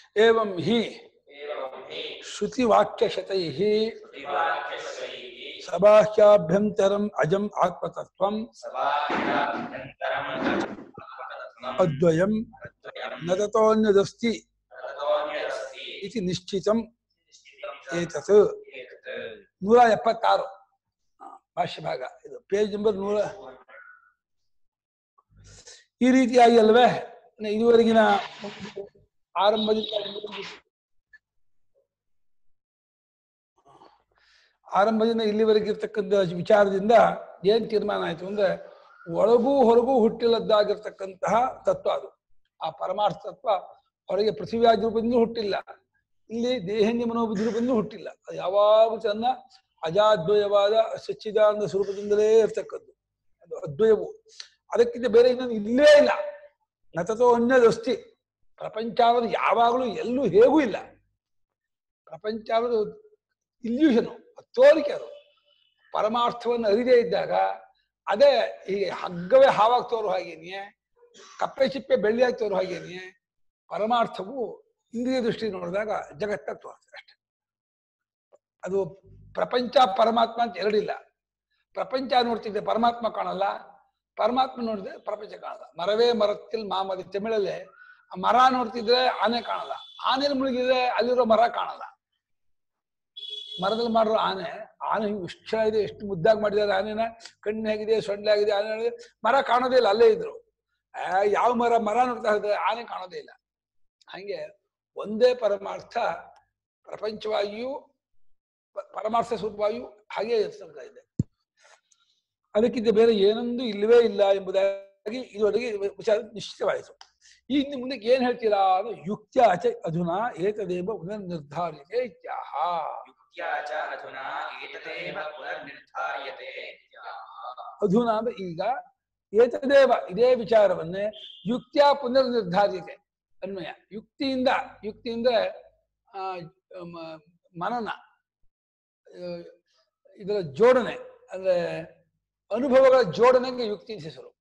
ಏವಂ ಹಿ एवं हि ಶ್ರುತಿವಾಕ್ಯಶತೈ श्रुतिवाक्यशतैः ಸಬಾಹ್ಯಾಭ್ಯಂತರಂ ಅಜಂ ಆತ್ಮತತ್ವಂ सभाभ्यन्तरम् आत्मतत्त्वम् ಅದ್ವಯಂ अद्वयम् ನ ತತೋನ್ಯದಸ್ತಿ ततोऽन्यदस्ति ಇತಿ ನಿಶ್ಚಿತಂ निश्चितं च ಏತತ್ एतत् ನೂರ ಎಪ್ಪತ್ತಾರು ಆ, ಭಾಷ್ಯ ಭಾಗ ಇದು ಪೇಜ್ ನಂಬರ್ ನೂರ ಈ ರೀತಿಯಾಗಿ ಅಲ್ವೇ ನ- ಇದುವರೆಗಿನ ಆರಂಭದಿಂದ ಆರಂಭದಿಂದ ಇಲ್ಲಿವರೆಗೆ ಇರ್ತಕ್ಕಂಥ ವಿಚಾರದಿಂದ ಏನ್ ತೀರ್ಮಾನ ಆಯ್ತು ಅಂದ್ರೆ ಒಳಗೂ ಹೊರಗೂ ಹುಟ್ಟಿಲ್ಲದ್ದಾಗಿರ್ತಕ್ಕಂತಹ ತತ್ವ ಅದು ಆ ಪರಮಾರ್ಥ ತತ್ವ ಹೊರಗೆ ಪೃಥ್ವಿಯಾದ ರೂಪದಿಂದ ಹುಟ್ಟಿಲ್ಲ ಇಲ್ಲಿ ದೇಹನ್ಯ ಮನೋಬುದ್ಧಿ ರೂಪದಿಂದ ಹುಟ್ಟಿಲ್ಲ ಅದು ಯಾವಾಗಲೂ ತನ್ನ ಅಜಾದ್ವಯವಾದ ಸಚ್ಚಿದಾನಂದ ಸ್ವರೂಪದಿಂದಲೇ ಇರ್ತಕ್ಕದ್ದು ಅದು ಅದ್ವಯವು ಅದಕ್ಕಿಂತ ಬೇರೆ ಇನ್ನೊಂದು ಇಲ್ಲೇ ಇಲ್ಲ ನತತೋ ಅನ್ಯದಸ್ತಿ ಪ್ರಪಂಚ ಅನ್ನೋದು ಯಾವಾಗಲೂ ಎಲ್ಲೂ ಹೇಗೂ ಇಲ್ಲ ಪ್ರಪಂಚ ಅನ್ನೋದು ಇಲ್ಯೂಷನು ತೋರಿಕೆ ಅದು ಪರಮಾರ್ಥವನ್ನು ಅರಿದೇ ಇದ್ದಾಗ ಅದೇ ಹೀಗೆ ಹಗ್ಗವೇ ಹಾವಾಗಿ ತೋರು ಹಾಗೇನೆಯೇ ಕಪ್ಪೆ ಚಿಪ್ಪೆ ಬೆಳ್ಳಿಯಾಗಿ ತೋರು ಹಾಗೇನೆಯೇ ಪರಮಾರ್ಥವು ಇಂದ್ರಿಯ ದೃಷ್ಟಿ ನೋಡಿದಾಗ ಜಗತ್ತಾಗಿ ತೋರ್ತದೆ ಅಷ್ಟೆ ಅದು ಪ್ರಪಂಚ ಪರಮಾತ್ಮ ಅಂತ ಎರಡಿಲ್ಲ ಪ್ರಪಂಚ ನೋಡ್ತಿದ್ದೆ ಪರಮಾತ್ಮ ಕಾಣಲ್ಲ ಪರಮಾತ್ಮ ನೋಡಿದ್ರೆ ಪ್ರಪಂಚ ಕಾಣಲ್ಲ ಮರವೇ ಮರത്തിൽ ಮಾಮದಿ ತಮಿಳಲ್ಲಿ ಆ ಮರ ನೋಡ್ತಿದ್ರೆ ಆನೆ ಕಾಣಲ್ಲ ಆನೆ ಮುಳುಗಿದ್ರೆ ಅಲ್ಲಿರೋ ಮರ ಕಾಣಲ್ಲ ಮರದಲ್ಲಿ ಮಾಡಿರೋ ಆನೆ ಆನೆ ಹಿಂಗ್ ಎಷ್ಟು ಚೆನ್ನಾಗಿದೆ ಎಷ್ಟು ಮುದ್ದಾಗಿ ಮಾಡಿದ್ದಾರೆ ಆನೆನ ಕಣ್ಣು ಹೇಗಿದೆ ಸೊಂಡೆ ಆಗಿದೆ ಆನೆ ಆಗಿದೆ. ಮರ ಕಾಣೋದೇ ಇಲ್ಲ ಅಲ್ಲೇ ಇದ್ರು ಆ, ಯಾವ ಮರ ಮರ ನೋಡ್ತಾ ಇದ್ರೆ ಆನೆ ಕಾಣೋದೇ ಇಲ್ಲ ಹಂಗೆ ಒಂದೇ ಪರಮಾರ್ಥ ಪ್ರಪಂಚವಾಗಿಯೂ ಪ- ಪರಮಾರ್ಥ ಸ್ವರೂಪವಾಗಿಯೂ ಹಾಗೆ ಇರ್ತಕ್ಕ ಇದೆ ಅದಕ್ಕಿಂತ ಬೇರೆ ಏನೊಂದು ಇಲ್ಲವೇ ಇಲ್ಲ ಎಂಬುದಾಗಿ ಇದುವರೆಗೆ ವಿಚಾರ ನಿಶ್ಚಿತವಾಯಿತು ಈ ಇನ್ನು ಮುಂದಕ್ಕೆ ಏನ್ ಹೇಳ್ತೀರಾ ಅದು ಯುಕ್ತ್ಯಾಚ ಅಧುನಾ ಏತದೇವ ಪುನರ್ನಿರ್ಧಾರಿತೆ ಇತ್ಯಾಹ युक्त्या च अधुना एतदेव पुनर्निर्धार्यते इत्याह। ಅಧುನಾ ಅಂದ್ರೆ ಈಗ ಏತದೇವ ಇದೇ ವಿಚಾರವನ್ನೇ ಯುಕ್ತಿಯ ಪುನರ್ನಿರ್ಧಾರಿತೆ ಅನ್ವಯ ಯುಕ್ತಿಯಿಂದ ಯುಕ್ತಿಯಿಂದ ಆ, ಮ- ಮನನ ಆ, ಇದರ ಜೋಡಣೆ ಅಂದ್ರೆ ಅನುಭವಗಳ ಜೋಡಣೆಗೆ ಯುಕ್ತಿ ಅಂತ ಹೆಸರು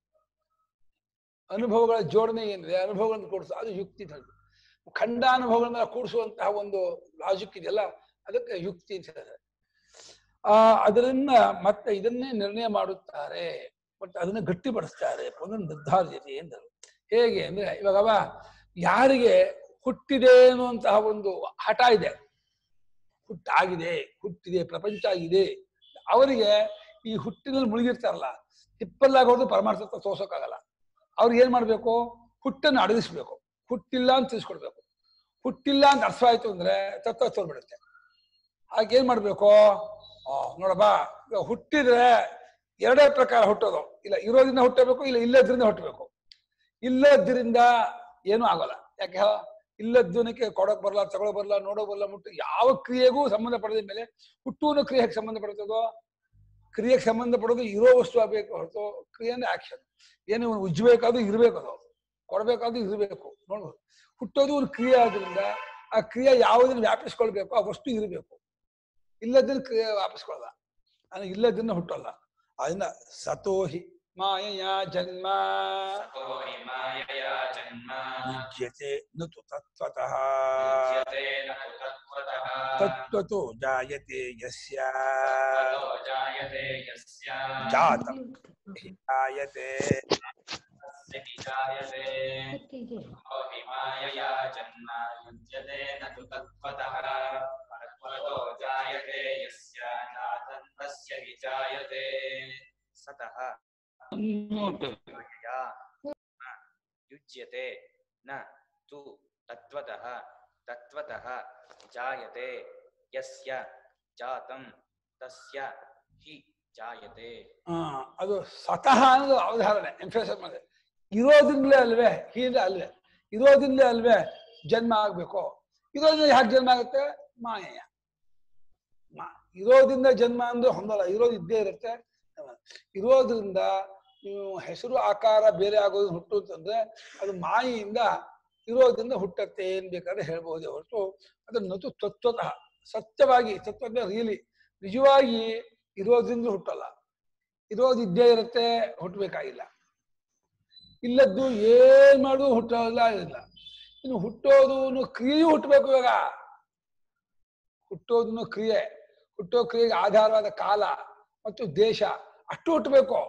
ಅನುಭವಗಳ ಜೋಡಣೆ ಏನಿದೆ ಅನುಭವಗಳನ್ನು ಕೂಡಿಸ ಅದು ಯುಕ್ತಿ ಅಂತ ಹೇಳುದು. ಖಂಡಾನುಭವಗಳನ್ನ ಕೂಡಿಸುವಂತಹ ಒಂದು ಲಾಜಿಕ್ ಇದೆಯಲ್ಲ ಅದಕ್ಕೆ ಯುಕ್ತಿ ಅಂತ ಹೇಳ್ತಾರೆ ಆ ಅದರಿಂದ ಮತ್ತೆ ಇದನ್ನೇ ನಿರ್ಣಯ ಮಾಡುತ್ತಾರೆ ಮತ್ತೆ ಅದನ್ನ ಗಟ್ಟಿಪಡಿಸ್ತಾರೆ ಪುನರ್ ನಿರ್ಧಾರಿಯತೆ ಎಂದರು ಹೇಗೆ ಅಂದ್ರೆ ಇವಾಗ ಅವ ಯಾರಿಗೆ ಹುಟ್ಟಿದೆ ಅನ್ನುವಂತಹ ಒಂದು ಹಠ ಇದೆ ಹುಟ್ಟಾಗಿದೆ ಹುಟ್ಟಿದೆ ಪ್ರಪಂಚ ಆಗಿದೆ ಅವರಿಗೆ ಈ ಹುಟ್ಟಿನಲ್ಲಿ ಮುಳುಗಿರ್ತಾರಲ್ಲ ಹಿಪ್ಪಲ್ಲಾಗಿ ಹೋದ್ರು ಪರಮಾರ್ಥ ತತ್ವ ತೋರ್ಸೋಕ್ಕಾಗಲ್ಲ ಅವ್ರಿಗೆ ಏನ್ ಮಾಡ್ಬೇಕು ಹುಟ್ಟನ್ನು ಅಡಗಿಸ್ಬೇಕು ಹುಟ್ಟಿಲ್ಲ ಅಂತ ತಿಳಿಸ್ಕೊಡ್ಬೇಕು ಹುಟ್ಟಿಲ್ಲ ಅಂತ ಅರ್ಥ ಆಯ್ತು ಅಂದ್ರೆ ತತ್ವ ತೋರ್ಬಿಡುತ್ತೆ ಹಾಗೆ ಏನ್ ಮಾಡ್ಬೇಕು ಆ ನೋಡಪ್ಪ ಇವಾಗ ಹುಟ್ಟಿದ್ರೆ ಎರಡೇ ಪ್ರಕಾರ ಹುಟ್ಟೋದು ಇಲ್ಲ ಇರೋದ್ರಿಂದ ಹುಟ್ಟಬೇಕು ಇಲ್ಲ ಇಲ್ಲದ್ರಿಂದ ಹುಟ್ಟಬೇಕು ಇಲ್ಲದ್ರಿಂದ ಏನೂ ಆಗೋಲ್ಲ ಯಾಕೆ ಇಲ್ಲದ್ದನಕ್ಕೆ ಕೊಡಕ್ ಬರಲ್ಲ ತಗೊಳಕ್ ಬರಲ್ಲ ನೋಡೋಕ್ ಬರಲ್ಲ ಮುಟ್ಟು ಯಾವ ಕ್ರಿಯೆಗೂ ಸಂಬಂಧ ಪಡೆದ ಮೇಲೆ ಹುಟ್ಟುವನು ಕ್ರಿಯೆಗೆ ಸಂಬಂಧ ಪಡ್ತದೋ ಕ್ರಿಯೆಗೆ ಸಂಬಂಧ ಪಡೋದು ಇರೋ ವಸ್ತು ಆಗ್ಬೇಕು ಹೊರತು ಕ್ರಿಯೆ ಅಂದ್ರೆ ಆಕ್ಷನ್ ಏನು ಇವ್ನು ಉಜ್ಜಬೇಕಾದ್ರು ಇರ್ಬೇಕು ಅದು ಕೊಡ್ಬೇಕಾದ್ರು ಇರಬೇಕು ನೋಡ್ಬೋದು ಹುಟ್ಟೋದು ಒಂದು ಕ್ರಿಯೆ ಆದ್ರಿಂದ ಆ ಕ್ರಿಯೆ ಯಾವುದನ್ನು ವ್ಯಾಪಿಸ್ಕೊಳ್ಬೇಕು ಆ ವಸ್ತು ಇರಬೇಕು ಇಲ್ಲದನ್ನ ಕ್ರಿಯೆ ವಾಪಸ್ಕೊಳ್ಳಲ್ಲ ಅಂದ್ರೆ ಇಲ್ಲದನ್ನ ಹುಟ್ಟಲ್ಲ ಅದನ್ನ ಸತೋಹಿ ಮಾಯಯ ಜನ್ಮ ततो हि मायया जन्म ಯುಜ್ಯತೆ ನತು ತತ್ವತಃ युज्यते न तु तत्त्वतः ತತ್ವತೋ ಜಾಯತೆ ಯಸ್ಯ ततो जायते यस्य ಜಾತಂ ಹಿ ಜಾಯತೆ तस्य हि जायते ततो हि मायया जन्म युज्यते न तु तत्त्वतः तत्त्वतो जायते यस्य जातं तस्य हि जायते सतः मायया न युज्यते न तु तत्त्वतः तत्त्वतः जायते यस्य जातं तस्य हि जायते ಆ, ಅದು ಸ್ವತಃ ಅನ್ನೋದು ಅವಧಾರಣೆ ಎಂಫೇಸಸ್ ಮಾಡಿದೆ ಇರೋದ್ರಿಂದಲೇ ಅಲ್ವೇ ಹೀಗೆ ಅಲ್ವೇ ಇರೋದ್ರಿಂದಲೇ ಅಲ್ವೇ ಜನ್ಮ ಆಗ್ಬೇಕು ಇರೋದ್ರಿಂದ ಯಾಕೆ ಜನ್ಮ ಆಗುತ್ತೆ ಮಾಯೆಯ ಮಾ- ಇರೋದ್ರಿಂದ ಜನ್ಮ ಅಂದ್ರೆ ಹೊಂದಲ್ಲ ಇರೋದು ಇದ್ದೇ ಇರುತ್ತೆ ಇರೋದ್ರಿಂದ ನೀವು ಹೆಸರು ಆಕಾರ ಬೇರೆ ಆಗೋದು ಹುಟ್ಟು ಅಂತಂದ್ರೆ ಅದು ಮಾಯೆಯಿಂದ ಇರೋದ್ರಿಂದ ಹುಟ್ಟತ್ತೆ ಏನ್ ಬೇಕಾದ್ರೆ ಹೇಳ್ಬಹುದೇ ಹೊರತು ಅದು ನತು ತತ್ವತಃ ಸತ್ಯವಾಗಿ ತತ್ವ ರಿಯಲಿ ನಿಜವಾಗಿ ಇರೋದ್ರಿಂದ ಹುಟ್ಟಲ್ಲ ಇರೋದು ಇದ್ದೇ ಇರುತ್ತೆ ಹುಟ್ಟಬೇಕಾಗಿಲ್ಲ ಇಲ್ಲದ್ದು ಏನ್ ಮಾಡುದು ಹುಟ್ಟೋಲ್ಲ ಇಲ್ಲ ಇನ್ನು ಹುಟ್ಟೋದು ಕ್ರಿಯೆಯೂ ಹುಟ್ಟಬೇಕು ಇವಾಗ ಹುಟ್ಟೋದನ್ನು ಕ್ರಿಯೆ ಹುಟ್ಟೋ ಕ್ರಿಯೆಗೆ ಆಧಾರವಾದ ಕಾಲ ಮತ್ತು ದೇಶ ಅಷ್ಟು ಹುಟ್ಟಬೇಕು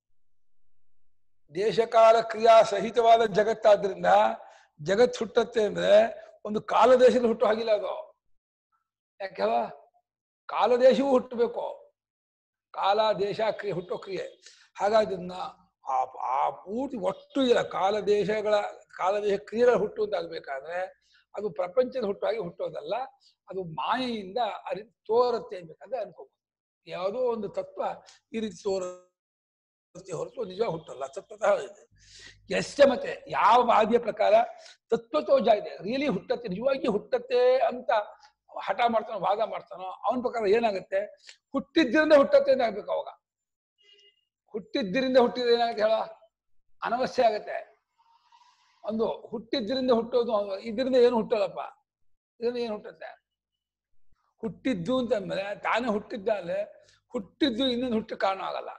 ದೇಶಕಾಲ ಕ್ರಿಯಾ ಸಹಿತವಾದ ಜಗತ್ತಾದ್ರಿಂದ ಜಗತ್ ಹುಟ್ಟತ್ತೆ ಅಂದ್ರೆ ಒಂದು ಕಾಲ ದೇಶದಲ್ಲಿ ಹುಟ್ಟೋ ಹಾಗಿಲ್ಲ ಅದು ಯಾಕೆವ ಕಾಲದೇಶವೂ ಹುಟ್ಟಬೇಕು ಕಾಲ ದೇಶ ಕ್ರಿಯೆ ಹುಟ್ಟೋ ಕ್ರಿಯೆ ಹಾಗಾಗಿ ಅದನ್ನ ಆ ಆ ಪೂರ್ತಿ ಒಟ್ಟು ಇಲ್ಲ ಕಾಲ ದೇಶಗಳ ಕಾಲ ದೇಶ ಕ್ರಿಯೆಗಳ ಹುಟ್ಟು ಅಂತ ಆಗ್ಬೇಕಾದ್ರೆ ಅದು ಪ್ರಪಂಚದ ಹುಟ್ಟಾಗಿ ಹುಟ್ಟೋದಲ್ಲ ಅದು ಮಾಯೆಯಿಂದ ಅರಿ ತೋರತ್ತೆ ಅನ್ಬೇಕಾದ್ರೆ ಅನ್ಕೋಬಹುದು ಯಾವುದೋ ಒಂದು ತತ್ವ ಈ ರೀತಿ ತೋರತ್ತೆ ಹೊರತು ನಿಜ ಹುಟ್ಟಲ್ಲ ತತ್ವತಃ ಇದೆ ಎಷ್ಟೇ ಮತ್ತೆ ಯಾವ ವಾದಿಯ ಪ್ರಕಾರ ತತ್ವತೋ ಜಾ ಇದೆ ರಿಯಲಿ ಹುಟ್ಟತ್ತೆ ನಿಜವಾಗಿ ಹುಟ್ಟತ್ತೆ ಅಂತ ಹಠ ಮಾಡ್ತಾನೋ ವಾದ ಮಾಡ್ತಾನೋ ಅವನ ಪ್ರಕಾರ ಏನಾಗುತ್ತೆ ಹುಟ್ಟಿದ್ರಿಂದ ಹುಟ್ಟತ್ತೆ ಅಂತ ಆಗ್ಬೇಕು ಅವಾಗ ಹುಟ್ಟಿದ್ರಿಂದ ಹುಟ್ಟಿದ್ರೆ ಏನಾಗುತ್ತೆ ಹೇಳ ಅನವಶ್ಯ ಆಗತ್ತೆ ಒಂದು ಹುಟ್ಟಿದ್ರಿಂದ ಹುಟ್ಟೋದು ಇದರಿಂದ ಏನು ಹುಟ್ಟೋದಪ್ಪ ಇದರಿಂದ ಏನು ಹುಟ್ಟುತ್ತೆ ಹುಟ್ಟಿದ್ದು ಅಂತಂದ್ರೆ ತಾನೇ ಹುಟ್ಟಿದ್ದಾದ್ರೆ ಹುಟ್ಟಿದ್ದು ಇನ್ನೊಂದು ಹುಟ್ಟು ಕಾರಣ ಆಗಲ್ಲ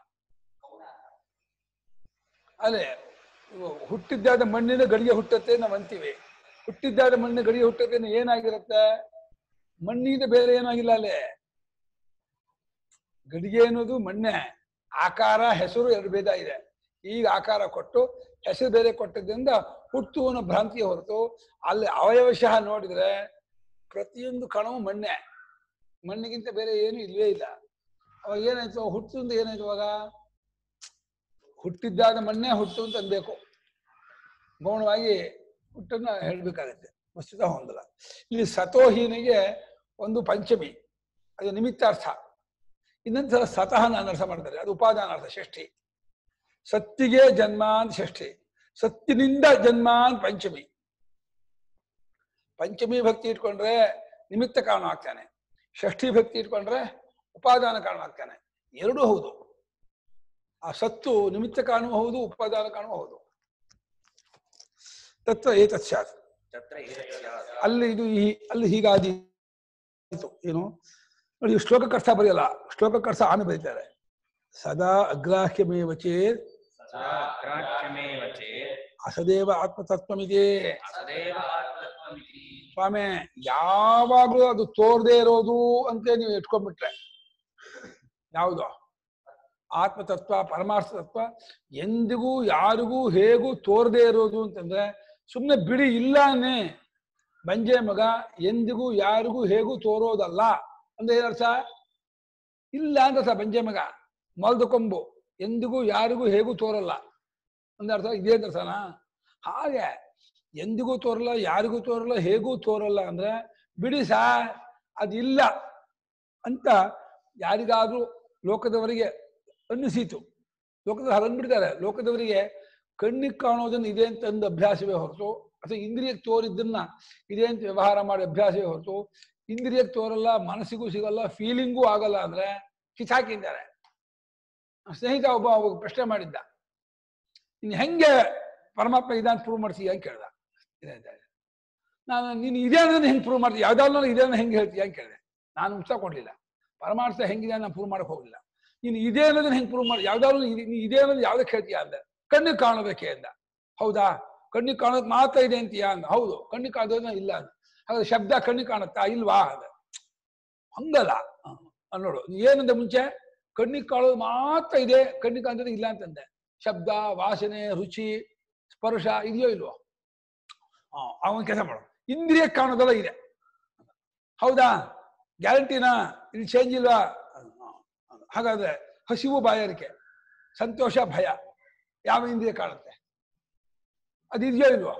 ಅದೇ ಇವು ಹುಟ್ಟಿದ್ದಾದ ಮಣ್ಣಿನ ಗಡಿಗೆ ಹುಟ್ಟತ್ತೆ ನಾವು ಅಂತೀವಿ ಹುಟ್ಟಿದ್ದಾದ ಮಣ್ಣಿನ ಗಡಿಗೆ ಹುಟ್ಟತ್ತೆ ಅಂದ್ರೆ ಏನಾಗಿರುತ್ತೆ ಮಣ್ಣಿಗೆ ಬೇರೆ ಏನಾಗಿಲ್ಲ ಅಲ್ಲೇ ಗಡಿಗೆ ಅನ್ನೋದು ಮಣ್ಣೆ ಆಕಾರ ಹೆಸರು ಎರಡು ಭೇದ ಇದೆ ಈಗ ಆಕಾರ ಕೊಟ್ಟು ಹೆಸರು ಬೇರೆ ಕೊಟ್ಟದ್ರಿಂದ ಹುಟ್ಟು ಅನ್ನೋ ಭ್ರಾಂತಿಯ ಹೊರತು ಅಲ್ಲಿ ಅವಯವಶಃ ನೋಡಿದ್ರೆ ಪ್ರತಿಯೊಂದು ಕಣವು ಮಣ್ಣೆ ಮಣ್ಣಿಗಿಂತ ಬೇರೆ ಏನು ಇಲ್ವೇ ಇಲ್ಲ ಅವಾಗ ಏನಾಯ್ತು ಹುಟ್ಟು ಅಂತ ಏನಾಯ್ತು ಅವಾಗ ಹುಟ್ಟಿದ್ದಾದ ಮಣ್ಣೆ ಹುಟ್ಟು ಅಂತ ಅನ್ಬೇಕು ಗೌಣವಾಗಿ ಹುಟ್ಟನ್ನ ಹೇಳ್ಬೇಕಾಗತ್ತೆ ವಸ್ತುತ ಹೊಂದಲ್ಲ ಇಲ್ಲಿ ಸತೋಹೀನಿಗೆ ಒಂದು ಪಂಚಮಿ ಅದು ನಿಮಿತ್ತಾರ್ಥ ಇನ್ನೊಂದು ಸಲ ಸತಃ ಅರ್ಥ ಮಾಡ್ತಾರೆ ಅದು ಉಪಾದಾನಾರ್ಥ ಷಷ್ಠಿ ಸತ್ತಿಗೆ ಜನ್ಮ ಅಂತ ಷಷ್ಠಿ ಸತ್ತಿನಿಂದ ಜನ್ಮ ಅಂತ ಪಂಚಮಿ ಪಂಚಮಿ ಭಕ್ತಿ ಇಟ್ಕೊಂಡ್ರೆ ನಿಮಿತ್ತ ಕಾರಣ ಆಗ್ತಾನೆ ಷಷ್ಠಿ ಭಕ್ತಿ ಇಟ್ಕೊಂಡ್ರೆ ಉಪಾದಾನ ಕಾರಣ ಆಗ್ತಾನೆ ಎರಡೂ ಹೌದು ಆ ಸತ್ತು ನಿಮಿತ್ತ ಕಾರಣವೂ ಹೌದು ಉಪಾದಾನ ಕಾರಣವೂ ಹೌದು ತತ್ರ ಏತತ್ ಸ್ಯಾತ್ ತತ್ರ ಏತತ್ ಸ್ಯಾತ್. ಅಲ್ಲಿ ಇದು ಈ ಅಲ್ಲಿ ಹೀಗಾದೀತು ಏನು ನೋಡಿ ಶ್ಲೋಕಕ್ಕೆ ಅರ್ಥ ಬರೆಯಲ್ಲ ಶ್ಲೋಕಕ್ಕೆ ಅರ್ಥ ಆಮೇಲೆ ಬರೀತಾರೆ ಸದಾ ಅಗ್ರಾಹ್ಯಮೇವ ಚೇತ್ ಸದಾ ಅಗ್ರಾಹ್ಯಮೇವ ಚೇತ್ ಅಸದೇವ ಆತ್ಮತತ್ವಮಿದೆ ಸದೇವ ಆತ್ಮತ್ವಮಿತಿ. ಸ್ವಾಮಿ ಯಾವಾಗ್ಲೂ ಅದು ತೋರ್ದೇ ಇರೋದು ಅಂತ ನೀವು ಇಟ್ಕೊಂಡ್ಬಿಟ್ರೆ ಯಾವುದು ಆತ್ಮತತ್ವ ಪರಮಾರ್ಥ ತತ್ವ ಎಂದಿಗೂ ಯಾರಿಗೂ ಹೇಗೂ ತೋರ್ದೇ ಇರೋದು ಅಂತಂದ್ರೆ ಸುಮ್ಮನೆ ಬಿಡಿ ಇಲ್ಲಾನೆ ಬಂಜೆ ಮಗ ಎಂದಿಗೂ ಯಾರಿಗೂ ಹೇಗೂ ತೋರೋದಲ್ಲ ಅಂದ್ರೆ ಏನರ್ಥ ಇಲ್ಲ ಅಂತ ಅರ್ಥ ಬಂಜೆ ಮಗ ಮಲ್ದ ಕೊಂಬು ಎಂದಿಗೂ ಯಾರಿಗೂ ಹೇಗೂ ತೋರಲ್ಲ ಅಂದ್ರೆ ಅರ್ಥ ಇದೇ ಅರ್ಥನಾ ಹಾಗೆ ಎಂದಿಗೂ ತೋರಲ್ಲ ಯಾರಿಗೂ ತೋರಲ್ಲ ಹೇಗೂ ತೋರಲ್ಲ ಅಂದ್ರೆ ಬಿಡಿ ಸಾ ಅದಿಲ್ಲ ಅಂತ ಯಾರಿಗಾದ್ರೂ ಲೋಕದವರಿಗೆ ಅನ್ನಿಸೀತು ಲೋಕದಲ್ಲಿ ಹಾಗೆ ಅಂದ್ಬಿಡ್ತಾರೆ ಲೋಕದವರಿಗೆ ಕಣ್ಣಿಗೆ ಕಾಣೋದನ್ನ ಇದೆ ಅಂತ ಅಂದು ಅಭ್ಯಾಸವೇ ಹೊರತು ಅಥವಾ ಇಂದ್ರಿಯಕ್ಕೆ ತೋರಿದ್ದನ್ನ ಇದೆ ಅಂತ ವ್ಯವಹಾರ ಮಾಡಿ ಅಭ್ಯಾಸವೇ ಹೊರತು ಇಂದ್ರಿಯಕ್ಕೆ ತೋರಲ್ಲ ಮನಸ್ಸಿಗೂ ಸಿಗಲ್ಲ ಫೀಲಿಂಗೂ ಆಗಲ್ಲ ಅಂದ್ರೆ ಕಿಚಾಕಿದ್ದಾರೆ ಸ್ನೇಹಿತ ಒಬ್ಬ ಒಬ್ಬ ಪ್ರಶ್ನೆ ಮಾಡಿದ್ದ ಇನ್ನು ಹೆಂಗೆ ಪರಮಾತ್ಮ ಇದಾನ್ ಪ್ರೂವ್ ಮಾಡ್ತೀಯ ಅಂತ ಕೇಳ್ದ ಇದೆ ಇದೆ. ನಾನು ನೀನು ಇದೆ ಅನ್ನೋದನ್ನ ಹೆಂಗೆ ಪ್ರೂವ್ ಮಾಡ್ತೀಯ ಯಾವ್ದಾದ್ರು ಇದೆ ಅನ್ನೋ ಹೆಂಗೆ ಹೇಳ್ತೀಯ ಅಂತ ಕೇಳಿದೆ ನಾನು ಉತ್ಸಾಹ ಕೊಡ್ಲಿಲ್ಲ ಪರಮಾರ್ಥ ಹೆಂಗಿದೆ ನಾನು ಪ್ರೂವ್ ಮಾಡಕ್ ಹೋಗ್ಲಿಲ್ಲ ನೀನು ಇದೆ ಅನ್ನೋದನ್ನ ಹೆಂಗೆ ಪ್ರೂವ್ ಮಾಡಿ ಯಾವ್ದಾದ್ರು ನೀ- ನೀ ಇದೆ ಅನ್ನೋದು ಯಾವ್ದಕ್ಕೆ ಹೇಳ್ತೀಯ ಅಂದೆ ಕಣ್ಣಿಗೆ ಕಾಣಬೇಕೆ ಅಂದ ಹೌದಾ ಕಣ್ಣಿಗೆ ಕಾಣೋದು ಮಾತ್ರ ಇದೆ ಅಂತೀಯಾ ಅಂದ ಹೌದು ಕಣ್ಣಿಗೆ ಕಾಣೋದನ್ನ ಇಲ್ಲ ಅಂದ ಹಾಗಾದ್ರೆ ಶಬ್ದ ಕಣ್ಣಿಗೆ ಕಾಣುತ್ತಾ ಇಲ್ವಾ ಅಂದ ಹಂಗಲ್ಲ ಹ, ಅಲ್ಲ್ ನೋಡು ನೀ ಏನಂದ ಮುಂಚೆ ಕಣ್ಣಿಗೆ ಕಾಣೋದು ಮಾತ್ರ ಇದೆ ಕಣ್ಣಿಗೆ ಕಾಣೋದು ಇಲ್ಲ ಅಂತಂದೆ ಶಬ್ದ ವಾಸನೆ ರುಚಿ ಸ್ಪರ್ಶ ಇದೆಯೋ ಇಲ್ವೋ ಅವನ ಕೆಲಸ ಮಾಡು ಇಂದ್ರಿಯ ಕಾಣೋದೆಲ್ಲ ಇದೆ ಹೌದಾ ಗ್ಯಾರಂಟಿನಾ ಇಲ್ಲಿ ಚೇಂಜ್ ಇಲ್ವಾ ಹಾಗಾದ್ರೆ ಹಸಿವು ಬಾಯಾರಿಕೆ ಸಂತೋಷ ಭಯ ಯಾವ ಇಂದ್ರಿಯ ಕಾಣುತ್ತೆ ಅದಿದೆಯೋ ಇಲ್ವೋ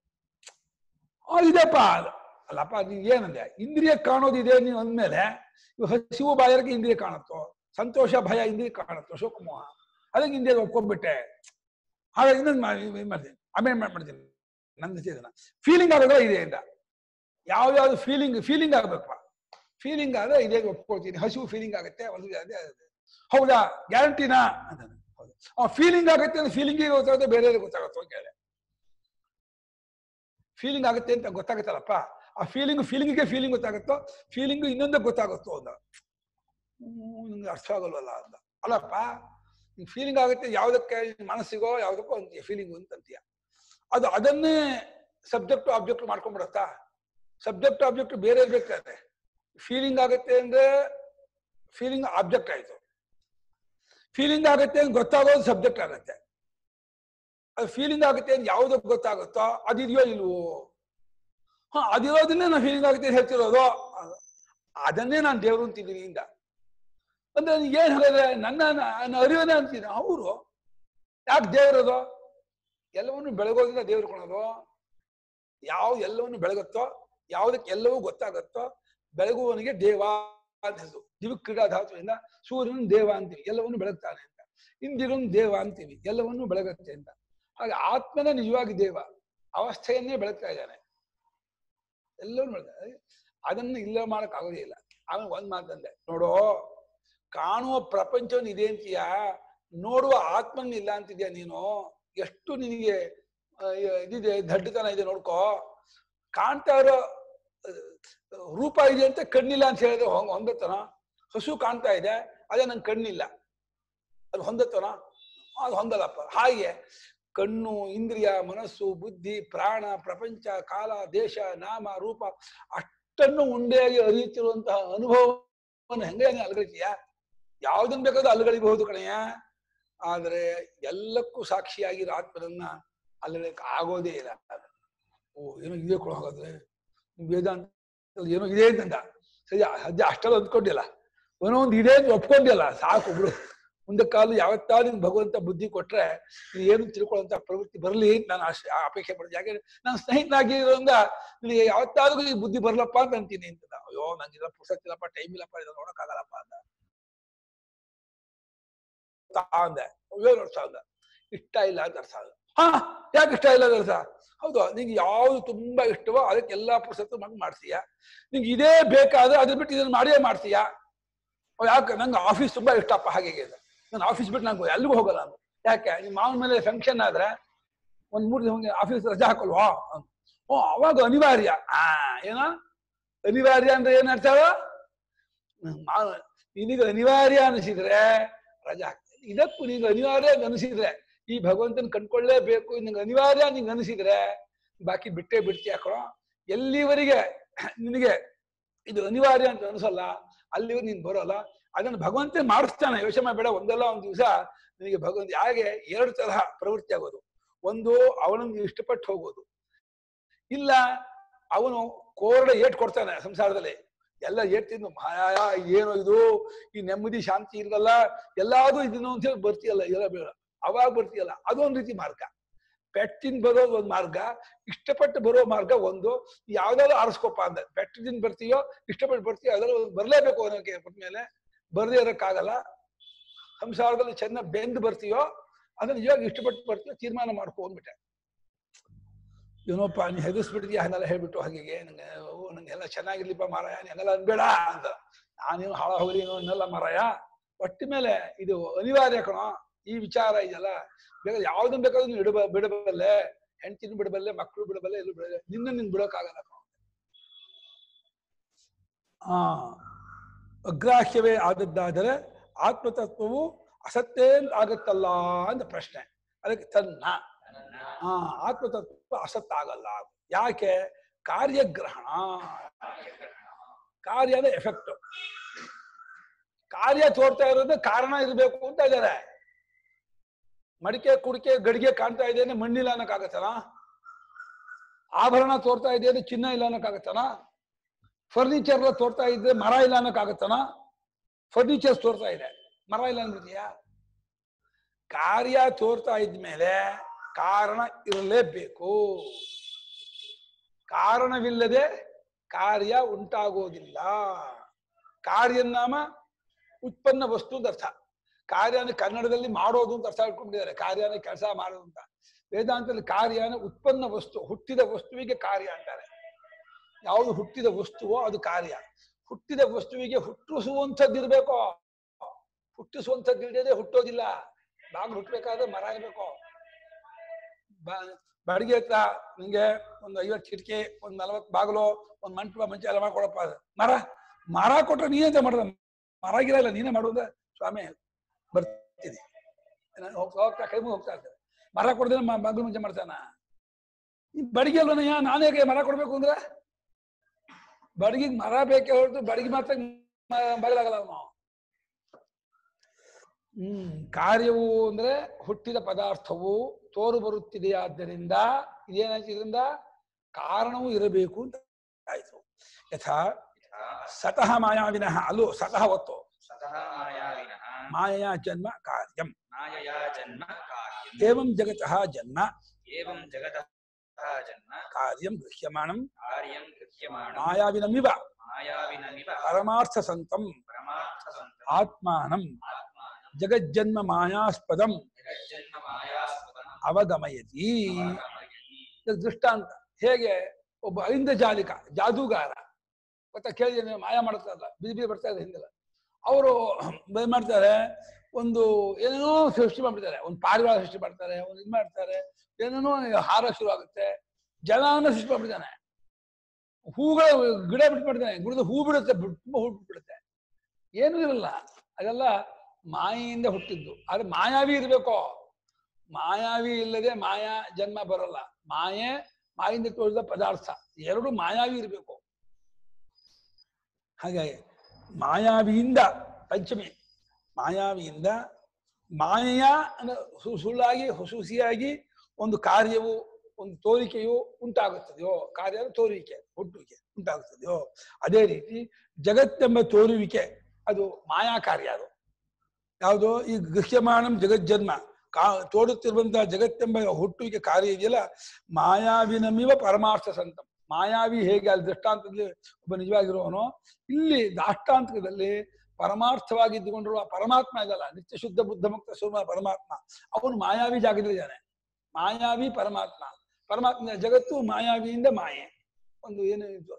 ಆ ಇದೆಪ್ಪ ಅಲ್ಲಪ್ಪ ನೀನ್ ಏನಂದೆ ಇಂದ್ರಿಯ ಕಾಣೋದಿದೆ ನೀವು ಅಂದ್ಮೇಲೆ ಇವು ಹಸಿವು ಬಾಯಾರಿಕೆ ಇಂದ್ರಿಯ ಕಾಣುತ್ತೋ ಸಂತೋಷ ಭಯ ಇಂದ್ರಿಯ ಕಾಣುತ್ತೋ ಶೋಕಮೋಹ ಅದಕ್ಕೆ ಇಂದ್ರಿಯ ಒಪ್ಕೊಂಡ್ಬಿಟ್ಟೆ ಹಾಗಾಗಿ ಇನ್ನೊಂದು ಮಾಡ್ತೀನಿ ಅಮೆಂಡ್ಮೆಂಟ್ ಮಾಡ್ತೀನಿ ನನ್ನ ಇದನ್ನ ಫೀಲಿಂಗ್ ಆಗೋದ್ರ ಇದೆ ಅಂತ ಯಾವ್ಯಾವ್ದು ಫೀಲಿಂಗ್ ಫೀಲಿಂಗ್ ಆಗ್ಬೇಕಪ್ಪ ಫೀಲಿಂಗ್ ಆದ್ರೆ ಇದೇ ಒಪ್ಕೊಳ್ತೀನಿ ಹಸಿವು ಫೀಲಿಂಗ್ ಆಗುತ್ತೆ ಒಂದು ಅದೇ ಅದೇ. ಹೌದಾ ಗ್ಯಾರಂಟಿನಾ ಅಂತ ಹೌದು ಆ ಫೀಲಿಂಗ್ ಆಗುತ್ತೆ ಅಂದ್ರೆ ಫೀಲಿಂಗಿಗೆ ಗೊತ್ತಾಗುತ್ತೆ ಬೇರೆ ಗೊತ್ತಾಗುತ್ತೋ ಅಂತ ಕೇಳಿದೆ ಫೀಲಿಂಗ್ ಆಗುತ್ತೆ ಅಂತ ಗೊತ್ತಾಗುತ್ತಲ್ಲಪ್ಪ ಆ ಫೀಲಿಂಗ್ ಫೀಲಿಂಗಿಗೆ ಫೀಲಿಂಗ್ ಗೊತ್ತಾಗುತ್ತೋ ಫೀಲಿಂಗ್ ಇನ್ನೊಂದಕ್ಕೆ ಗೊತ್ತಾಗುತ್ತೋ ಅಂದ ಹ್ಮ್, ನಿಮ್ಗೆ ಅರ್ಥ ಆಗಲ್ವಲ್ಲ ಅಂದ ಅಲ್ಲಪ್ಪ ಫೀಲಿಂಗ್ ಆಗುತ್ತೆ ಯಾವ್ದಕ್ಕೆ ನಿನ್ ಮನಸ್ಸಿಗೋ ಯಾವ್ದಕ್ಕೋ ಅಂತೀಯ ಫೀಲಿಂಗ್ ಅಂತ ಅಂತೀಯ ಅದು ಅದನ್ನೇ ಸಬ್ಜೆಕ್ಟ್ ಆಬ್ಜೆಕ್ಟ್ ಮಾಡ್ಕೊಂಡ್ಬಿಡತ್ತಾ ಸಬ್ಜೆಕ್ಟ್ ಆಬ್ಜೆಕ್ಟ್ ಬೇರೆ ಇರ್ಬೇಕಾದ್ರೆ ಫೀಲಿಂಗ್ ಆಗುತ್ತೆ ಅಂದ್ರೆ ಫೀಲಿಂಗ್ ಆಬ್ಜೆಕ್ಟ್ ಆಯ್ತು ಫೀಲಿಂಗ್ ಆಗುತ್ತೆ ಅಂತ ಗೊತ್ತಾಗೋದು ಸಬ್ಜೆಕ್ಟ್ ಆಗುತ್ತೆ ಅದು ಫೀಲಿಂಗ್ ಆಗುತ್ತೆ ಅಂತ ಯಾವ್ದಕ್ಕೆ ಗೊತ್ತಾಗುತ್ತೋ ಅದಿದೆಯೋ ಇಲ್ವೋ ಹಾ ಅದಿರೋದನ್ನೇ ನಾನು ಫೀಲಿಂಗ್ ಆಗುತ್ತೆ ಅಂತ ಹೇಳ್ತಿರೋದು ಅದನ್ನೇ ನಾನು ದೇವರು ಅಂತಿದ್ದೀನಿ ಇಂದ ಅಂದ್ರೆ ಏನ್ ಹೇಳಿದ್ರೆ ನನ್ನ ನನ್ನ ಅರಿವನೇ ಅಂತೀನಿ ಅವರು ಯಾಕೆ ದೇವರದು ಎಲ್ಲವನ್ನು ಬೆಳಗೋದ್ರಿಂದ ದೇವ್ರು ಕೊಡೋದು ಯಾವ ಎಲ್ಲವನ್ನು ಬೆಳಗುತ್ತೋ ಯಾವುದಕ್ಕೆ ಎಲ್ಲವೂ ಗೊತ್ತಾಗುತ್ತೋ ಬೆಳಗುವವನಿಗೆ ದೇವ ಅಂತ ಹೆಸರು ದಿವ್ ಕ್ರೀಡಾ ಧಾತುವಿಂದ ಸೂರ್ಯನ ದೇವ ಅಂತೀವಿ ಎಲ್ಲವನ್ನು ಬೆಳಗ್ತಾನೆ ಅಂತ ಇಂದಿರನ್ ದೇವ ಅಂತೀವಿ ಎಲ್ಲವನ್ನು ಬೆಳಗುತ್ತೆ ಅಂತ ಹಾಗೆ ಆತ್ಮನೇ ನಿಜವಾಗಿ ದೇವ ಅವಸ್ಥೆಯನ್ನೇ ಬೆಳಗ್ತಾ ಇದ್ದಾನೆ ಎಲ್ಲವನ್ನು ಬೆಳಗ್ತಾನೆ ಅದನ್ನು ಇಲ್ಲ ಮಾಡಕ್ ಆಗೋದೇ ಇಲ್ಲ ಆಮೇಲೆ ಒಂದ್ ಮಾತಂದೆ ನೋಡೋ ಕಾಣುವ ಪ್ರಪಂಚವನ್ನು ಇದೆ ಅಂತೀಯ ನೋಡುವ ಆತ್ಮನ್ ಇಲ್ಲ ಅಂತಿದ್ಯಾ ನೀನು ಎಷ್ಟು ನಿನಗೆ ಆ, ಇದಿದೆ ದಡ್ಡತನ ಇದೆ ನೋಡ್ಕೋ ಕಾಣ್ತಾ ಇರೋ ಆ, ರೂಪ ಇದೆ ಅಂತ ಕಣ್ಣಿಲ್ಲ ಅಂತ ಹೇಳಿದ್ರೆ ಹೊಂಗ ಹೊಂದತನ ಹಸು ಕಾಣ್ತಾ ಇದೆ ಅದೇ ನಂಗೆ ಕಣ್ಣಿಲ್ಲ ಅದು ಹೊಂದತನ ಅದು ಹೊಂದಲ್ಲಪ್ಪ ಹಾಗೆ ಕಣ್ಣು ಇಂದ್ರಿಯ ಮನಸ್ಸು ಬುದ್ಧಿ ಪ್ರಾಣ ಪ್ರಪಂಚ ಕಾಲ ದೇಶ ನಾಮ ರೂಪ ಅಷ್ಟನ್ನು ಉಂಡೆಯಾಗಿ ಅರಿಯುತ್ತಿರುವಂತಹ ಅನುಭವವನ್ನು ಹೆಂಗೆ ನೀನು ಅಲ್ಗಳಿತೀಯ ಯಾವುದನ್ನ ಬೇಕಾದ್ರೂ ಅಲ್ಗಳಿಬಹುದು ಕಣಯ್ಯ ಆದ್ರೆ ಎಲ್ಲಕ್ಕೂ ಸಾಕ್ಷಿಯಾಗಿರೋ ಆತ್ಮನನ್ನ ಅಲ್ಗಳಕ್ಕೆ ಆಗೋದೇ ಇಲ್ಲ ಓ ಏನೋ ಇದೆ ಕೊಡ ಹಾಗಾದ್ರೆ ವೇದಾಂತ ಏನೋ ಇದೆ ಅಂತಂದ ಸರಿ ಅಜ್ಜ ಅಷ್ಟೆಲ್ಲ ಅಂದ್ಕೊಂಡಿಲ್ಲ ಏನೋ ಒಂದು ಇದೆ ಅಂತ ಒಪ್ಕೊಂಡಿಲ್ಲ ಸಾಕು ಬಿಡು ಮುಂದೆ ಕಾಲ ಯಾವತ್ತಾದ್ರೂ ನಿಂಗೆ ಭಗವಂತ ಬುದ್ಧಿ ಕೊಟ್ರೆ ನೀನು ಏನು ತಿಳ್ಕೊಳ್ಳೋಂತ ಪ್ರವೃತ್ತಿ ಬರಲಿ ಅಂತ ನಾನು ಆಶೆ ಆ ಅಪೇಕ್ಷೆ ಪಡ್ತೀನಿ ಯಾಕಂದ್ರೆ ನಾನು ಸ್ನೇಹಿತನಾಗಿರೋದ್ರಿಂದ ನಿನಗೆ ಯಾವತ್ತಾದ್ರೂ ಈ ಬುದ್ಧಿ ಬರ್ಲಪ್ಪ ಅಂತ ಅಂತೀನಿ ಅಂತ ಅಯ್ಯೋ ನಂಗಿಲ್ಲ ಪುಸ್ತಕ ಇಲ್ಲಪ್ಪ ಟೈಮ್ ಇಲ್ಲಪ್ಪ ಇದನ್ನ ನೋಡಕ್ಕಾಗಲ್ಲಪ್ಪ ಅಂತ ಅಂದೆ ಏನು ಅರ್ಥ ಅಂದ ಇಷ್ಟ ಇಲ್ಲ ಅಂತ ಅರ್ಥ ಆದ ಹಾ ಯಾಕೆ ಇಷ್ಟ ಇಲ್ಲ ಅಂತ ಅರ್ಥ ಹೌದು ನಿಂಗೆ ಯಾವ್ದು ತುಂಬಾ ಇಷ್ಟವೋ ಅದಕ್ಕೆ ಎಲ್ಲಾ ಪುಸ್ತಕ ಮಗ್ ಮಾಡ್ತೀಯ ನಿಂಗೆ ಇದೇ ಬೇಕಾದ್ರೆ ಅದ್ರ ಬಿಟ್ಟು ಇದನ್ನ ಮಾಡಿಯೇ ಮಾಡ್ತೀಯ ಅವ್ ಯಾಕೆ ನಂಗೆ ಆಫೀಸ್ ತುಂಬಾ ಇಷ್ಟಪ್ಪ ಹಾಗೆ ಹೀಗೆ ಅಂತ. ನಾನು ಆಫೀಸ್ ಬಿಟ್ಟು ನಂಗೆ ಎಲ್ಲಿಗೂ ಹೋಗಲ್ಲ ನಾನು ಯಾಕೆ ನಿಮ್ಮ ಮಾವನ ಮೇಲೆ ಫಂಕ್ಷನ್ ಆದ್ರೆ ಒಂದ್ ಮೂರು ದಿನ ಆಫೀಸ್ ರಜಾ ಹಾಕೊಲ್ವಾ ಅಂತ. ಓ ಅವಾಗ ಅನಿವಾರ್ಯ ಆ ಏನ ಅನಿವಾರ್ಯ ಅಂದ್ರೆ ಏನ್ ಅರ್ಥ ಮಾವ- ನಿನಗೆ ಅನಿವಾರ್ಯ ಅನಿಸಿದ್ರೆ ರಜಾ ಹಾಕ್ತೀನಿ ಇದಕ್ಕೂ ನಿಂಗೆ ಅನಿವಾರ್ಯ ಅಂತ ಅನಿಸಿದ್ರೆ ಈ ಭಗವಂತನ ಕಂಡ್ಕೊಳ್ಳೇಬೇಕು ನಿಂಗೆ ಅನಿವಾರ್ಯ ನಿಂಗೆ ಅನಿಸಿದ್ರೆ ಬಾಕಿ ಬಿಟ್ಟೇ ಬಿಡ್ತೀಯ ಕಣೋ ಎಲ್ಲಿವರೆಗೆ ನಿನಗೆ ಇದು ಅನಿವಾರ್ಯ ಅಂತ ಅನಿಸಲ್ಲ ಅಲ್ಲಿವರೆಗೆ ನೀನ್ ಬರೋಲ್ಲ ಅದನ್ನು ಭಗವಂತ ಮಾಡಿಸ್ತಾನೆ ಯೋಚನೆ ಬೇಡ ಒಂದಲ್ಲ ಒಂದು ದಿವಸ ನಿನಗೆ ಭಗವಂತ ಹಾಗೆ ಎರಡು ತರಹ ಪ್ರವೃತ್ತಿ ಆಗೋದು ಒಂದು ಅವನನ್ನು ಇಷ್ಟಪಟ್ಟು ಹೋಗೋದು ಇಲ್ಲ ಅವನು ಕೋರಡ ಏಟ್ ಕೊಡ್ತಾನೆ ಸಂಸಾರದಲ್ಲಿ ಎಲ್ಲ ಏಟ್ ತಿಂದು ಮಾಯ ಏನೋ ಇದು ಈ ನೆಮ್ಮದಿ ಶಾಂತಿ ಇರಲ್ಲ ಎಲ್ಲಾದು ಇದನ್ನು ಅಂತ ಹೇಳಿ ಬರ್ತೀಯಲ್ಲ ಎಲ್ಲ ಬೇಡ ಅವಾಗ ಬರ್ತೀಯಲ್ಲ ಅದೊಂದು ರೀತಿ ಮಾರ್ಗ ಪೆಟ್ಟಿಂದ ಬರೋದು ಒಂದು ಮಾರ್ಗ ಇಷ್ಟಪಟ್ಟು ಬರೋ ಮಾರ್ಗ ಒಂದು ಯಾವ್ದಾದ್ರು ಆರಿಸ್ಕೊಪ್ಪ ಅಂದ ಪೆಟ್ಟದಿಂದ ಬರ್ತೀಯೋ ಇಷ್ಟಪಟ್ಟು ಬರ್ತೀಯೋ ಅದ್ರಲ್ಲಿ ಒಂದು ಬರ್ಲೇಬೇಕು ಅನ್ನೋಕೆ ಮೇಲೆ ಬರ್ದೇ ಇರಕ್ಕಾಗಲ್ಲ ಸಂಸಾರದಲ್ಲಿ ಚೆನ್ನಾಗಿ ಬೆಂದು ಬರ್ತೀಯೋ ಅದನ್ನ ಇವಾಗ ಇಷ್ಟಪಟ್ಟು ಬರ್ತೀಯೋ ತೀರ್ಮಾನ ಮಾಡ್ಕೊ ಅಂದ್ಬಿಟ್ಟೆ ಏನೋಪ್ಪ ನೀ ಹೆದರ್ಸ್ಬಿಟ್ಟಿದ್ಯಾ ಹಂಗೆಲ್ಲ ಹೇಳ್ಬಿಟ್ಟು ಹಾಗೆ ನಂಗೆ ಓ ನಂಗೆಲ್ಲ ಚೆನ್ನಾಗಿರ್ಲಿಪ್ಪ ಮಾರಾಯ ನೀನೆಲ್ಲ ಅನ್ಬೇಡ ಅಂತ ನಾನೇನು ಹಾಳ ಹೋಗ್ಲಿ ಏನೋ ಇನ್ನೆಲ್ಲ ಮಾರಾಯ ಒಟ್ಟ ಮೇಲೆ ಇದು ಅನಿವಾರ್ಯ ಕಣೋ ಈ ವಿಚಾರ ಇದೆಯಲ್ಲ ಬೇಕಾದ್ರೆ ಯಾವ್ದನ್ ಬೇಕಾದ್ರೂ ನೀನು ಇಡಬ ಬಿಡಬಲ್ಲೆ ಹೆಂಡತಿನ ಬಿಡಬಲ್ಲೆ ಮಕ್ಕಳು ಬಿಡಬಲ್ಲೆ ಎಲ್ಲೂ ಬಿಡಬಲ್ಲೆ ನಿನ್ನ ನಿನ್ ಬಿಡೋಕ್ಕಾಗಲ್ಲ ಕಣೋ ಆ ಅಗ್ರಾಹ್ಯವೇ ಆದದ್ದಾದರೆ ಆತ್ಮತತ್ವವು ಅಸತ್ತೇ ಆಗತ್ತಲ್ಲ ಅಂತ ಪ್ರಶ್ನೆ ಅದಕ್ಕೆ ತನ್ನ ಆ ಆತ್ಮತತ್ವ ಅಸತ್ತಾಗಲ್ಲ ಯಾಕೆ ಕಾರ್ಯಗ್ರಹಣ ಕಾರ್ಯದ ಎಫೆಕ್ಟ್ ಕಾರ್ಯ ತೋರ್ತಾ ಇರೋದು ಕಾರಣ ಇರಬೇಕು ಅಂತ ಇದ್ದಾರೆ ಮಡಿಕೆ ಕುಡಿಕೆ ಗಡಿಗೆ ಕಾಣ್ತಾ ಇದೆ ಅಂದ್ರೆ ಮಣ್ಣಿಲ್ಲ ಅನ್ನಕ್ಕಾಗತ್ತನ ಆಭರಣ ತೋರ್ತಾ ಇದೆ ಅಂದ್ರೆ ಚಿನ್ನ ಇಲ್ಲ ಅನ್ನಕ್ಕಾಗತ್ತನ ಫರ್ನಿಚರ್ ಎಲ್ಲ ತೋರ್ತಾ ಇದ್ರೆ ಮರ ಇಲ್ಲ ಅನ್ನಕ್ಕಾಗತ್ತನ ಫರ್ನಿಚರ್ಸ್ ತೋರ್ತಾ ಇದೆ ಮರ ಇಲ್ಲ ಅಂದ್ಬಿಟ್ಟಿಯಾ ಕಾರ್ಯ ತೋರ್ತಾ ಇದ್ಮೇಲೆ ಕಾರಣ ಇರಲೇಬೇಕು ಕಾರಣವಿಲ್ಲದೆ ಕಾರ್ಯ ಉಂಟಾಗೋದಿಲ್ಲ ಕಾರ್ಯನಾಮ ಉತ್ಪನ್ನ ವಸ್ತು ಅಂತ ಅರ್ಥ ಕಾರ್ಯ ಅಂದ್ರೆ ಕನ್ನಡದಲ್ಲಿ ಮಾಡೋದು ಅಂತ ಅರ್ಥ ಇಟ್ಕೊಂಡಿದ್ದಾರೆ ಕಾರ್ಯ ಅಂದ್ರೆ ಕೆಲಸ ಮಾಡೋದು ಅಂತ ವೇದಾಂತದಲ್ಲಿ ಕಾರ್ಯ ಅಂದ್ರೆ ಉತ್ಪನ್ನ ವಸ್ತು ಹುಟ್ಟಿದ ವಸ್ತುವಿಗೆ ಕಾರ್ಯ ಅಂತಾರೆ ಯಾವುದು ಹುಟ್ಟಿದ ವಸ್ತುವೋ ಅದು ಕಾರ್ಯ ಹುಟ್ಟಿದ ವಸ್ತುವಿಗೆ ಹುಟ್ಟಿಸುವಂಥದ್ದು ಇರ್ಬೇಕು ಹುಟ್ಟಿಸುವಂಥದ್ದು ಇಲ್ಲದೆ ಹುಟ್ಟೋದಿಲ್ಲ ಬಾಗಿಲು ಹುಟ್ಟಬೇಕಾದ್ರೆ ಮರ ಇರ್ಬೇಕು ಬ- ಬಾಡಿಗೆ ಹತ್ರ ನಿಂಗೆ ಒಂದು ಐವತ್ತು ಕಿಟಕಿ ಒಂದ್ ನಲವತ್ತು ಬಾಗಿಲು ಒಂದ್ ಮಂಟಪ ಮಂಚ ಎಲ್ಲ ಮಾಡ್ಕೊಡಪ್ಪ ಅದು. ಮರ ಮರ ಕೊಟ್ರೆ ನೀನೇ ಅಂತ ಮಾಡೋದ ಮರ ಗಿರ ಇಲ್ಲ ನೀನೇ ಮಾಡುವುದ ಸ್ವಾಮಿ ಬರ್ತೀನಿ ನಾನು ಹೋಗ್ತಾ ಹೋಗ್ತಾ ಕೈ ಮುಗ್ದು ಹೋಗ್ತಾ ಇರ್ತೇನೆ ಮರ ಕೊಡದ್ರೆ ಮಗಳು ಮುಂಚೆ ಮಾಡ್ತಾನ ಈ ಬಡಗಿ ಅಲ್ವನಯ್ಯ ನಾನೇ ಮರ ಕೊಡ್ಬೇಕು ಅಂದ್ರೆ ಬಡಗಿಗೆ ಮರ ಬೇಕೇ ಹೊರತು ಬಡಗಿ ಮಾತ್ರ ಮ- ಬಗಲಾಗಲ್ಲ ಅವನು ಹ್ಮ್ ಕಾರ್ಯವು ಅಂದ್ರೆ ಹುಟ್ಟಿದ ಪದಾರ್ಥವು ತೋರು ಬರುತ್ತಿದೆಯಾದ್ದರಿಂದ ಇದೇನಾಯ್ತು ಇದರಿಂದ ಕಾರಣವೂ ಇರಬೇಕು ಅಂತ ಆಯ್ತು ಯಥಾ ಯಥಾ ಸತಃ ಮಾಯಾವಿನಃ ಅಲ್ಲೂ ಸತಃ ಒತ್ತು ಸತಃ ಮಾಯಾವಿನಃ ಮಾಯಾ ಜನ್ಮ ಕಾರ್ಯಂ ಮಾಯಯಾ ಜನ್ಮ ಕಾರ್ಯಂ ಏವಂ ಜಗತಃ ಜನ್ಮ ಏವಂ ಜಗತಃ ಜನ್ಮ ಕಾರ್ಯಂ ಗೃಹ್ಯಮಾಣಂ ಕಾರ್ಯಂ ಗೃಹ್ಯಮಾಣಂ ಮಾಯಾವಿನಮಿವ ಮಾಯಾವಿನಮಿವ ಪರಮಾರ್ಥ ಸಂತಂ ಪರಮಾರ್ಥಸಂತಂ ಆತ್ಮಾನಂ ಆತ್ಮಾನಂ ಜಗಜ್ಜನ್ಮ ಮಾಯಾಸ್ಪದಂ ಜಗಜ್ಜನ್ಮ ಮಾಯಾಸ್ಪದಂ ಅವಗಮಯತಿ ಅವಗಮಯತಿ. ಇದು ದೃಷ್ಟಾಂತ ಹೇಗೆ ಒಬ್ಬ ಐಂದ್ರಜಾಲಿಕ ಜಾದೂಗಾರ ಗೊತ್ತಾ ಕೇಳಿದ್ರೆ ಮಾಯ ಮಾಡ್ತಾರಲ್ಲ ಬಿಸಿ ಬಿಸಿ ಬರ್ತಾ ಇದೆ ಹಿಂದೆಲ್ಲ ಅವರು ಏನ್ ಮಾಡ್ತಾರೆ ಒಂದು ಏನೇನೋ ಸೃಷ್ಟಿ ಮಾಡ್ಬಿಡ್ತಾರೆ ಒಂದು ಪಾರಿವಾಳ ಸೃಷ್ಟಿ ಮಾಡ್ತಾರೆ ಒಂದು ಇದು ಮಾಡ್ತಾರೆ ಏನೇನೋ ಹಾರ ಶುರು ಆಗುತ್ತೆ ಜಲನ ಸೃಷ್ಟಿ ಮಾಡ್ಬಿಡ್ತಾನೆ ಹೂಗಳ ಗಿಡ ಬಿಟ್ಟು ಮಾಡ್ತಾನೆ ಗಿಡದ ಹೂ ಬಿಡುತ್ತೆ ಬಿ- ತುಂಬಾ ಹೂ ಬಿಡುತ್ತೆ ಏನೂ ಇರಲ್ಲ ಅದೆಲ್ಲ ಮಾಯೆಯಿಂದ ಹುಟ್ಟಿದ್ದು ಆದ್ರೆ ಮಾಯಾವಿ ಇರ್ಬೇಕು ಮಾಯಾವಿ ಇಲ್ಲದೆ ಮಾಯಾ ಜನ್ಮ ಬರಲ್ಲ ಮಾಯೆ ಮಾಯಿಂದ ತೋರಿದ ಪದಾರ್ಥ ಎರಡು ಮಾಯಾವಿ ಇರಬೇಕು ಹಾಗಾಗಿ ಮಾಯಾವಿಯಿಂದ ಪಂಚಮಿ ಮಾಯಾವಿಯಿಂದ ಮಾಯೆಯ ಅಂದ್ರೆ ಸು- ಸುಳ್ಳಾಗಿ ಹುಸುಸಿಯಾಗಿ ಒಂದು ಕಾರ್ಯವು ಒಂದು ತೋರಿಕೆಯು ಉಂಟಾಗುತ್ತದೆಯೋ ಕಾರ್ಯ ಅಂದ್ರೆ ತೋರುವಿಕೆ ಹುಟ್ಟುವಿಕೆ ಉಂಟಾಗುತ್ತದೆಯೋ ಅದೇ ರೀತಿ ಜಗತ್ತೆಂಬ ತೋರುವಿಕೆ ಅದು ಮಾಯಾ ಕಾರ್ಯ ಅದು ಯಾವುದು ಈ ಗೃಹ್ಯಮಾನಂ ಜಗಜ್ಜನ್ಮ ಕಾ ತೋಡುತ್ತಿರುವಂತಹ ಜಗತ್ತೆಂಬ ಹುಟ್ಟುವಿಕೆ ಕಾರ್ಯ ಇದೆಯಲ್ಲ ಮಾಯಾವಿನಮಿವ ಪರಮಾರ್ಥ ಸಂತ ಮಾಯಾವಿ ಹೇಗೆ ಅಲ್ಲಿ ದೃಷ್ಟಾಂತದಲ್ಲಿ ಒಬ್ಬ ನಿಜವಾಗಿರುವವನು ಇಲ್ಲಿ ದಾಷ್ಟಾಂತಕದಲ್ಲಿ ಪರಮಾರ್ಥವಾಗಿದ್ದುಕೊಂಡಿರುವ ಪರಮಾತ್ಮ ಇದಲ್ಲ ನಿತ್ಯ ಶುದ್ಧ ಬುದ್ಧ ಮುಕ್ತ ಸ್ವರೂಪ ಪರಮಾತ್ಮ ಅವನು ಮಾಯಾವಿ ಜಾಗದಲ್ಲಿದ್ದಾನೆ ಮಾಯಾವಿ ಪರಮಾತ್ಮ ಪರಮಾತ್ಮ ಜಗತ್ತು ಮಾಯಾವಿಯಿಂದ ಮಾಯೆ ಒಂದು ಏನು ಇದು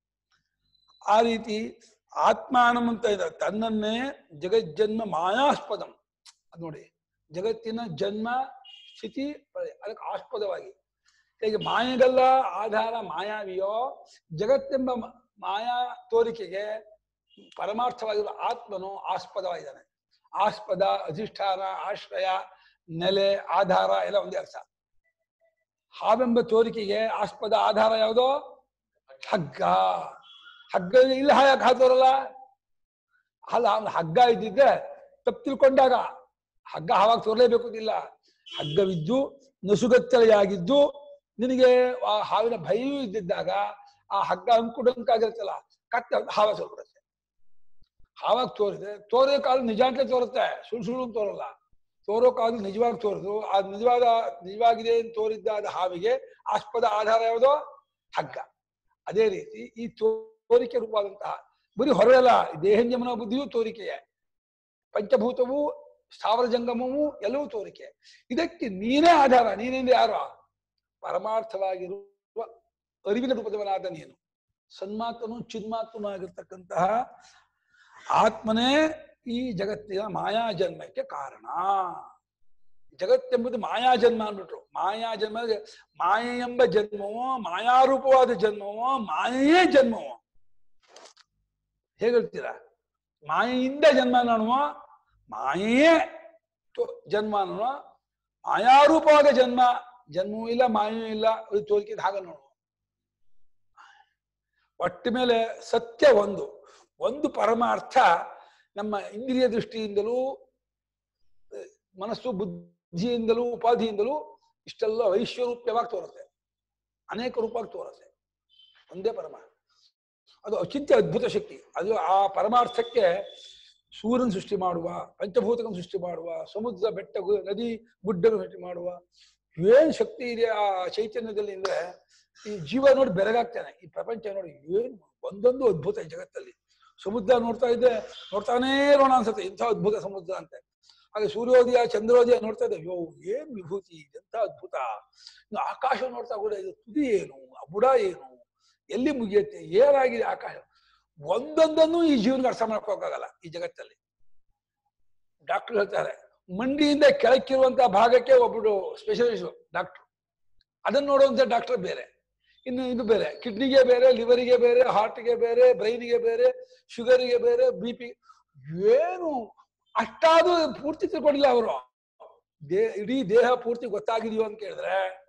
ಆ ರೀತಿ ಆತ್ಮಾನಂ ಅಂತ ಇದೆ ತನ್ನನ್ನೇ ಜಗಜ್ಜನ್ಮ ಮಾಯಾಸ್ಪದಂ ಅದು ನೋಡಿ ಜಗತ್ತಿನ ಜನ್ಮ ಸ್ಥಿತಿ ಪ್ರಳಯ. ಅದಕ್ಕೆ ಆಸ್ಪದವಾಗಿ ಹೇಗೆ ಮಾಯೆಗೆಲ್ಲ ಆಧಾರ ಮಾಯಾವಿಯೋ ಜಗತ್ತೆಂಬ ಮ- ಮಾಯಾ ತೋರಿಕೆಗೆ ಪರಮಾರ್ಥವಾಗಿರುವ ಆತ್ಮನು ಆಸ್ಪದವಾಗಿದ್ದಾನೆ ಆಸ್ಪದ ಅಧಿಷ್ಠಾನ ಆಶ್ರಯ ನೆಲೆ ಆಧಾರ ಎಲ್ಲ ಒಂದೇ ಅರ್ಥ ಹಾವೆಂಬ ತೋರಿಕೆಗೆ ಆಸ್ಪದ ಆಧಾರ ಯಾವುದೋ ಹಗ್ಗ ಹಗ್ಗ ಇಲ್ಲ ಹಾಗೆ ಹಾಕೋರಲ್ಲ ಅಲ್ಲ ಅವ್ನು ಹಗ್ಗ ಇದ್ದಿದ್ದೆ ತಪ್ಪು ತಿಳ್ಕೊಂಡಾಗ ಹಗ್ಗ ಆವಾಗ ತೋರಲೇಬೇಕು ಅಂತಿಲ್ಲ ಹಗ್ಗವಿದ್ದು ನಸುಗತ್ತಲೆಯಾಗಿದ್ದು ನಿನಗೆ ಆ ಹಾವಿನ ಭಯವೂ ಇದ್ದಿದ್ದಾಗ ಆ ಹಗ್ಗ ಅಂಕುಡಂಕಾಗಿರುತ್ತಲ್ಲ ಕತ್ತ ಹಾವ ತೋರ್ಬಿಡುತ್ತೆ ಹಾವಾಗ ತೋರಿದೆ ತೋರೋ ಕಾಲ ನಿಜ ಅಂತಲೇ ತೋರುತ್ತೆ ಸುಳ್ಳು ಸುಳ್ಳು ಅಂತ ತೋರಲ್ಲ ತೋರೋ ಕಾಲ ನಿಜವಾಗಿ ತೋರಿದು ಆ ನಿಜವಾದ ನಿಜವಾಗಿದೆ ಅಂತ ತೋರಿದ್ದ ಅದು ಹಾವಿಗೆ ಆಸ್ಪದ ಆಧಾರ ಯಾವುದೋ ಹಗ್ಗ ಅದೇ ರೀತಿ ಈ ತೋರಿಕೆ ರೂಪವಾದಂತಹ ಬರೀ ಹೊರಗಲ್ಲ ದೇಹಂಜಮನ ಬುದ್ಧಿಯೂ ತೋರಿಕೆಯೇ ಪಂಚಭೂತವು ಸ್ಥಾವರ ಜಂಗಮವು ಎಲ್ಲವೂ ತೋರಿಕೆ ಇದಕ್ಕೆ ನೀನೇ ಆಧಾರ ನೀನೆಂದ್ರೆ ಯಾರು ಪರಮಾರ್ಥವಾಗಿರುವ ಅರಿವಿನ ರೂಪದವನಾದ ನೀನು ಸನ್ಮಾತ್ಮನು ಚಿನ್ಮಾತ್ಮನು ಆಗಿರ್ತಕ್ಕಂತಹ ಆತ್ಮನೇ ಈ ಜಗತ್ತಿನ ಮಾಯಾ ಜನ್ಮಕ್ಕೆ ಕಾರಣ ಜಗತ್ತೆಂಬುದು ಮಾಯಾ ಜನ್ಮ ಅಂದ್ಬಿಟ್ರು ಮಾಯಾ ಜನ್ಮ ಅಂದ್ರೆ ಮಾಯೆ ಎಂಬ ಜನ್ಮವೋ ಮಾಯಾರೂಪವಾದ ಮಾಯೆಯೇ ಮಾಯೆಯೇ ಜನ್ಮವೋ ಹೇಗೆ ಹೇಳ್ತೀರಾ ಮಾಯೆಯಿಂದ ಜನ್ಮ ಅನ್ನುವ ಮಾಯೆಯೇ ತೋ- ಜನ್ಮ ಅನ್ನುವ ಮಾಯಾರೂಪವಾದ ಜನ್ಮ ಜನ್ಮವೂ ಇಲ್ಲ ಮಾಯೂ ಇಲ್ಲ ಅದು ತೋರಿಕೆ ಹಾಗೆ ನೋಡುವ ಒಟ್ಟ ಮೇಲೆ ಸತ್ಯ ಒಂದು ಒಂದು ಪರಮಾರ್ಥ ನಮ್ಮ ಇಂದ್ರಿಯ ದೃಷ್ಟಿಯಿಂದಲೂ ಅಹ್, ಮನಸ್ಸು ಬುದ್ಧಿಯಿಂದಲೂ ಉಪಾಧಿಯಿಂದಲೂ ಇಷ್ಟೆಲ್ಲ ವೈಶ್ವರೂಪ್ಯವಾಗಿ ತೋರುತ್ತೆ ಅನೇಕ ರೂಪವಾಗಿ ತೋರುತ್ತೆ ಒಂದೇ ಪರಮಾರ್ಥ ಅದು ಅಚಿಂತ್ಯ ಅದ್ಭುತ ಶಕ್ತಿ ಅದು ಆ ಪರಮಾರ್ಥಕ್ಕೆ ಸೂರ್ಯನ ಸೃಷ್ಟಿ ಮಾಡುವ ಪಂಚಭೂತಗಳನ್ನು ಸೃಷ್ಟಿ ಮಾಡುವ ಸಮುದ್ರ ಬೆಟ್ಟ ಗು- ನದಿ ಗುಡ್ಡನ್ನು ಸೃಷ್ಟಿ ಮಾಡುವ ಏನ್ ಶಕ್ತಿ ಇದೆ ಆ ಚೈತನ್ಯದಲ್ಲಿ ಅಂದ್ರೆ ಈ ಜೀವ ನೋಡಿ ಬೆರಗಾಗ್ತಾನೆ ಈ ಪ್ರಪಂಚ ನೋಡಿ ಏನ್ ಒಂದೊಂದು ಅದ್ಭುತ ಈ ಜಗತ್ತಲ್ಲಿ ಸಮುದ್ರ ನೋಡ್ತಾ ಇದ್ದೆ ನೋಡ್ತಾನೇ ಇರೋಣ ಅನ್ಸುತ್ತೆ ಇಂಥ ಅದ್ಭುತ ಸಮುದ್ರ ಅಂತೆ ಹಾಗೆ ಸೂರ್ಯೋದಯ ಚಂದ್ರೋದಯ ನೋಡ್ತಾ ಇದ್ದೆ ಅಯ್ಯೋ ಏನ್ ವಿಭೂತಿ ಎಂಥ ಅದ್ಭುತ ಇನ್ನು ಆಕಾಶ ನೋಡ್ತಾ ಕೂಡ ಇದು ತುದಿ ಏನು ಆ ಬುಡ ಏನು ಎಲ್ಲಿ ಮುಗಿಯುತ್ತೆ ಏನಾಗಿದೆ ಆಕಾಶ ಒಂದೊಂದನ್ನು ಈ ಜೀವನಕ್ಕೆ ಅರ್ಥ ಮಾಡ್ಕೋಕ್ಕಾಗಲ್ಲ ಈ ಜಗತ್ತಲ್ಲಿ ಡಾಕ್ಟರ್ ಹೇಳ್ತಾರೆ ಮಂಡಿಯಿಂದ ಕೆಳಕ್ಕಿರುವಂತಹ ಭಾಗಕ್ಕೆ ಒಬ್ಬರು ಸ್ಪೆಷಲಿಸ್ಟ್ ಡಾಕ್ಟರ್ ಅದನ್ನ ನೋಡುವಂತ ಡಾಕ್ಟರ್ ಬೇರೆ ಇನ್ನು ಇದು ಬೇರೆ ಕಿಡ್ನಿಗೆ ಬೇರೆ ಲಿವರಿಗೆ ಬೇರೆ ಹಾರ್ಟ್ಗೆ ಬೇರೆ ಬ್ರೈನಿಗೆ ಬೇರೆ ಶುಗರಿಗೆ ಬೇರೆ ಬಿ ಪಿ ಏನು ಅಷ್ಟಾದ್ರೂ ಪೂರ್ತಿ ತಿಳ್ಕೊಂಡಿಲ್ಲ ಅವರು ದೇ ಇಡೀ ದೇಹ ಪೂರ್ತಿ ಗೊತ್ತಾಗಿದೆಯೋ ಅಂತ ಕೇಳಿದ್ರೆ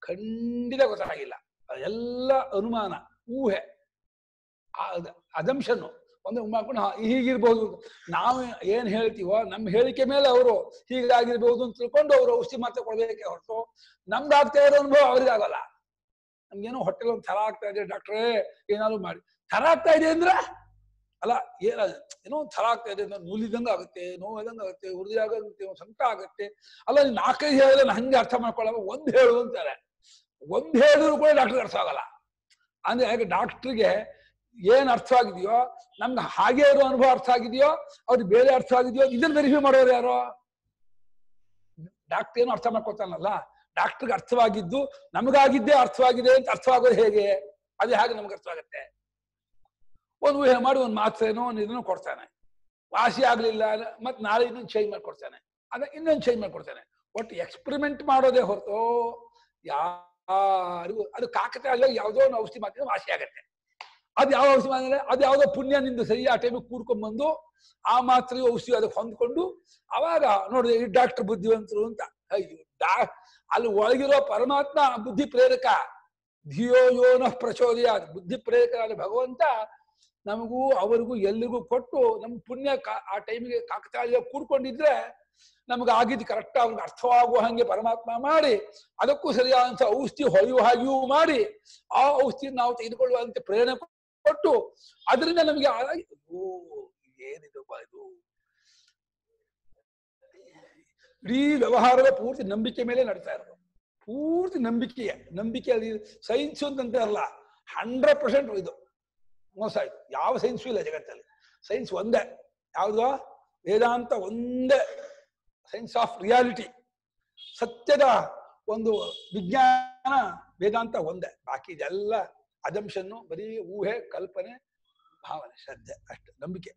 ಖಂಡಿತ ಗೊತ್ತಾಗಿಲ್ಲ ಎಲ್ಲ ಅನುಮಾನ ಊಹೆ ಅದಂಶನ್ನು ಒಂದು ಮಾಡ್ಕೊಂಡು ಹಾ, ಹೀಗಿರ್ಬೋದು ನಾವು ಏನ್ ಹೇಳ್ತೀವೋ ನಮ್ಮ ಹೇಳಿಕೆ ಮೇಲೆ ಅವರು ಹೀಗಾಗಿರ್ಬೋದು ಅಂತ ತಿಳ್ಕೊಂಡು ಅವರು ಔಷಧಿ ಮಾತ್ರ ಕೊಡ್ಬೇಕೆ ಹೊರತು ನಮ್ದಾಗ್ತಾ ಇರೋ ಅನುಭವ ಅವ್ರಿಗೆ ಆಗಲ್ಲ ನಮ್ಗೇನೋ ಹೊಟ್ಟೆಲ್ ಒಂದು ಥರ ಆಗ್ತಾ ಇದೆ ಡಾಕ್ಟ್ರೇ ಏನಾದ್ರು ಮಾಡಿ ಥರ ಆಗ್ತಾ ಇದೆ ಅಂದ್ರೆ ಅಲ್ಲ ಏನ ಏನೋ ಒಂದ್ ಥರ ಆಗ್ತಾ ಇದೆ ಅಂದ್ರೆ ನೂಲಿದಂಗ ಆಗುತ್ತೆ ನೋವಾದಂಗ ಆಗುತ್ತೆ ಉರ್ದಿ ಆಗುತ್ತೆ ಒಂದ್ ಸಂಕಟ ಆಗುತ್ತೆ ಅಲ್ಲ ನೀನ್ ನಾಲ್ಕೈದು ಹೇಳಿದ್ರೆ ನಾನು ಹಂಗೆ ಅರ್ಥ ಮಾಡ್ಕೊಳ್ಳಲ್ಲ ಒಂದ್ ಹೇಳು ಅಂತಾರೆ ಒಂದ್ ಹೇಳಿದ್ರು ಕೂಡ ಡಾಕ್ಟರ್ಗೆ ಅರ್ಥ ಆಗಲ್ಲ ಅಂದ್ರೆ ಹಾಗೆ ಡಾಕ್ಟ್ರಿಗೆ ಏನ್ ಅರ್ಥವಾಗಿದೆಯೋ ನಮ್ಗೆ ಹಾಗೆ ಇರೋ ಅನುಭವ ಅರ್ಥ ಆಗಿದೆಯೋ ಅವ್ರಿಗೆ ಬೇರೆ ಅರ್ಥ ಆಗಿದೆಯೋ ಇದನ್ನ ವೆರಿಫೈ ಮಾಡೋರು ಯಾರು ಡಾಕ್ಟರ್ ಏನು ಅರ್ಥ ಮಾಡ್ಕೊತಾನಲ್ಲ ಡಾಕ್ಟರ್ಗೆ ಅರ್ಥವಾಗಿದ್ದು ನಮಗಾಗಿದ್ದೇ ಅರ್ಥವಾಗಿದೆ ಅಂತ ಅರ್ಥವಾಗೋದು ಹೇಗೆ ಅದು ಹೇಗೆ ನಮ್ಗೆ ಅರ್ಥವಾಗುತ್ತೆ ಒಂದು ಊಹೆ ಮಾಡಿ ಒಂದು ಮಾತ್ರೆನೋ ಒಂದು ಇದನ್ನು ಕೊಡ್ತಾನೆ ವಾಸಿ ಆಗ್ಲಿಲ್ಲ ಮತ್ತೆ ನಾಳೆ ಇನ್ನೊಂದು ಚೇಂಜ್ ಮಾಡ್ಕೊಡ್ತಾನೆ ಅದ ಇನ್ನೊಂದು ಚೇಂಜ್ ಮಾಡ್ಕೊಡ್ತಾನೆ ಒಟ್ಟು ಎಕ್ಸ್ಪೆರಿಮೆಂಟ್ ಮಾಡೋದೇ ಹೊರತು ಯಾರಿಗೂ ಅದು ಕಾಕತಾಳ ಯಾವುದೋ ಒಂದು ಔಷಧಿ ಮಾತ್ರ ವಾಸಿ ಆಗತ್ತೆ ಅದು ಯಾವ ಔಷಧಿ ಮಾಡಿದ್ರೆ ಅದು ಯಾವುದೋ ಪುಣ್ಯ ನಿಂದು ಸರಿ ಆ ಟೈಮಿಗೆ ಕೂಡ್ಕೊಂಡ್ ಬಂದು ಆ ಮಾತ್ರೆಯು ಔಷಧಿ ಅದಕ್ಕೆ ಹೊಂದ್ಕೊಂಡು ಅವಾಗ ನೋಡಿದೆ ಈ ಡಾಕ್ಟರ್ ಬುದ್ಧಿವಂತರು ಅಂತ ಅಯ್ಯೋ ಡಾ ಅಲ್ಲಿ ಒಳಗಿರೋ ಪರಮಾತ್ಮ ಬುದ್ಧಿ ಪ್ರೇರಕ ಧಿಯೋ ಯೋನ ಪ್ರಚೋದಯ ಬುದ್ಧಿ ಪ್ರೇರಕರಾದ ಭಗವಂತ ನಮಗೂ ಅವರಿಗೂ ಎಲ್ಲಿಗೂ ಕೊಟ್ಟು ನಮ್ ಪುಣ್ಯ ಕಾ- ಆ ಟೈಮಿಗೆ ಕಾಕತಾಳೀಯ ಕೂಡ್ಕೊಂಡಿದ್ರೆ ನಮ್ಗೆ ಆಗಿದ್ದು ಕರೆಕ್ಟ್ ಅವ್ನಿಗೆ ಅರ್ಥವಾಗುವ ಹಾಗೆ ಪರಮಾತ್ಮ ಮಾಡಿ ಅದಕ್ಕೂ ಸರಿಯಾದಂತ ಔಷಧಿ ಹೊಳೆಯುವ ಹಾಗೆಯೂ ಮಾಡಿ ಆ ಔಷಧಿ ನಾವು ತೆಗೆದುಕೊಳ್ಳುವಂತೆ ಪ್ರೇರಣೆ ಕೊಟ್ಟು ಅದರಿಂದ ನಮಗೆ ಆ- ಓ ಏನಿದು ಬಾ ಇದು ಇಡೀ ವ್ಯವಹಾರವೇ ಪೂರ್ತಿ ನಂಬಿಕೆ ಮೇಲೆ ನಡೀತಾ ಇರೋದು ಪೂರ್ತಿ ನಂಬಿಕೆಯ ನಂಬಿಕೆಯಲ್ಲಿ ಸೈನ್ಸ್ ಅಂತಂತೆ ಅಲ್ಲ ಹಂಡ್ರೆಡ್ ಪರ್ಸೆಂಟ್ ಇದು ಮೋಸ ಆಯ್ತು ಯಾವ ಸೈನ್ಸು ಇಲ್ಲ ಜಗತ್ತಲ್ಲಿ ಸೈನ್ಸ್ ಒಂದೇ ಯಾವ್ದು ವೇದಾಂತ ಒಂದೇ ಸೈನ್ಸ್ ಆಫ್ ರಿಯಾಲಿಟಿ ಸತ್ಯದ ಒಂದು ವಿಜ್ಞಾನ ವೇದಾಂತ ಒಂದೇ ಬಾಕಿ ಇದೆಲ್ಲ ಅಜಂಶನ್ನು ಬರೀ ಊಹೆ ಕಲ್ಪನೆ ಭಾವನೆ ಶ್ರದ್ಧೆ ಅಷ್ಟು ನಂಬಿಕೆ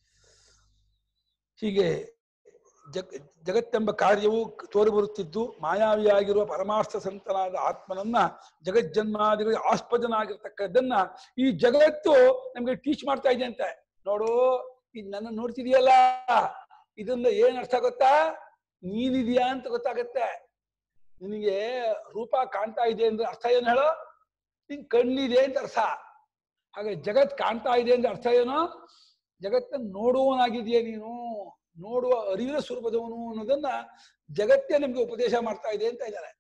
ಹೀಗೆ ಜಗ್ ಜಗತ್ತೆಂಬ ಕಾರ್ಯವು ತೋರಿಬರುತ್ತಿದ್ದು ಮಾಯಾವಿಯಾಗಿರುವ ಪರಮಾರ್ಥ ಸಂತನಾದ ಆತ್ಮನನ್ನ ಜಗಜ್ಜನ್ಮಾದಿಗಳಿಗೆ ಆಸ್ಪದನಾಗಿರ್ತಕ್ಕದ್ದನ್ನ ಈ ಜಗತ್ತು ನಮ್ಗೆ ಟೀಚ್ ಮಾಡ್ತಾ ಇದೆ ಅಂತೆ ನೋಡು ಈಗ ನನ್ನ ನೋಡ್ತಿದೀಯಲ್ಲ ಇದರಿಂದ ಏನ್ ಅರ್ಥ ಗೊತ್ತಾ ನೀನಿದೀಯಾ ಅಂತ ಗೊತ್ತಾಗತ್ತೆ ನಿನಗೆ ರೂಪ ಕಾಣ್ತಾ ಇದೆ ಅಂದ್ರೆ ಅರ್ಥ ಏನು ಹೇಳೋ ನಿನ್ ಕಣ್ಣಿದೆ ಅಂತ ಅರ್ಥ ಹಾಗೆ ಜಗತ್ ಕಾಣ್ತಾ ಇದೆ ಅಂದ್ರೆ ಅರ್ಥ ಏನು ಜಗತ್ತನ್ನು ನೋಡುವವನಾಗಿದೆಯಾ ನೀನು ನೋಡುವ ಅರಿವಿನ ಸ್ವರೂಪದವನು ಅನ್ನೋದನ್ನ ಜಗತ್ತೇ ನಿಮ್ಗೆ ಉಪದೇಶ ಮಾಡ್ತಾ ಇದೆ ಅಂತ ಇದ್ದಾರೆ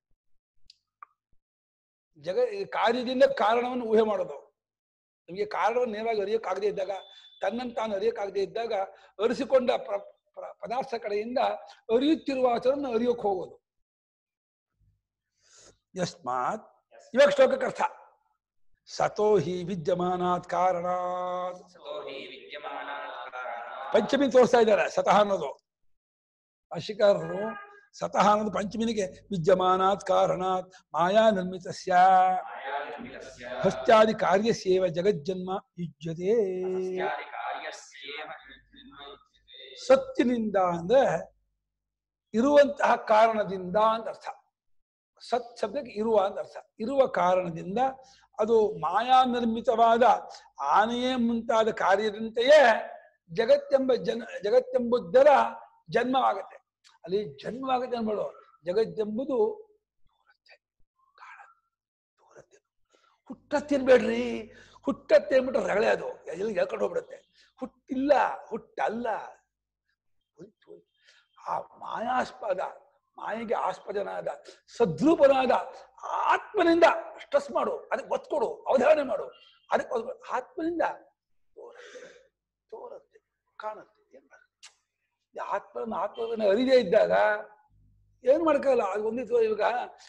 ಜಗ ಈ ಕಾರ್ಯದಿಂದ ಕಾರಣವನ್ನು ಊಹೆ ಮಾಡೋದು ನಿಮಗೆ ಕಾರಣವನ್ನು ನೇರವಾಗಿ ಅರಿಯಕ್ಕಾಗದೇ ಇದ್ದಾಗ ತನ್ನನ್ನು ತಾನು ಅರಿಯಕ್ಕಾಗದೇ ಇದ್ದಾಗ ಅರಿಸಿಕೊಂಡ ಪ್ರ- ಪ್ರ- ಪದಾರ್ಥ ಕಡೆಯಿಂದ ಅರಿಯುತ್ತಿರುವ ಆಚರನ್ನು ಅರಿಯೋಕ್ ಹೋಗೋದು ಯಸ್ಮಾತ್ ಇವಾಗ ಶ್ಲೋಕಕ್ಕೆ ಅರ್ಥ ಸತೋ ಹಿ ವಿದ್ಯಮಾನಾತ್ ಕಾರಣಾತ್ ಸತೋ ಹಿ ವಿದ್ಯಮಾನಾತ್ ಕಾರಣಾತ್ ಪಂಚಮಿ ತೋರಿಸ್ತಾ ಇದ್ದಾರೆ ಸತಃ ಅನ್ನೋದು ಭಾಷಿಕಾರರು ಸತಃ ಅನ್ನೋದು ಪಂಚಮಿನಿಗೆ ವಿದ್ಯಮಾನಾತ್ ಕಾರಣಾತ್ ಮಾಯಾ ನಿರ್ಮಿತಸ್ಯ ಮಾಯಾನಿರ್ಮಿತಸ್ಯ ಹಸ್ತ್ಯಾದಿ ಕಾರ್ಯಸ್ಯೇವ ಜಗಜ್ಜನ್ಮ ಯುಜ್ಯತೆ ಅಸ್ಯಾದಿ ಕಾರ್ಯಸ್ಯೇವ ನಿರ್ಮಯುಜ್ಯತೆ. ಸತ್ತಿನಿಂದ ಅಂದ್ರೆ ಇರುವಂತಹ ಕಾರಣದಿಂದ ಅಂತ ಅರ್ಥ ಸತ್ ಶಬ್ದಕ್ಕೆ ಇರುವ ಅಂತ ಅರ್ಥ ಇರುವ ಕಾರಣದಿಂದ ಅದು ಮಾಯಾ ನಿರ್ಮಿತವಾದ ಆನೆಯೇ ಮುಂತಾದ ಕಾರ್ಯದಂತೆಯೇ ಜಗತ್ತೆಂಬ ಜನ ಜಗತ್ತೆಂಬುದರ ಜನ್ಮವಾಗತ್ತೆ ಅಲ್ಲಿ ಜನ್ಮವಾಗತ್ತೆ ಅನ್ಬೇಡು ಜಗತ್ತೆಂಬುದು ದೂರತ್ತೆ ಕಾಣತ್ತೆ ದೂರತ್ತೆ ಹುಟ್ಟತ್ತೆ ಅನ್ಬೇಡ್ರಿ ಹುಟ್ಟತ್ತೆ ಅಂದ್ಬಿಟ್ಟು ರಗಳೆ ಅದು ಎಲ್ಲಿ ಹೇಳ್ಕೊಂಡು ಹೋಗ್ಬಿಡುತ್ತೆ ಹುಟ್ಟಿಲ್ಲ ಹುಟ್ಟಲ್ಲ ಹೋಯ್ತು, ಹೋಯ್ತು. ಆ ಮಾಯಾಸ್ಪದ ಮಾಯೆಗೆ ಆಸ್ಪದನಾದ ಸದ್ರೂಪನಾದ ಆತ್ಮನಿಂದ ಸ್ಟ್ರೆಸ್ ಮಾಡು ಅದಕ್ಕೆ ಒತ್ತು ಕೊಡು ಅವಧಾರಣೆ ಮಾಡು ಅದಕ್ಕೆ ಒತ್ತು ಕೊಡು. ಆತ್ಮನಿಂದ ತೋರತ್ತೆ ತೋರತ್ತೆ ಕಾಣುತ್ತೆ ಏನ್ ಮಾಡೋದು? ಈ ಆತ್ಮನ ಆತ್ಮವನ್ನು ಅರಿದೇ ಇದ್ದಾಗ ಏನ್ ಮಾಡ್ಕಲ್ಲ ಅದು ಒಂದಿತ್ತು ಇವಾಗ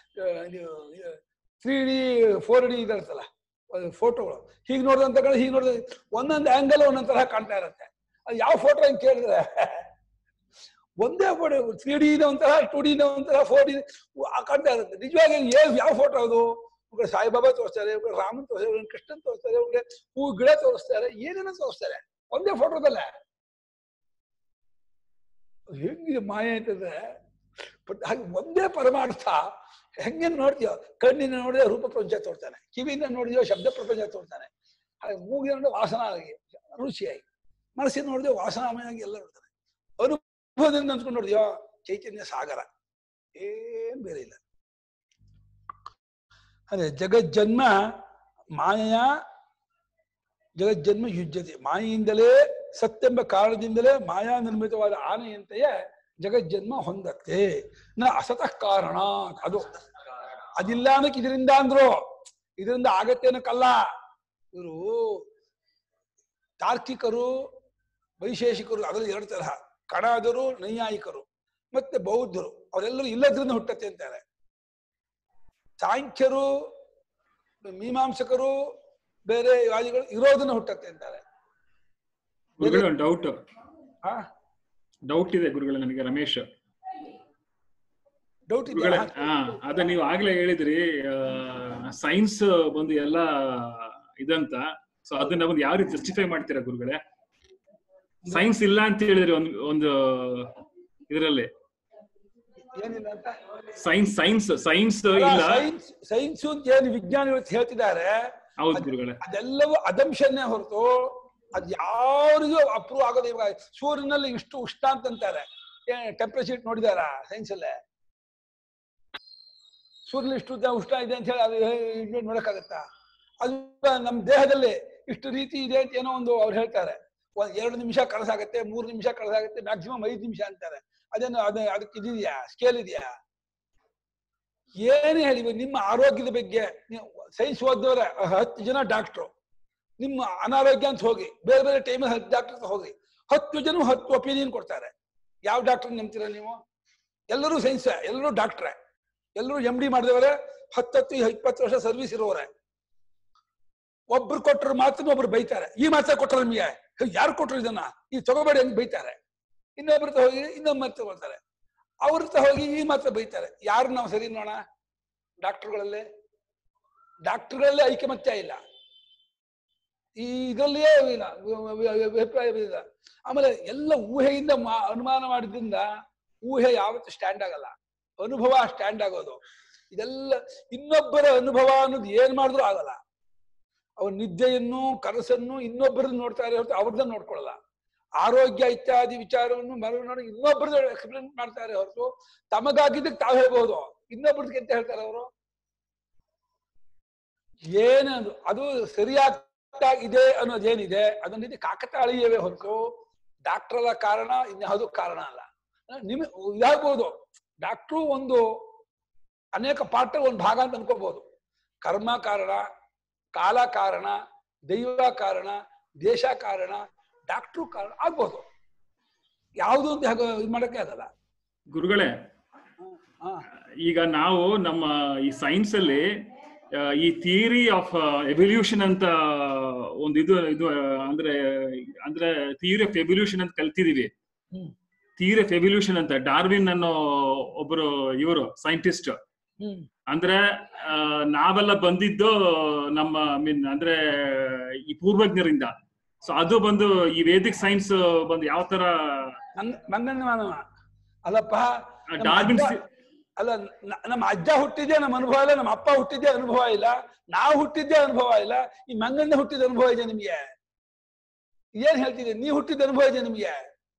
ತ್ರೀ ಡಿ ಫೋರ್ ಡಿ ಇದಿರ್ತಲ್ಲ ಫೋಟೋಗಳು ಹೀಗೆ ನೋಡಿದಂತ ಕಡೆ ಹೀಗೆ ನೋಡಿದ ಒಂದೊಂದು ಆಂಗಲ್ ಒಂದೊಂದ್ ತರಹ ಕಾಣ್ತಾ ಇರುತ್ತೆ ಅದು ಯಾವ ಫೋಟೋ ಅಂತ ಕೇಳಿದ್ರೆ ಒಂದೇ ಫೋಟೋ ತ್ರೀ ಡಿ ಒಂಥರ ಟೂ ಡಿ ಒಂಥರ ಫೋರ್ ಡಿ ಕಾಣ್ತಾ ಇರುತ್ತೆ ನಿಜವಾಗಿ ಏನ್ ಯಾವ ಫೋಟೋ ಅದು ಒಬ್ಬರು ಸಾಯಿಬಾಬಾ ತೋರಿಸ್ತಾರೆ ಒಬ್ಬರು ರಾಮನ್ ತೋರಿಸ್ತಾರೆ ಒಬ್ಬರು ಕೃಷ್ಣನ್ ತೋರಿಸ್ತಾರೆ ಒಬ್ಬರು ಹೂ ಗಿಡ ತೋರಿಸ್ತಾರೆ ಏನೇನೋ ತೋರಿಸ್ತಾರೆ ಒಂದೇ ಫೋಟೋದಲ್ಲೇ ಹೆಂಗಿದೆ ಮಾಯೆ ಅಂತಂದ್ರೆ ಬಟ್ ಹಾಗೆ ಒಂದೇ ಪರಮಾರ್ಥ ಹೆಂಗೆ ನೋಡ್ತೀಯೋ ಕಣ್ಣಿನ ನೋಡಿದ್ರೆ ರೂಪ ಪ್ರಪಂಚ ತೋರ್ತಾನೆ ಕಿವಿಯಿಂದ ನೋಡಿದ್ಯೋ ಶಬ್ದ ಪ್ರಪಂಚ ತೋರ್ತಾನೆ ಹಾಗೆ ಮೂಗಿನ ನೋಡಿದ್ರೆ ವಾಸನ ಆಗಿ ರುಚಿಯಾಗಿ ಮನಸ್ಸಿನ ನೋಡಿದ್ರೆ ವಾಸನಾಮಯಾಗಿ ಎಲ್ಲ ನೋಡ್ತಾನೆ ಅನುಭವದಿಂದ ಅಂದ್ಕೊಂಡು ನೋಡಿದ್ಯೋ ಚೈತನ್ಯ ಸಾಗರ ಏನ್ ಬೇರೆ ಇಲ್ಲ ಅದೇ ಜಗಜ್ಜನ್ಮ ಮಾಯೆಯ ಜಗಜ್ಜನ್ಮ ಯುಜ್ಯತೆ ಮಾಯೆಯಿಂದಲೇ ಸತ್ಯೆಂಬ ಕಾರಣದಿಂದಲೇ ಮಾಯಾ ನಿರ್ಮಿತವಾದ ಆನೆಯಂತೆಯೇ ಜಗಜ್ಜನ್ಮ ಹೊಂದತ್ತೆ ನ ಅಸತಃ ಕಾರಣ ಅದು ಅದಿಲ್ಲ ಅನ್ನಕ್ಕೆ ಇದರಿಂದ ಅಂದ್ರು ಇದರಿಂದ ಆಗತ್ತೆ ಅನ್ನಕ್ಕಲ್ಲ ಇವರು ತಾರ್ಕಿಕರು ವೈಶೇಷಿಕರು ಅದರಲ್ಲಿ ಎರಡು ತರಹ ಕಣಾದರು ನೈಯಾಯಿಕರು ಮತ್ತೆ ಬೌದ್ಧರು ಅವರೆಲ್ಲರೂ ಇಲ್ಲದ್ರಿಂದ ಹುಟ್ಟತ್ತೆ ಅಂತಾರೆ ಸಾಂಖ್ಯರು ಮೀಮಾಂಸಕರು ಬೇರೆ ವಾದಿಗಳು ಇರೋದನ್ನ ಹುಟ್ಟತ್ತೆ ಅಂತಾರೆ ಗುರುಗಳೇ ಒಂದು ಡೌಟ್ ಆ ಡೌಟ್ ಇದೆ ಗುರುಗಳೇ ನನಗೆ ರಮೇಶ್ ಡೌಟ್ ಗುರುಗಳೇ ಇದೆಯಾ ಹಾ ಅದ ನೀವು ಆಗ್ಲೇ ಹೇಳಿದ್ರಿ ಸೈನ್ಸ್ ಬಂದು ಎಲ್ಲ ಇದಂತ ಸೊ ಅದನ್ನ ಒಂದು ಯಾವ ರೀತಿ ಜಸ್ಟಿಫೈ ಮಾಡ್ತೀರಾ ಗುರುಗಳೇ ಸೈನ್ಸ್ ಇಲ್ಲ ಅಂತ ಹೇಳಿದ್ರಿ ಒಂದು ಒಂದು ಇದರಲ್ಲಿ ಏನಿಲ್ಲ ಅಂತ ಸೈನ್ಸ್ ಸೈನ್ಸ್ ಸೈನ್ಸ್ ಇಲ್ಲ ಸೈನ್ಸ್ ಸೈನ್ಸ್ ಅಂತ ಏನು ವಿಜ್ಞಾನಿಗಳು ಹೇಳ್ತಿದ್ದಾರೆ ಹೌದು ಗುರುಗಳೇ ಅದೆಲ್ಲವೂ ಅದಂಶನ್ನೇ ಹೊರತು ಅದ್ ಯಾರಿಗೂ ಅಪ್ರೂವ್ ಆಗೋದು ಇವಾಗ ಸೂರ್ಯನಲ್ಲಿ ಇಷ್ಟು ಉಷ್ಣ ಅಂತಂತಾರೆ ಟೆಂಪರೇಚರ್ ನೋಡಿದಾರ ಸೈನ್ಸ್ ಅಲ್ಲೇ ಸೂರ್ಯನಲ್ಲಿ ಇಷ್ಟು ಉದ್ದ ಉಷ್ಣ ಇದೆ ಅಂತ ಹೇಳಿ ಅದು ಹೇ- ನೋಡಕ್ಕಾಗತ್ತಾ ಅದು ನಮ್ಮ ದೇಹದಲ್ಲಿ ಇಷ್ಟು ರೀತಿ ಇದೆ ಅಂತ ಏನೋ ಒಂದು ಅವ್ರು ಹೇಳ್ತಾರೆ ಒಂದ್ ಎರಡು ನಿಮಿಷ ಕಳಸಾಗತ್ತೆ ಮೂರು ನಿಮಿಷ ಕಳಸಾಗತ್ತೆ ಮ್ಯಾಕ್ಸಿಮಮ್ ಐದು ನಿಮಿಷ ಅಂತಾರೆ ಅದೇನು ಅದ ಅದಕ್ಕೆ ಇದೆಯಾ ಸ್ಕೇಲ್ ಇದೆಯಾ ಏನೇ ಹೇಳಿ ಇವಾಗ ನಿಮ್ಮ ಆರೋಗ್ಯದ ಬಗ್ಗೆ ನೀವು ಸೈನ್ಸ್ ಓದಿದವ್ರೆ ಹತ್ತು ಜನ ಡಾಕ್ಟ್ರು ನಿಮ್ಮ ಅನಾರೋಗ್ಯ ಅಂತ ಹೋಗಿ ಬೇರೆ ಬೇರೆ ಟೈಮಲ್ಲಿ ಹತ್ತು ಡಾಕ್ಟರ್ ಹೋಗಿ ಹತ್ತು ಜನ ಹತ್ತು ಒಪಿನಿಯನ್ ಕೊಡ್ತಾರೆ ಯಾವ ಡಾಕ್ಟರ್ ನಂಬ್ತೀರ ನೀವು ಎಲ್ಲರೂ ಸೈನ್ಸ್ ಎಲ್ಲರೂ ಡಾಕ್ಟ್ರೆ ಎಲ್ಲರೂ ಎಂ ಡಿ ಮಾಡಿದವರೆ ಹತ್ತತ್ತು ಇಪ್ಪತ್ತು ವರ್ಷ ಸರ್ವಿಸ್ ಇರೋರೆ ಒಬ್ರು ಕೊಟ್ಟರು ಮಾತ್ರ ಒಬ್ರು ಬೈತಾರೆ ಈ ಮಾತ್ರ ಕೊಟ್ಟರು ನಿಮಗೆ ಯಾರು ಕೊಟ್ಟರು ಇದನ್ನ ಈ ತಗೋಬೇಡಿ ಅಂತ ಬೈತಾರೆ ಇನ್ನೊಬ್ರ ಹತ್ರ ಹೋಗಿ ಇನ್ನೊಬ್ಬ ಮಾತ್ರ ತಗೊಳ್ತಾರೆ ಅವ್ರ ಹತ್ರ ಹೋಗಿ ಈ ಮಾತ್ರ ಬೈತಾರೆ ಯಾರು ನಾವು ಸರಿ ನೋಡ ಡಾಕ್ಟರ್ಗಳಲ್ಲೇ ಡಾಕ್ಟರ್ಗಳಲ್ಲೇ ಐಕಮತ್ಯ ಇಲ್ಲ ಈ ಇದರಲ್ಲಿಯೇ ಇಲ್ಲ ವ- ವ- ವ- ಅಭಿಪ್ರಾಯ ಇಲ್ಲ ಆಮೇಲೆ ಎಲ್ಲ ಊಹೆಯಿಂದ ಮಾ- ಅನುಮಾನ ಮಾಡಿದ್ರಿಂದ ಊಹೆ ಯಾವತ್ತೂ ಸ್ಟ್ಯಾಂಡ್ ಆಗಲ್ಲ ಅನುಭವ ಸ್ಟ್ಯಾಂಡ್ ಆಗೋದು ಇದೆಲ್ಲ ಇನ್ನೊಬ್ಬರ ಅನುಭವ ಅನ್ನೋದು ಏನ್ ಮಾಡಿದ್ರು ಆಗಲ್ಲ ಅವ್ರ ನಿದ್ದೆಯನ್ನು ಕನಸನ್ನು ಇನ್ನೊಬ್ಬರದ್ದು ನೋಡ್ತಾರೆ ಹೊರತು ಅವ್ರದ್ದು ನೋಡ್ಕೊಳ್ಳಲ್ಲ ಆರೋಗ್ಯ ಇತ್ಯಾದಿ ವಿಚಾರವನ್ನು ಮರು ನೋಡಿ ಇನ್ನೊಬ್ಬರದ್ದು ಎಕ್ಸ್ಪ್ಲೇನ್ ಮಾಡ್ತಾರೆ ಹೊರತು ತಮಗಾಗಿದ್ದಕ್ಕೆ ತಾವು ಹೇಳ್ಬೋದು ಇನ್ನೊಬ್ಬರದಕ್ಕೆ ಅಂತ ಹೇಳ್ತಾರೆ ಅವರು ಏನದು ಅದು ಸರಿಯಾಗ್ತಾ ಇದೆ ಅನ್ನೋದೇನಿದೆ ಅದೊಂದು ರೀತಿ ಕಾಕತಾಳೀಯವೇ ಹೊರತು ಡಾಕ್ಟರ್ ಕಾರಣ ಇನ್ಯಾವುದು ಕಾರಣ ಅಲ್ಲ ನಿಮ್ ಇದಾಗ್ಬೋದು ಡಾಕ್ಟ್ರು ಒಂದು ಅನೇಕ ಪಾಠ ಒಂದು ಭಾಗ ಅಂತ ಅನ್ಕೋಬಹುದು ಕರ್ಮ ಕಾರಣ ಕಾಲ ಕಾರಣ ದೈವ ಕಾರಣ ದೇಶ ಕಾರಣ ಡಾಕ್ಟ್ರು ಕಾರಣ ಆಗ್ಬೋದು ಯಾವುದು ಅಂತ ಹಾಗೆ ಇದು ಮಾಡಕ್ಕೆ ಆಗಲ್ಲ ಗುರುಗಳೇ ಹಾ ಈಗ ನಾವು ನಮ್ಮ ಈ ಸೈನ್ಸ್ ಅಲ್ಲಿ ಆ, ಈ ಥಿಯರಿ ಆಫ್ ಎವಲ್ಯೂಷನ್ ಅಂತ ಒಂದು ಇದು ಇದು ಆ, ಅಂದ್ರೆ ಅಂದ್ರೆ ಥಿಯರಿ ಆಫ್ ಎವಲ್ಯೂಷನ್ ಅಂತ ಕಲ್ತಿದೀವಿ ಹ್ಮ್. ಥಿಯರಿ ಆಫ್ ಎವಲ್ಯೂಷನ್ ಅಂತ ಡಾರ್ವಿನ್ ಅನ್ನೋ ಒಬ್ಬರು ಇವರು ಸೈಂಟಿಸ್ಟ್ ಹ್ಮ್ ಅಂದ್ರೆ ಆ, ನಾವೆಲ್ಲ ಬಂದಿದ್ದು ನಮ್ಮ ಮೀನ್ ಅಂದ್ರೆ ಈ ಪೂರ್ವಜ್ಞರಿಂದ ಸೊ ಅದು ಬಂದು ಈ ವೇದಿಕ್ ಸೈನ್ಸ್ ಬಂದು ಯಾವ ತರ ಮಂಗ ಮಂಗನ ಮಾನವ ಅಲ್ಲಪ್ಪ ನಮ್ಮ ಡಾರ್ವಿನ್ ಅಜ್ಜ- ಅಲ್ಲ ನ- ನಮ್ಮ ಅಜ್ಜ ಹುಟ್ಟಿದ್ದೆ ನಮ್ಮ ಅನುಭವ ಇಲ್ಲ ನಮ್ಮ ಅಪ್ಪ ಹುಟ್ಟಿದ್ದೆ ಅನುಭವ ಇಲ್ಲ ನಾವು ಹುಟ್ಟಿದ್ದೆ ಅನುಭವ ಇಲ್ಲ ಈ ಮಂಗನ ಹುಟ್ಟಿದ ಅನುಭವ ಇದೆ ನಿಮ್ಗೆ ಏನ್ ಹೇಳ್ತಿದೆ ನೀ ಹುಟ್ಟಿದ ಅನುಭವ ಇದೆ ನಿಮ್ಗೆ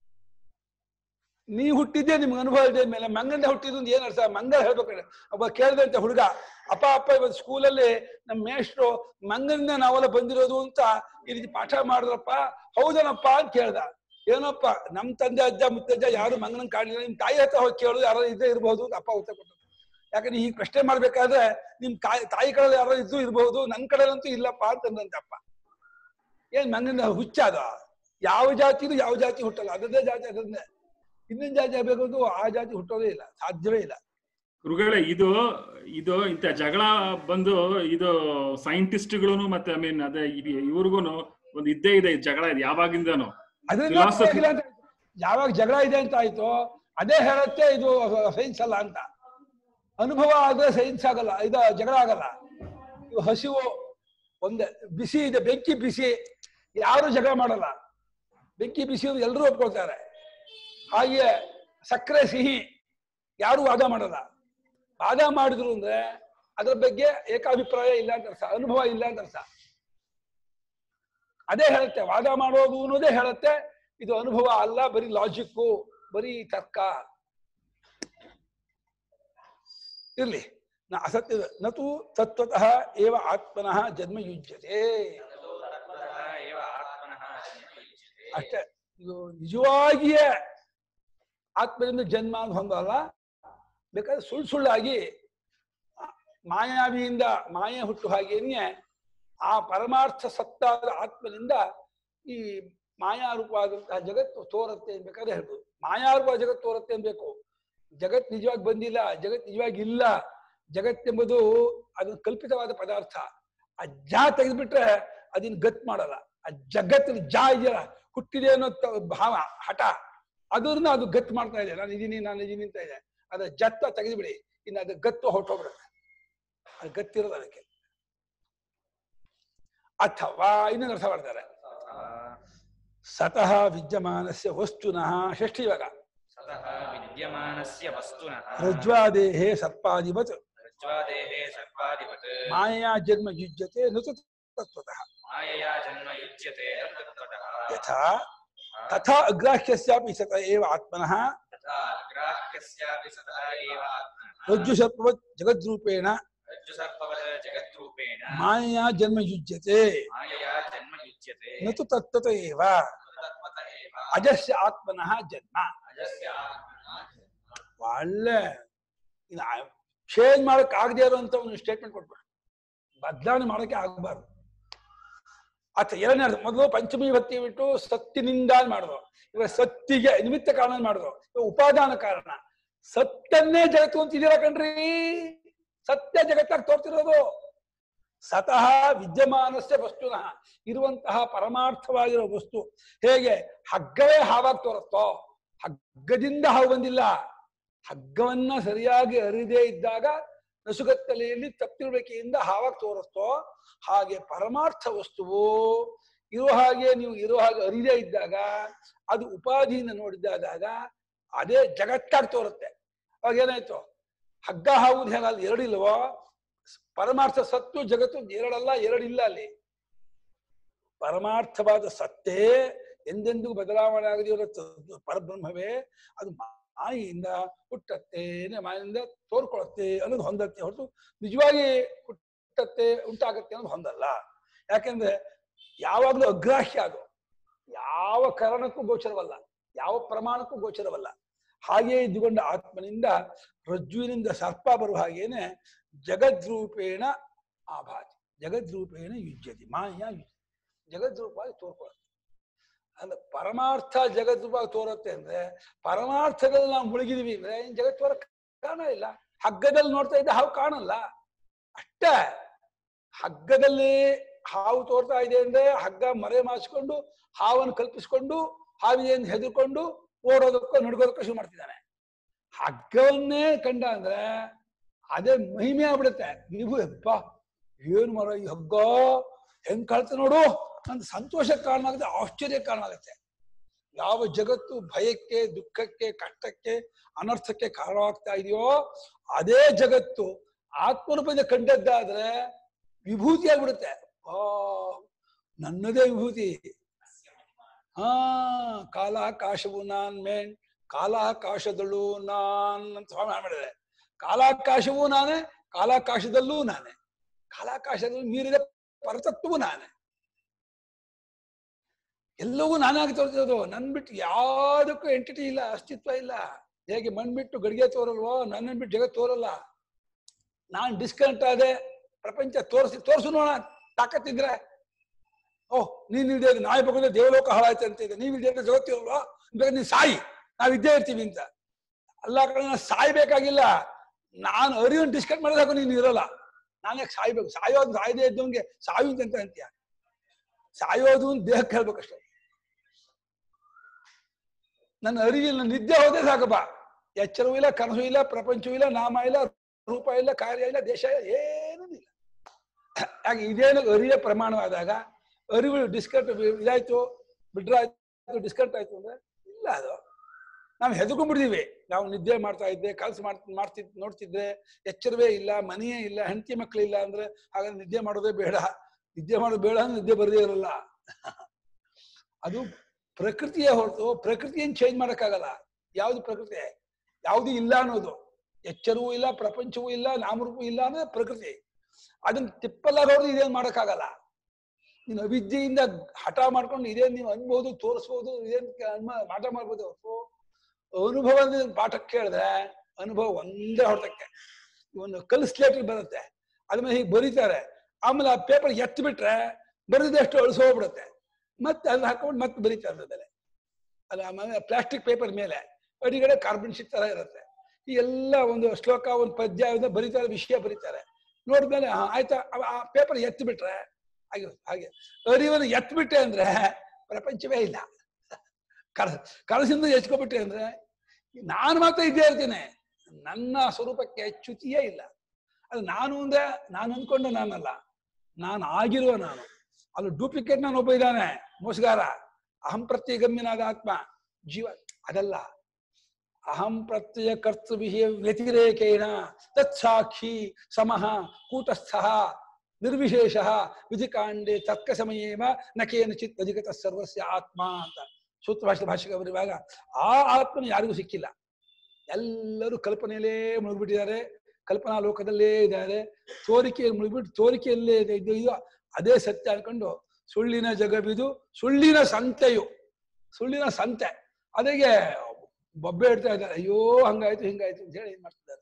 ನೀ ಹುಟ್ಟಿದ್ದೆ ನಿಮ್ಗೆ ಅನುಭವ ಇದೆ ಮೇಲೆ ಮಂಗನ ಹುಟ್ಟಿದ್ದು ಅಂತ ಏನ್ ಅರ್ಥ ಮಂಗ ಹೇಳ್ಬೇಕು ಒಬ್ಬ ಕೇಳಿದಂತೆ ಹುಡುಗ ಅಪ್ಪ ಅಪ್ಪ ಇವತ್ತು ಸ್ಕೂಲಲ್ಲಿ ನಮ್ಮ ಮೇಷ್ಟ್ರು ಮಂಗನಿಂದ ನಾವೆಲ್ಲ ಬಂದಿರೋದು ಅಂತ ಈ ರೀತಿ ಪಾಠ ಮಾಡಿದ್ರಪ್ಪ ಹೌದನಪ್ಪ ಅಂತ ಕೇಳ್ದ ಏನಪ್ಪ ನಮ್ ತಂದೆ ಅಜ್ಜ ಮುತ್ತಜ್ಜ ಯಾರು ಮಂಗನ ಕಾಣಿಲ್ಲ ನಿಮ್ ತಾಯಿ ಹತ್ರ ಹೋಗಿ ಕೇಳೋದು ಯಾರು ಇದ್ದೇ ಇರಬಹುದು ಅಂತ ಅಪ್ಪ ಉತ್ತರ ಕೊಟ್ಟರು ಯಾಕಂದ್ರೆ ಈ ಪ್ರಶ್ನೆ ಮಾಡ್ಬೇಕಾದ್ರೆ ನಿಮ್ ತಾಯಿ ತಾಯಿ ಕಡೆ ಯಾರೋ ಇದ್ದು ಇರಬಹುದು ನನ್ ಕಡೆಲಂತೂ ಇಲ್ಲಪ್ಪ ಅಂತಂದಂತೆ ಅಪ್ಪ ಏನ್ ಮಂಗನ ಹುಚ್ಚಾದ ಯಾವ ಜಾತಿದು ಯಾವ ಜಾತಿ ಹುಟ್ಟಲ್ಲ ಅದರದ್ದೇ ಜಾತಿ ಅದನ್ನೇ ಇನ್ನೊಂದು ಜಾತಿ ಆಗ್ಬೇಕು ಆ ಜಾತಿ ಹುಟ್ಟೋದೇ ಇಲ್ಲ ಸಾಧ್ಯವೇ ಇಲ್ಲ ಗುರುಗಳೇ ಇದು ಇದು ಇಂಥ ಜಗಳ ಬಂದು ಇದು ಸೈಂಟಿಸ್ಟ್ಗಳು ಮತ್ತೆ ಐ ಮೀನ್ ಅದೇ ಇವ್ರಿಗೂನು ಒಂದು ಇದ್ದೇ ಇದೆ ಈ ಜಗಳ ಇದೆ ಯಾವಾಗಿಂದನು ಅದರಿಂದ Philosophy. ಆಗಿಲ್ಲ ಅಂತ ಆಯ್ತು. ಯಾವಾಗ ಜಗಳ ಇದೆ ಅಂತ ಆಯ್ತು ಅದೇ ಹೇಳುತ್ತೆ ಇದು ಸೈನ್ಸ್ ಅಲ್ಲ ಅಂತ ಅನುಭವ ಆದ್ರೆ ಸೈನ್ಸ್ ಆಗಲ್ಲ ಇದು ಜಗಳ ಆಗಲ್ಲ ಇವು ಹಸಿವು ಒಂದೇ ಬಿಸಿ ಇದೆ ಬೆಂಕಿ ಬಿಸಿ ಯಾರು ಜಗಳ ಮಾಡಲ್ಲ ಬೆಂಕಿ ಬಿಸಿ ಎಲ್ಲರೂ ಒಪ್ಕೊಳ್ತಾರೆ ಹಾಗೆ ಸಕ್ಕರೆ ಸಿಹಿ ಯಾರು ವಾದ ಮಾಡಲ್ಲ ವಾದ ಮಾಡಿದ್ರು ಅಂದ್ರೆ ಅದ್ರ ಬಗ್ಗೆ ಏಕಾಭಿಪ್ರಾಯ ಇಲ್ಲ ಅಂತ ಅರ್ಥ ಅನುಭವ ಇಲ್ಲ ಅಂತ ಅರ್ಥ ಅದೇ ಹೇಳುತ್ತೆ ವಾದ ಮಾಡೋದು ಅನ್ನೋದೇ ಹೇಳುತ್ತೆ ಇದು ಅನುಭವ ಅಲ್ಲ ಬರೀ ಲಾಜಿಕ್ಕು ಬರೀ ತರ್ಕ ಇರ್ಲಿ ನ ಅಸತ್ಯ ನತು ತತ್ವತಃ ಏವ ಆತ್ಮನಃ ಜನ್ಮ ಯುಜ್ಯತೆ ತತ್ವತಃ ಏವ ಆತ್ಮನಃ ಜನ್ಮಯುಜ್ಯತೆ. ಅಷ್ಟೇ ಇದು ನಿಜವಾಗಿಯೇ ಆತ್ಮದಿಂದ ಜನ್ಮ ಅಂತ ಹೊಂದಲ್ಲ ಬೇಕಾದ್ರೆ ಸುಳ್ಳು ಸುಳ್ಳಾಗಿ ಮಾಯಾವಿಯಿಂದ ಮಾಯೆ ಹುಟ್ಟು ಹಾಗೇನೆ ಆ ಪರಮಾರ್ಥ ಸತ್ತಾದ ಆತ್ಮನಿಂದ ಈ ಮಾಯಾರೂಪವಾದಂತಹ ಜಗತ್ತು ತೋರತ್ತೆ ಅಂತ ಬೇಕಾದ್ರೆ ಹೇಳ್ಬೋದು ಮಾಯಾರೂಪ ಜಗತ್ತು ತೋರತ್ತೆ ಅನ್ಬೇಕು ಜಗತ್ ನಿಜವಾಗಿ ಬಂದಿಲ್ಲ ಜಗತ್ ನಿಜವಾಗಿ ಇಲ್ಲ ಜಗತ್ತೆಂಬುದು ಅದು ಕಲ್ಪಿತವಾದ ಪದಾರ್ಥ ಆ ಜಾ ತೆಗೆದ್ಬಿಟ್ರೆ ಅದನ್ನ ಗತ್ ಮಾಡಲ್ಲ ಆ ಜಗತ್ತಿನ ಜಾ ಇದೆಯಲ್ಲ ಹುಟ್ಟಿದೆ ಅನ್ನೋ ತ- ಭಾವ ಹಠ ಅದನ್ನ ಅದು ಗತ್ ಮಾಡ್ತಾ ಇದೆ ನಾನು ಇದೀನಿ ನಾನು ಇದೀನಿ ಅಂತ ಇದೆ ಅದ ಜತ್ತ ತೆಗೆದ್ಬಿಡಿ ಇನ್ನು ಅದು ಗತ್ತು ಹೊರಟೋಗ್ಬಿಡುತ್ತೆ ಅದು ಗತ್ತಿರೋದು ಅದಕ್ಕೆ ಅಥವಾ ಇನ್ನೊಂದು ಅರ್ಥ ಮಾಡ್ತಾರೆ ಸತಃ ವಿದ್ಯಮಾನಸ್ಯ ವಸ್ತುನಃ ಷಷ್ಠಿ ಇವಾಗ ಸತಃ ವಿದ್ಯಮಾನಸ್ಯ ವಸ್ತುನಃ ರಜ್ವಾದೇಹೇ ಸರ್ಪಾದಿವತ್ ರಜ್ವಾದೇಹೇ ಸರ್ಪಾಧಿಪತ್ ಮಾಯಾ ಜನ್ಮ ಯುಜ್ಯತೆ ನತು ತತ್ವತಃ ಮಾಯಯಾ ಜನ್ಮ ಯುಜ್ಯತೆ ತತ್ತತಃ ಯಥಾ ತಥಾ ಅಗ್ರಾಹ್ಯಸ್ಯಾಪಿ ಸತ ಏವ ಆತ್ಮನಃ ತಥಾ ಅಗ್ರಾಹ್ಯಸ್ಯಾಪಿ ಸತಃ ಏವ ಆತ್ಮನಃ ರಜ್ಜು ಸರ್ಪವತ್ ಜಗದ್ರೂಪೇಣ ರಜ್ಜುಸರ್ಪವತ್ ಜಗದ್ರೂಪೇಣ ಮಾಯಾ ಜನ್ಮ ಯುಜ್ಯತೆ ಮಾಯಯಾ ಜನ್ಮ ಯುಜ್ಯತೆ ನತು ತತ್ತತ ಏವ ತತ್ವತಃ ಏವ ಅಜಸ್ಯ ಆತ್ಮನಃ ಜನ್ಮ ಅಜಸ್ಯ ಆತ್ಮನಃ ಜನ್ಮ. ಒಳ್ಳೆ ಚೇಂಜ್ ಮಾಡಕ್ ಆಗದೆ ಇರುವಂತ ಒಂದು ಸ್ಟೇಟ್ಮೆಂಟ್ ಕೊಟ್ಬಿಡು ಬದಲಾವಣೆ ಮಾಡಕ್ಕೆ ಆಗಬಾರ್ದು ಅಥ ಎರಡನೇ ಅರ್ಥ ಮೊದಲು ಪಂಚಮಿ ಭಕ್ತಿ ಬಿಟ್ಟು ಸತ್ತಿನಿಂದ ಮಾಡಿದ್ರು ಇವಾಗ ಸತ್ತಿಗೆ ನಿಮಿತ್ತ ಕಾರಣ ಮಾಡಿದ್ರು ಇವಾಗ ಉಪಾದಾನ ಕಾರಣ ಸತ್ತನ್ನೇ ಜಗತ್ತು ಅಂತಿದ್ದೀರಾ ಕಣ್ರಿ ಸತ್ಯ ಜಗತ್ತಾಗಿ ತೋರ್ತಿರೋದು ಸತಃ ವಿದ್ಯಮಾನಸ್ಯ ವಸ್ತುನಃ ಇರುವಂತಹ ಪರಮಾರ್ಥವಾಗಿರೋ ವಸ್ತು ಹೇಗೆ ಹಗ್ಗವೇ ಹಾವಾಗಿ ತೋರುತ್ತೋ ಹಗ್ಗದಿಂದ ಹಾವು ಬಂದಿಲ್ಲ ಹಗ್ಗವನ್ನ ಸರಿಯಾಗಿ ಅರಿದೇ ಇದ್ದಾಗ ನಸುಗತ್ತಲೆಯಲ್ಲಿ ತಪ್ಪಿರುವಿಕೆಯಿಂದ ಹಾವಾಗಿ ತೋರಿಸ್ತೋ ಹಾಗೆ ಪರಮಾರ್ಥ ವಸ್ತುವು ಇರೋ ಹಾಗೆ ನೀವು ಇರೋ ಹಾಗೆ ಅರಿದೇ ಇದ್ದಾಗ ಅದು ಉಪಾಧಿಯಿಂದ ನೋಡಿದಾಗ ಅದೇ ಜಗತ್ತಾಗಿ ತೋರುತ್ತೆ ಅವಾಗ ಏನಾಯ್ತು ಹಗ್ಗ ಹಾವುದು ಹೇಗಲ್ಲ ಎರಡಿಲ್ವೋ ಪರಮಾರ್ಥ ಸತ್ತು ಜಗತ್ತು ಎರಡಲ್ಲ ಎರಡಿಲ್ಲ ಅಲ್ಲಿ ಪರಮಾರ್ಥವಾದ ಸತ್ತೇ ಎಂದೆಂದಿಗೂ ಬದಲಾವಣೆ ಆಗದಿರೋ ತ- ಪರಬ್ರಹ್ಮವೇ ಅದು ಮಾಯಿಂದ ಹುಟ್ಟತ್ತೆ ಮಾಯಿಂದ ತೋರ್ಕೊಳತ್ತೆ ಅನ್ನೋದು ಹೊಂದತ್ತೆ ಹೊರತು ನಿಜವಾಗಿ ಹುಟ್ಟತ್ತೆ ಉಂಟಾಗತ್ತೆ ಅನ್ನೋದು ಹೊಂದಲ್ಲ ಯಾಕೆಂದ್ರೆ ಯಾವಾಗಲೂ ಅಗ್ರಾಹ್ಯ ಅದು ಯಾವ ಕಾರಣಕ್ಕೂ ಗೋಚರವಲ್ಲ ಯಾವ ಪ್ರಮಾಣಕ್ಕೂ ಗೋಚರವಲ್ಲ ಹಾಗೆ ಇದ್ದುಕೊಂಡ ಆತ್ಮನಿಂದ ರಜ್ಜುವಿನಿಂದ ಸರ್ಪ ಬರುವ ಹಾಗೇನೆ ಜಗದ್ರೂಪೇಣ ಆಭಾತಿ ಜಗದ್ರೂಪೇಣ ಯುಜ್ಯತಿ ಮಾಯ ಯುಜ್ಯತಿ ಜಗದ್ರೂಪವಾಗಿ ತೋರ್ಕೊಳ್ಳುತ್ತೆ ಅಂದ್ರೆ ಪರಮಾರ್ಥ ಜಗದ್ರೂಪವಾಗಿ ತೋರುತ್ತೆ ಅಂದ್ರೆ ಪರಮಾರ್ಥದಲ್ಲಿ ನಾವು ಮುಳುಗಿದೀವಿ ಅಂದ್ರೆ ಇನ್ ಜಗತ್ ತೋರಕ್ ಕಾರಣ ಇಲ್ಲ ಹಗ್ಗದಲ್ಲಿ ನೋಡ್ತಾ ಇದ್ದ ಹಾವು ಕಾಣಲ್ಲ ಅಷ್ಟೇ ಹಗ್ಗದಲ್ಲಿ ಹಾವು ತೋರ್ತಾ ಇದೆ ಅಂದ್ರೆ ಹಗ್ಗ ಮರೆ ಮಾಚಿಕೊಂಡು ಹಾವನ್ನು ಕಲ್ಪಿಸ್ಕೊಂಡು ಹಾವಿದೆ ಅಂತ ಹೆದರ್ಕೊಂಡು ಓಡೋದಕ್ಕೋ ನಡ್ಗೋದಕ್ಕೋ ಶುರು ಮಾಡ್ತಿದ್ದಾನೆ ಹಗ್ಗವನ್ನೇ ಕಂಡ ಅಂದ್ರೆ ಅದೇ ಮಹಿಮೆ ಆಗ್ಬಿಡುತ್ತೆ ನೀವು ಅಪ್ಪ ಏನ್ ಮರ ಈ ಹಗ್ಗ ಹೆಂಗ್ ಕಾಣ್ತ ನೋಡು ಅಂತ ಸಂತೋಷಕ್ಕೆ ಕಾರಣ ಆಗುತ್ತೆ ಆಶ್ಚರ್ಯಕ್ಕೆ ಕಾರಣ ಆಗುತ್ತೆ ಯಾವ ಜಗತ್ತು ಭಯಕ್ಕೆ ದುಃಖಕ್ಕೆ ಕಷ್ಟಕ್ಕೆ ಅನರ್ಥಕ್ಕೆ ಕಾರಣವಾಗ್ತಾ ಇದೆಯೋ ಅದೇ ಜಗತ್ತು ಆತ್ಮರೂಪದಿಂದ ಕಂಡದ್ದಾದ್ರೆ ವಿಭೂತಿ ಆಗ್ಬಿಡುತ್ತೆ ಆ ನನ್ನದೇ ವಿಭೂತಿ ಹಾ ಕಾಲಾಕಾಶವು ನಾನ್ ಮೇನ್ ಕಾಲಾಕಾಶದಳು ನಾನ್ ಅಂತ ಸ್ವಾಮಿ ಮಾಡಿದ್ದಾರೆ ಕಾಲಾಕಾಶವೂ ನಾನೇ ಕಾಲಾಕಾಶದಲ್ಲೂ ನಾನೇ ಕಾಲಾಕಾಶದಲ್ಲಿ ಮೀರಿದ ಪರತತ್ವವು ನಾನೇ ಎಲ್ಲವೂ ನಾನಾಗಿ ತೋರಿಸಿರೋದು ನನ್ ಬಿಟ್ಟು ಯಾವುದಕ್ಕೂ ಎಂಟಿಟಿ ಇಲ್ಲ ಅಸ್ತಿತ್ವ ಇಲ್ಲ ಹೇಗೆ ಮಣ್ ಬಿಟ್ಟು ಗಡಿಗೆ ತೋರಲ್ವೋ ನನ್ನನ್ ಬಿಟ್ಟು ಜಗತ್ ತೋರಲ್ಲ ನಾನ್ ಡಿಸ್ಕನೆಕ್ಟ್ ಆದೆ ಪ್ರಪಂಚ ತೋರಿಸಿ ತೋರಿಸು ನೋಡ ತಾಕತ್ತಿದ್ರೆ ಓಹ್ ನೀನ್ ಇಲ್ದೇ ಇದ್ರೆ ನಾಯಿ ಬಗ್ಗೆ ದೇವಲೋಕ ಹಾಳಾಯ್ತು ಅಂತ ಇದೆ ನೀವ್ ಇಲ್ದೇ ಇದ್ರೆ ಜಗತ್ತಿರಲ್ವಾ ಬೇಕಾದ್ರೆ ನೀನ್ ಸಾಯಿ ನಾವ್ ಇದ್ದೇ ಇರ್ತೀವಿ ಅಂತ ಅಲ್ಲ ಕಡೆ ನಾನು ಸಾಯ್ಬೇಕಾಗಿಲ್ಲ ನಾನು ಅರಿವನ್ನು ಡಿಸ್ಕನೆಕ್ಟ್ ಮಾಡಿದಾಗ ನೀನು ಇರಲ್ಲ ನಾನೇ ಸಾಯ್ಬೇಕು ಸಾಯೋದು ಸಾಯದೇ ಇದ್ದವನ್ಗೆ ಸಾಯು ಅಂತ ಅಂತೀಯ ಸಾಯೋದು ಅಂತ ದೇಹಕ್ಕೆ ಹೇಳ್ಬೇಕಷ್ಟೇ ನನ್ನ ಅರಿವಿಲ್ಲ ನಿದ್ದೆ ಹೋದ್ರೆ ಸಾಕಪ್ಪ ಎಚ್ಚರವೂ ಇಲ್ಲ ಕನಸು ಇಲ್ಲ ಪ್ರಪಂಚವೂ ಇಲ್ಲ ನಾಮ ಇಲ್ಲ ರೂಪ ಇಲ್ಲ ಕಾರ್ಯ ಇಲ್ಲ ದೇಶ ಇಲ್ಲ ಏನೂ ಇಲ್ಲ ಹಾಗೆ ಇದೇನು ಅರಿವೇ ಪ್ರಮಾಣವಾದಾಗ ಅರಿವು ಡಿಸ್ಕಟ್ ಇದಾಯ್ತು ಬಿಡ್ರಾಯ್ತು ಡಿಸ್ಕಟ್ ಆಯ್ತು ಅಂದ್ರೆ ಇಲ್ಲ ಅದು ನಾವು ಹೆದರ್ಕೊಂಡ್ಬಿಡ್ತೀವಿ ನಾವು ನಿದ್ದೆ ಮಾಡ್ತಾ ಇದ್ದೆ ಕೆಲಸ ಮಾಡ್ ಮಾಡ್ತಿದ್ ನೋಡ್ತಿದ್ರೆ ಎಚ್ಚರವೇ ಇಲ್ಲ ಮನೆಯೇ ಇಲ್ಲ ಹೆಂಡತಿ ಮಕ್ಕಳಿಲ್ಲ ಅಂದ್ರೆ ಹಾಗಾದ್ರೆ ನಿದ್ದೆ ಮಾಡೋದೇ ಬೇಡ ನಿದ್ದೆ ಮಾಡೋದು ಬೇಡ ಅಂದ್ರೆ ನಿದ್ದೆ ಬರದೇ ಇರಲ್ಲ ಅದು ಪ್ರಕೃತಿಯೇ ಹೊರತು ಪ್ರಕೃತಿಯನ್ನು ಚೇಂಜ್ ಮಾಡಕ್ಕಾಗಲ್ಲ ಯಾವ್ದು ಪ್ರಕೃತಿ ಯಾವ್ದು ಇಲ್ಲ ಅನ್ನೋದು ಎಚ್ಚರವೂ ಇಲ್ಲ ಪ್ರಪಂಚವೂ ಇಲ್ಲ ನಾಮರೂಪವೂ ಇಲ್ಲ ಅಂದ್ರೆ ಪ್ರಕೃತಿ ಅದನ್ನ ತಿಪ್ಪಲಾಗ ಹೊಡೆದು ಇದೇನ್ ಮಾಡಕ್ಕಾಗಲ್ಲ ನೀನು ಅವಿದ್ಯೆಯಿಂದ ಹಠ ಮಾಡ್ಕೊಂಡು ಇದೇನ್ ನೀವು ಅನ್ಬೋದು ತೋರಿಸ್ಬೋದು ಇದೇನ್ ಕ- ಅನ್ಮ- ಮಾಟ ಮಾಡ್ಬೋದು ಹೊರ್ತು ಅನುಭವದ ಪಾಠ ಕೇಳಿದ್ರೆ ಅನುಭವ ಒಂದೇ ಹೊಡೆದಕ್ಕೆ ಒಂದು ಕಲ್ ಸ್ಲೇಟ್ ಬರುತ್ತೆ ಅದ್ಮೇಲೆ ಹೀಗೆ ಬರೀತಾರೆ ಆಮೇಲೆ ಆ ಪೇಪರ್ ಎತ್ತು ಬಿಟ್ರೆ ಬರೆದಷ್ಟು ಅಳಿಸೋಗ್ಬಿಡುತ್ತೆ ಮತ್ತೆ ಅದನ್ನ ಹಾಕೊಂಡು ಮತ್ತೆ ಬರೀತಾರೆ ಅದ್ರಲ್ಲಿ ಅಲ್ಲ ಆಮೇಲೆ ಪ್ಲಾಸ್ಟಿಕ್ ಪೇಪರ್ ಮೇಲೆ ಅಡಿಗಡೆ ಕಾರ್ಬನ್ ಶೀಟ್ ತರ ಇರುತ್ತೆ ಈ ಎಲ್ಲ ಒಂದು ಶ್ಲೋಕ ಒಂದು ಪದ್ಯ ಇದನ್ನ ಬರೀತಾರೆ ವಿಷಯ ಬರೀತಾರೆ ನೋಡಿದ್ಮೇಲೆ ಆ, ಆಯ್ತಾ ಅವ- ಆ ಪೇಪರ್ ಎತ್ತು ಬಿಟ್ರೆ ಹಾಗೆ ಹಾಗೆ ಅರಿವನ್ನು ಎತ್ತು ಬಿಟ್ಟೆ ಅಂದ್ರೆ ಪ್ರಪಂಚವೇ ಇಲ್ಲ ಕಳ ಕಳಸಿಂದ ಎಚ್ಕೊಬಿಟ್ಟೆ ಅಂದ್ರೆ ನಾನು ಮಾತ್ರ ಇದ್ದೇ ಇರ್ತೇನೆ ನನ್ನ ಸ್ವರೂಪಕ್ಕೆ ಚ್ಯುತಿಯೇ ಇಲ್ಲ ಅದು ನಾನು ಅಂದ್ರೆ ನಾನು ಅಂದ್ಕೊಂಡೆ ನಾನಲ್ಲ ನಾನು ಆಗಿರುವ ನಾನು ಅದು ಡೂಪ್ಲಿಕೇಟ್ ನಾನು ಒಬ್ಬ ಇದ್ದಾನೆ ಮೋಸಗಾರ ಅಹಂ ಪ್ರತ್ಯಗಮ್ಯನಾದ ಆತ್ಮ ಜೀವ ಅದಲ್ಲ ಅಹಂ ಪ್ರತ್ಯಯ ಕರ್ತೃಭಿ ವ್ಯತಿರೇಕೇಣ ತತ್ಸಾಕ್ಷಿ ಸಮಃ ಕೂಟಸ್ಥ ನಿರ್ವಿಶೇಷ ವಿಧಿಕಾಂಡೆ ತರ್ಕ ಸಮಯೇವ ನ ಕೇನಚಿತ್ ಅಧಿಗತ ಸರ್ವಸ್ಯ ಆತ್ಮ ಅಂತ ಸೂತ್ರ ಭಾಷೆ ಭಾಷೆಗೆ ಬರುವಾಗ ಆ ಆತ್ಮನ ಯಾರಿಗೂ ಸಿಕ್ಕಿಲ್ಲ ಎಲ್ಲರೂ ಕಲ್ಪನೆಯಲ್ಲೇ ಮುಳುಗ್ಬಿಟ್ಟಿದ್ದಾರೆ ಕಲ್ಪನಾ ಲೋಕದಲ್ಲೇ ಇದ್ದಾರೆ ತೋರಿಕೆಯಲ್ಲಿ ಮುಳುಗ್ಬಿಟ್ಟು ತೋರಿಕೆಯಲ್ಲೇ ಇದೆ ಇದು ಇದು ಅದೇ ಸತ್ಯ ಅನ್ಕೊಂಡು ಸುಳ್ಳಿನ ಜಗವಿದು ಸುಳ್ಳಿನ ಸಂತೆಯು ಸುಳ್ಳಿನ ಸಂತೆ ಅದಿಗೆ ಬೊಬ್ಬೆ ಇಡ್ತಾ ಇದ್ದಾರೆ ಅಯ್ಯೋ ಹಂಗಾಯ್ತು ಹಿಂಗಾಯ್ತು ಅಂತ ಹೇಳಿ ಏನ್ ಮಾಡ್ತಿದ್ದಾರೆ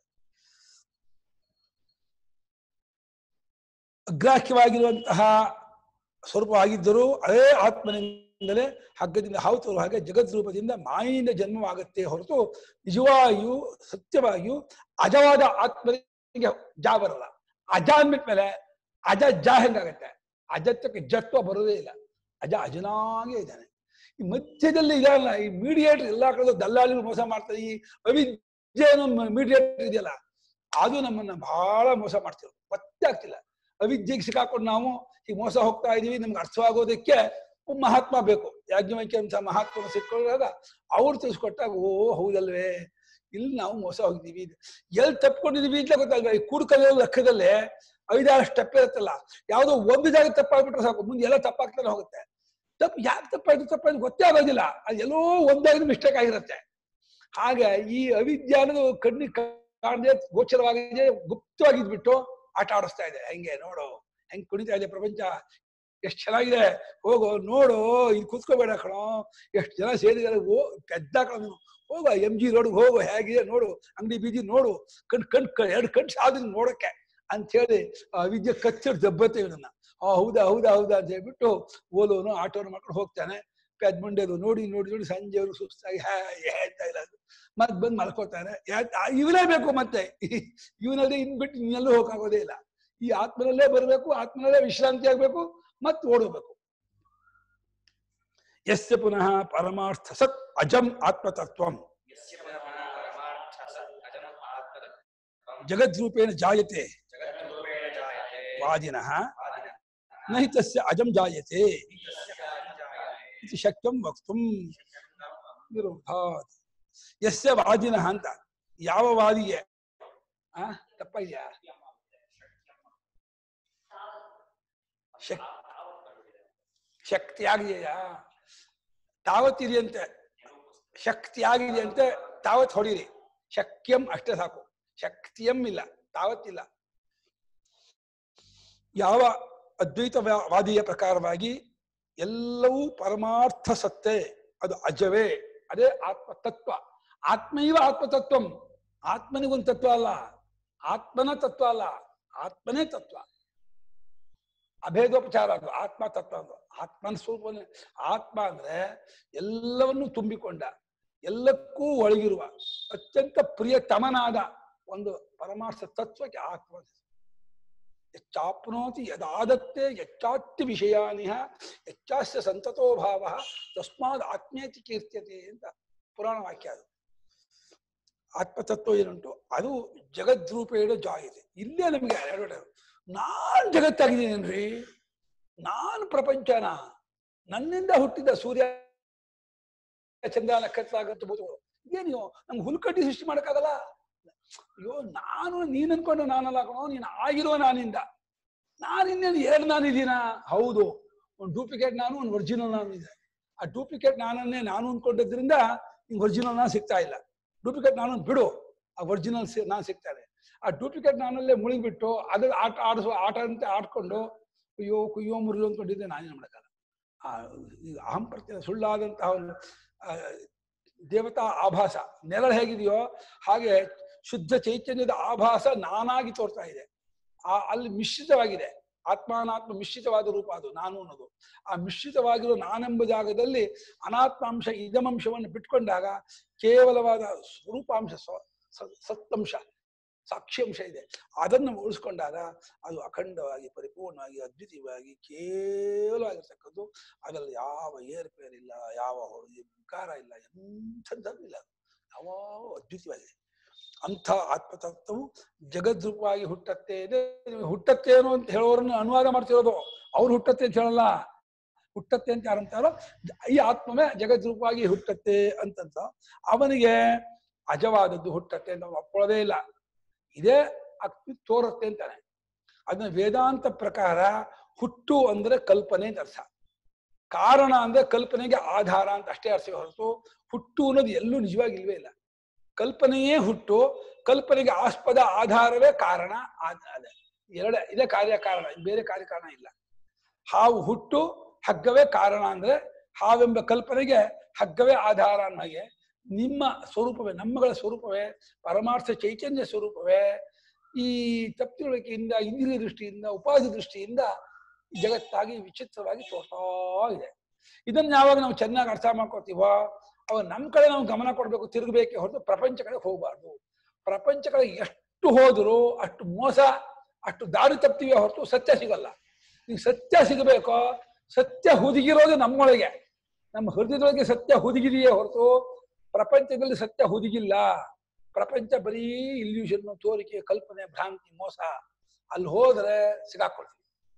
ಅಗ್ರಾಹ್ಯವಾಗಿರುವಂತಹ ಸ್ವರೂಪವಾಗಿದ್ದರೂ ಅದೇ ಆತ್ಮನಿಂದಲೇ ಹಗ್ಗದಿಂದ ಹಾವು ತರುವ ಹಾಗೆ ಜಗದ್ ರೂಪದಿಂದ ಮಾಯಿಂದ ಜನ್ಮವಾಗತ್ತೆ ಹೊರತು ನಿಜವಾಗಿಯೂ ಸತ್ಯವಾಗಿಯೂ ಅಜವಾದ ಆತ್ಮನಿಗೆ ಜಾ ಬರಲ್ಲ ಅಜ ಅಂದ್ಬಿಟ್ಮೇಲೆ ಅಜ ಜ ಹೆಂಗಾಗತ್ತೆ ಅಜತ್ವಕ್ಕೆ ಜತ್ವ ಬರೋದೇ ಇಲ್ಲ ಅಜ ಅಜನಾಗೇ ಇದ್ದಾನೆ ಈ ಮಧ್ಯದಲ್ಲಿ ಇದಲ್ಲ ಈ ಮೀಡಿಯೇಟರ್ ಎಲ್ಲಾ ಕಡೆ ದಲ್ಲಾಳಿಗಳು ಮೋಸ ಮಾಡ್ತಾರೆ ಈ ಅವಿದ್ಯೆ ಅನ್ನೋ ಮೀಡಿಯೇಟರ್ ಇದೆಯಲ್ಲ ಅದು ನಮ್ಮನ್ನ ಬಹಳ ಮೋಸ ಮಾಡ್ತಿರೋದು ಗೊತ್ತೇ ಆಗ್ತಿಲ್ಲ ಅವಿದ್ಯೆಗೆ ಸಿಕ್ಕಾಕೊಂಡು ನಾವು ಈಗ ಮೋಸ ಹೋಗ್ತಾ ಇದೀವಿ ನಮ್ಗೆ ಅರ್ಥವಾಗೋದಕ್ಕೆ ಒಬ್ಬ ಮಹಾತ್ಮ ಬೇಕು ಯಾಜ್ಞವಲ್ಕ್ಯ ಅಂತ ಮಹಾತ್ಮ ಸಿಕ್ಕೊಂಡಾಗ ಅವ್ರು ತಿಳಿಸ್ಕೊಟ್ಟಾಗ ಓ ಹೌದಲ್ವೇ ಇಲ್ಲಿ ನಾವು ಮೋಸ ಹೋಗಿದೀವಿ ಎಲ್ಲಿ ತಪ್ಕೊಂಡಿದೀವಿ ಅಂತ ಗೊತ್ತಾಗಲ್ಲ ಈ ಕೂಡ್ಕಲ್ಲ ಲೆಕ್ಕದಲ್ಲೇ ಐದಾರು ಸ್ಟೆಪ್ ಇರುತ್ತಲ್ಲ ಯಾವುದೋ ಒಂದು ಜಾಗ ತಪ್ಪಾಗ್ಬಿಟ್ರೆ ಸಾಕು ಮುಂದೆ ಎಲ್ಲ ತಪ್ಪಾಗ್ತಾನೆ ಹೋಗುತ್ತೆ ತಪ್ಪು ಯಾಕೆ ತಪ್ಪಾಯ್ತು ತಪ್ಪಾಯ್ತು ಗೊತ್ತೇ ಆಗೋದಿಲ್ಲ ಅದು ಎಲ್ಲೋ ಒಂದಾಗಿ ಮಿಸ್ಟೇಕ್ ಆಗಿರುತ್ತೆ ಹಾಗೆ ಈ ಅವಿದ್ಯೆ ಅನ್ನೋದು ಕಣ್ಣಿಗೆ ಕಾಣದೆ ಗೋಚರವಾಗಿದೆ ಗುಪ್ತವಾಗಿದ್ಬಿಟ್ಟು ಆಟ ಆಡಿಸ್ತಾ ಇದೆ ಹೆಂಗೆ ನೋಡು ಹೆಂಗ್ ಕುಣಿತಾ ಇದೆ ಪ್ರಪಂಚ ಎಷ್ಟ್ ಚೆನ್ನಾಗಿದೆ ಹೋಗು ನೋಡು ಇಲ್ಲಿ ಕೂತ್ಕೋಬೇಡ ಕಣೋ ಎಷ್ಟು ಜನ ಸೇರಿದ್ದಾರೆ ಓ ಪೆದ್ದ ಕಣ ನೀನು ಹೋಗು ಎಂ ಜಿ ರೋಡ್ ಹೋಗು ಹೇಗಿದೆ ನೋಡು ಅಂಗಡಿ ಬೀದಿ ನೋಡು ಕಣ್ ಕಣ್ ಕ- ಎರಡು ಕಣ್ ಸಾಧ್ಯ ನೋಡಕ್ಕೆ ಅಂತ ಹೇಳಿ ಆ ವಿದ್ಯೆ ಕಚ್ಚಿಡ್ ದಬ್ಬತ್ತೆ ಇವನನ್ನ ಆ ಹೌದಾ ಹೌದಾ ಹೌದಾ ಅಂತ ಹೇಳ್ಬಿಟ್ಟು ಓಲೋನು ಆಟೋನು ಮಾಡ್ಕೊಂಡು ಹೋಗ್ತಾನೆ ಪೆದ್ ಮುಂಡೆದು ನೋಡಿ ನೋಡಿ ನೋಡಿ ಸಂಜೆವರು ಸುಸ್ತಾಗಿ ಹ್ಯಾ ಹೇಳ್ತಾ ಇಲ್ಲ ಅದು ಮತ್ ಬಂದ್ ಮಲ್ಕೋತಾನೆ ಯಾ- ಆ ಇವನೇ ಬೇಕು ಮತ್ತೆ ಇವನಲ್ಲದೆ ಇನ್ ಬಿಟ್ಟು ಇನ್ನೆಲ್ಲೂ ಹೋಗಕ್ಕಾಗೋದೇ ಇಲ್ಲ ಈ ಆತ್ಮನಲ್ಲೇ ಬರಬೇಕು ಆತ್ಮನಲ್ಲೇ ವಿಶ್ರಾಂತಿ ಆಗ್ಬೇಕು ಮತ್ತೆ ಓಡಬೇಕು ಯಸ್ಯ ಪುನಃ ಪರಮಾರ್ಥ ಸತ್ ಅಜಂ ಆತ್ಮತತ್ವಂ यस्य पुनः परमार्थ सत् अजम् आत्मतत्त्वं ಜಗದ್ರೂಪೇಣ ಜಾಯತೆ जगद्रूपेण जायते ವಾದಿನಃ आदिनः ನಹಿ ತಸ್ಯ ಅಜಂ ಜಾಯತೆ तस्य कार्यं जायते ಇತಿ ಶಕ್ಯಂ ವಕ್ತುಂ ವಿರೋಧಾತ್ ಯಸ್ಯ ವಾದಿನಃ ಅಂತ ಯಾವ ವಾದಿಗೆ ಆ ತಪ್ಪ ಇದೆಯಾ ಶಕ್ ಶಕ್ತಿ ಆಗಿದೆಯಾ ತಾವತ್ತಿದೆಯಂತೆ ಶಕ್ತಿ ಆಗಿದೆಯಂತೆ ತಾವತ್ ಹೊಡೀರಿ ಶಕ್ಯಂ ಅಷ್ಟೇ ಸಾಕು ಶಕ್ತಿಯಂ ಇಲ್ಲ ತಾವತ್ತಿಲ್ಲ ಯಾವ ಅದ್ವೈತ ವಾ- ವಾದಿಯ ಪ್ರಕಾರವಾಗಿ ಎಲ್ಲವೂ ಪರಮಾರ್ಥ ಸತ್ತೆ ಅದು ಅಜವೇ ಅದೇ ಆತ್ಮ ತತ್ವ ಆತ್ಮೈವ ಆತ್ಮತತ್ವಂ ಆತ್ಮನಿಗೊಂದು ತತ್ವ ಅಲ್ಲ ಆತ್ಮನ ತತ್ವ ಅಲ್ಲ ಆತ್ಮನೇ ತತ್ವ ಅಭೇದೋಪಚಾರ ಅದು ಆತ್ಮ ತತ್ವ ಅದು ಆತ್ಮನ ಸ್ವರೂಪನೇ ಆತ್ಮ ಅಂದ್ರೆ ಎಲ್ಲವನ್ನೂ ತುಂಬಿಕೊಂಡ ಎಲ್ಲಕ್ಕೂ ಒಳಗಿರುವ ಅತ್ಯಂತ ಪ್ರಿಯತಮನಾದ ಒಂದು ಪರಮಾರ್ಥ ತತ್ವಕ್ಕೆ ಆತ್ಮ ಯಚ್ಚಾಪ್ನೋತಿ ಯದಾದತ್ತೆ ಯಚ್ಚಾತ್ಯ ವಿಷಯಾನಿಹ ಯಚ್ಚಾಸ್ಯ ಸಂತತೋ ಭಾವ ತಸ್ಮಾದ್ ಆತ್ಮೇತಿ ಕೀರ್ತ್ಯತೆ ಅಂತ ಪುರಾಣ ವಾಕ್ಯ ಅದು ಆತ್ಮತತ್ವ ಏನುಂಟು ಅದು ಜಗದ್ರೂಪೇಣ ಜಾಯಿದೆ ಇಲ್ಲೇ ನಮಗೆ ಎರಡು ನಾನ್ ಜಗತ್ತಾಗಿದ್ದೀನೇನ್ರಿ ನಾನು ಪ್ರಪಂಚನ ನನ್ನಿಂದ ಹುಟ್ಟಿದ ಸೂರ್ಯ ಚಂದ್ರ ನಕ್ಷತ್ರ ಆಗಂತ ಭೂತಗಳು ಏನು ನಮ್ಗೆ ಹುಲ್ಕಟ್ಟಿ ಸೃಷ್ಟಿ ಮಾಡಕ್ಕಾಗಲ್ಲ ಅಯ್ಯೋ ನಾನು ನೀನ್ ಅನ್ಕೊಂಡು ನಾನಲ್ಲ ಕಣೋ ನೀನು ಆಗಿರೋ ನಾನಿಂದ ನಾನು ಇನ್ನೇನು ಎರಡು ನಾನಿದ್ದೀನ ಹೌದು ಒಂದು ಡೂಪ್ಲಿಕೇಟ್ ನಾನು ಒಂದು ಒರಿಜಿನಲ್ ನಾನು ಇದೆ ಆ ಡೂಪ್ಲಿಕೇಟ್ ನಾನನ್ನೇ ನಾನು ಅನ್ಕೊಂಡಿದ್ರಿಂದ ನಿಂಗೆ ಒರಿಜಿನಲ್ ನಾನು ಸಿಗ್ತಾ ಇಲ್ಲ ಡೂಪ್ಲಿಕೇಟ್ ನಾನು ಬಿಡು ಆ ಒರಿಜಿನಲ್ ನಾನು ಸಿಗ್ತಾನೆ ಆ ಡೂಪ್ಲಿಕೇಟ್ ನಾನಲ್ಲೇ ಮುಳುಗಿಬಿಟ್ಟು ಅದ್ರ ಆಟ ಆಡಿಸುವ ಆಟ ಅಂತ ಆಡ್ಕೊಂಡು ಕುಯ್ಯೋ ಕುಯ್ಯೋ ಮುರಿಯೋ ಅಂದ್ಕೊಂಡಿದ್ದೆ ನಾನೇನು ಮಾಡೋಕ್ಕಲ್ಲ ಆ ಈ ಅಹಂ ಪ್ರತ್ಯಯ ಸುಳ್ಳಾದಂತಹ ಒಂದು ಆ, ದೇವತಾ ಆಭಾಸ ನೆರಳು ಹೇಗಿದೆಯೋ ಹಾಗೆ ಶುದ್ಧ ಚೈತನ್ಯದ ಆಭಾಸ ನಾನಾಗಿ ತೋರ್ತಾ ಇದೆ ಆ ಅಲ್ಲಿ ಮಿಶ್ರಿತವಾಗಿದೆ ಆತ್ಮಾನಾತ್ಮ ಮಿಶ್ರಿತವಾದ ರೂಪ ಅದು ನಾನು ಅನ್ನೋದು ಆ ಮಿಶ್ರಿತವಾಗಿರೋ ನಾನೆಂಬ ಜಾಗದಲ್ಲಿ ಅನಾತ್ಮಾಂಶ ಇದಮಂಶವನ್ನು ಬಿಟ್ಕೊಂಡಾಗ ಕೇವಲವಾದ ಸ್ವರೂಪಾಂಶ ಸ್ವ- ಸ- ಸತ್ತಂಶ ಸಾಕ್ಷ್ಯಾಂಶ ಇದೆ ಅದನ್ನು ಉಳಿಸ್ಕೊಂಡಾಗ ಅದು ಅಖಂಡವಾಗಿ ಪರಿಪೂರ್ಣವಾಗಿ ಅದ್ವಿತೀಯವಾಗಿ ಕೇವಲವಾಗಿರ್ತಕ್ಕದ್ದು ಅದರಲ್ಲಿ ಯಾವ ಏರ್ಪೇರಿಲ್ಲ ಯಾವ ವಿಕಾರ ಇಲ್ಲ ಎಂಥದ್ದೂ ಇಲ್ಲ ಯಾವ ಅದ್ವಿತೀಯವಾಗಿದೆ ಅಂಥ ಆತ್ಮತತ್ವವು ಜಗದ್ರೂಪವಾಗಿ ಹುಟ್ಟತ್ತೆ ಇದೆ ಹುಟ್ಟತ್ತೇನು ಅಂತ ಹೇಳೋರನ್ನ ಅನುವಾದ ಮಾಡ್ತಿರೋದು ಅವ್ರು ಹುಟ್ಟತ್ತೆ ಅಂತ ಹೇಳಲ್ಲ ಹುಟ್ಟತ್ತೆ ಅಂತ ಯಾರು ಅಂತಾರೋ ಈ ಆತ್ಮವೇ ಜಗದ್ರೂಪವಾಗಿ ಹುಟ್ಟತ್ತೆ ಅಂತಂತ ಅವನಿಗೆ ಅಜವಾದದ್ದು ಹುಟ್ಟತ್ತೆ ಅಂತ ಅವ್ನು ಒಪ್ಕೊಳ್ಳೋದೇ ಇಲ್ಲ ಇದೇ ಅಗ್ನಿ ತೋರತ್ತೆ ಅಂತಾನೆ ಅದನ್ನ ವೇದಾಂತ ಪ್ರಕಾರ ಹುಟ್ಟು ಅಂದ್ರೆ ಕಲ್ಪನೆ ಅಂತ ಅರ್ಥ ಕಾರಣ ಅಂದ್ರೆ ಕಲ್ಪನೆಗೆ ಆಧಾರ ಅಂತ ಅಷ್ಟೇ ಅರ್ಥ ಹೊರತು ಹುಟ್ಟು ಅನ್ನೋದು ಎಲ್ಲೂ ನಿಜವಾಗಿ ಇಲ್ವೇ ಇಲ್ಲ ಕಲ್ಪನೆಯೇ ಹುಟ್ಟು ಕಲ್ಪನೆಗೆ ಆಸ್ಪದ ಆಧಾರವೇ ಕಾರಣ ಆದ- ಅದೇ ಎರಡೇ ಇದೇ ಕಾರ್ಯ ಕಾರಣ ಬೇರೆ ಕಾರ್ಯಕಾರಣ ಇಲ್ಲ ಹಾವು ಹುಟ್ಟು ಹಗ್ಗವೇ ಕಾರಣ ಅಂದ್ರೆ ಹಾವೆಂಬ ಕಲ್ಪನೆಗೆ ಹಗ್ಗವೇ ಆಧಾರ ಅನ್ನೋ ಹಾಗೆ ನಿಮ್ಮ ಸ್ವರೂಪವೇ ನಮ್ಮಗಳ ಸ್ವರೂಪವೇ ಪರಮಾರ್ಥ ಚೈತನ್ಯ ಸ್ವರೂಪವೇ ಈ ತಪ್ಪಿರುವಿಕೆಯಿಂದ ಇಂದ್ರಿಯ ದೃಷ್ಟಿಯಿಂದ ಉಪಾಧಿ ದೃಷ್ಟಿಯಿಂದ ಜಗತ್ತಾಗಿ ವಿಚಿತ್ರವಾಗಿ ತೋರ್ತಾ ಇದೆ ಇದನ್ನ ಯಾವಾಗ ನಾವು ಚೆನ್ನಾಗಿ ಅರ್ಥ ಮಾಡ್ಕೋತೀವೋ ಅವಾಗ ನಮ್ಮ ಕಡೆ ನಾವು ಗಮನ ಕೊಡ್ಬೇಕು ತಿರುಗಬೇಕೆ ಹೊರತು ಪ್ರಪಂಚ ಕಡೆ ಹೋಗಬಾರ್ದು ಪ್ರಪಂಚ ಕಡೆ ಎಷ್ಟು ಹೋದರೂ ಅಷ್ಟು ಮೋಸ ಅಷ್ಟು ದಾರಿ ತಪ್ತೀವಿ ಹೊರತು ಸತ್ಯ ಸಿಗಲ್ಲ ಈಗ ಸತ್ಯ ಸಿಗಬೇಕೋ ಸತ್ಯ ಹುದುಗಿರೋದು ನಮ್ಮೊಳಗೆ ನಮ್ಮ ಹೃದಯದೊಳಗೆ ಸತ್ಯ ಹುದುಗಿದೆಯೇ ಹೊರತು ಪ್ರಪಂಚದಲ್ಲಿ ಸತ್ಯ ಹುದುಗಿಲ್ಲ ಪ್ರಪಂಚ ಬರೀ ಇಲ್ಯೂಷನ್ ತೋರಿಕೆ ಕಲ್ಪನೆ ಭ್ರಾಂತಿ ಮೋಸ ಅಲ್ಲಿ ಹೋದ್ರೆ ಸಿಗಾಕೊಳ್ತೀವಿ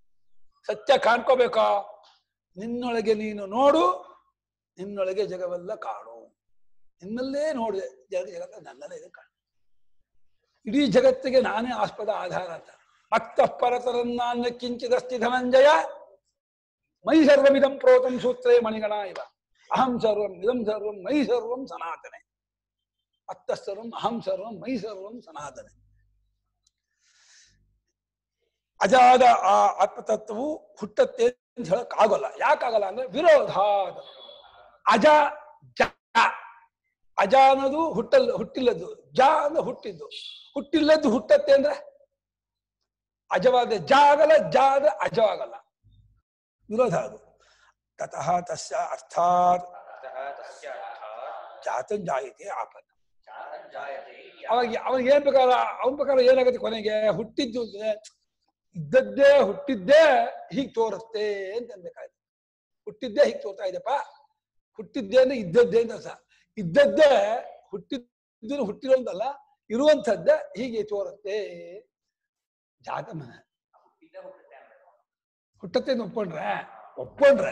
ಸತ್ಯ ಕಾಣ್ಕೋಬೇಕಾ ನಿನ್ನೊಳಗೆ ನೀನು ನೋಡು ನಿನ್ನೊಳಗೆ ಜಗವೆಲ್ಲ ಕಾಣು ನಿನ್ನಲ್ಲೇ ನೋಡಿದೆ ಜಗ ಜಗತ್ತ ನನ್ನಲ್ಲೇ ಇದೆ ಕಾಣು ಇಡೀ ಜಗತ್ತಿಗೆ ನಾನೇ ಆಸ್ಪದ ಆಧಾರ ಅಂತ ಮತ್ತ ಪರತರನ್ನ ಕಿಂಚಿದಸ್ತಿ ಧನಂಜಯ ಮೈ ಸರ್ವಮಿದಂ ಪ್ರೋತಂ ಸೂತ್ರೇ ಮಣಿಗಣ ಇವ ಅಹಂ ಸರ್ವಂ ಇದಂ ಸರ್ವಂ ಮೈ ಸರ್ವಂ ಸನಾತನೆ ಅತ್ತ ಸರ್ವಂ ಅಹಂ ಸರ್ವಂ ಮೈ ಸರ್ವಂ ಸನಾತನೆ ಅಜಾದ ಆ ಆತ್ಮತತ್ವವು ಹುಟ್ಟತ್ತೆ ಅಂತ ಹೇಳಕ್ ಆಗೋಲ್ಲ ಯಾಕಾಗಲ್ಲ ಅಂದ್ರೆ ವಿರೋಧ ಅಜ ಜ ಅಜ ಅನ್ನೋದು ಹುಟ್ಟಲ್ ಹುಟ್ಟಿಲ್ಲದ್ದು ಜ ಅಂದ್ರೆ ಹುಟ್ಟಿದ್ದು ಹುಟ್ಟಿಲ್ಲದ್ದು ಹುಟ್ಟತ್ತೆ ಅಂದ್ರೆ ಅಜವಾದ ಜ ಆಗಲ್ಲ ಜ ಆದ್ರೆ ಅಜವಾಗಲ್ಲ ವಿರೋಧ ಅದು ತತಃ ತಸ್ಯ ಅರ್ಥಾತ್ अतः तस्य अर्थात् ಜಾತಂ ಜಾಯತೆ ಆಪನ್ನ जातं जायते ಅವಾಗ ಅವನಿಗೆ ಏನ್ ಪ್ರಕಾರ ಅವನ ಪ್ರಕಾರ ಏನಾಗುತ್ತೆ ಕೊನೆಗೆ ಹುಟ್ಟಿದ್ದು ಅಂದ್ರೆ ಇದ್ದದ್ದೇ ಹುಟ್ಟಿದ್ದೇ ಹೀಗ್ ತೋರುತ್ತೆ ಅಂತ ಅನ್ಬೇಕಾಯ್ತು ಹುಟ್ಟಿದ್ದೇ ಹೀಗ್ ತೋರ್ತಾ ಇದೆಪ್ಪ ಹುಟ್ಟಿದ್ದೇ ಅಂದ್ರೆ ಇದ್ದದ್ದೇ ಅಂತ ಅರ್ಥ ಇದ್ದದ್ದೇ ಹುಟ್ಟಿದ್ದು ಹುಟ್ಟಿರೋದಲ್ಲ ಇರುವಂಥದ್ದೇ ಹೀಗೆ ತೋರುತ್ತೆ ಜಾತಮ ಹುಟ್ಟತ್ತೆ ಅಂತ ಒಪ್ಕೊಂಡ್ರೆ ಒಪ್ಕೊಂಡ್ರೆ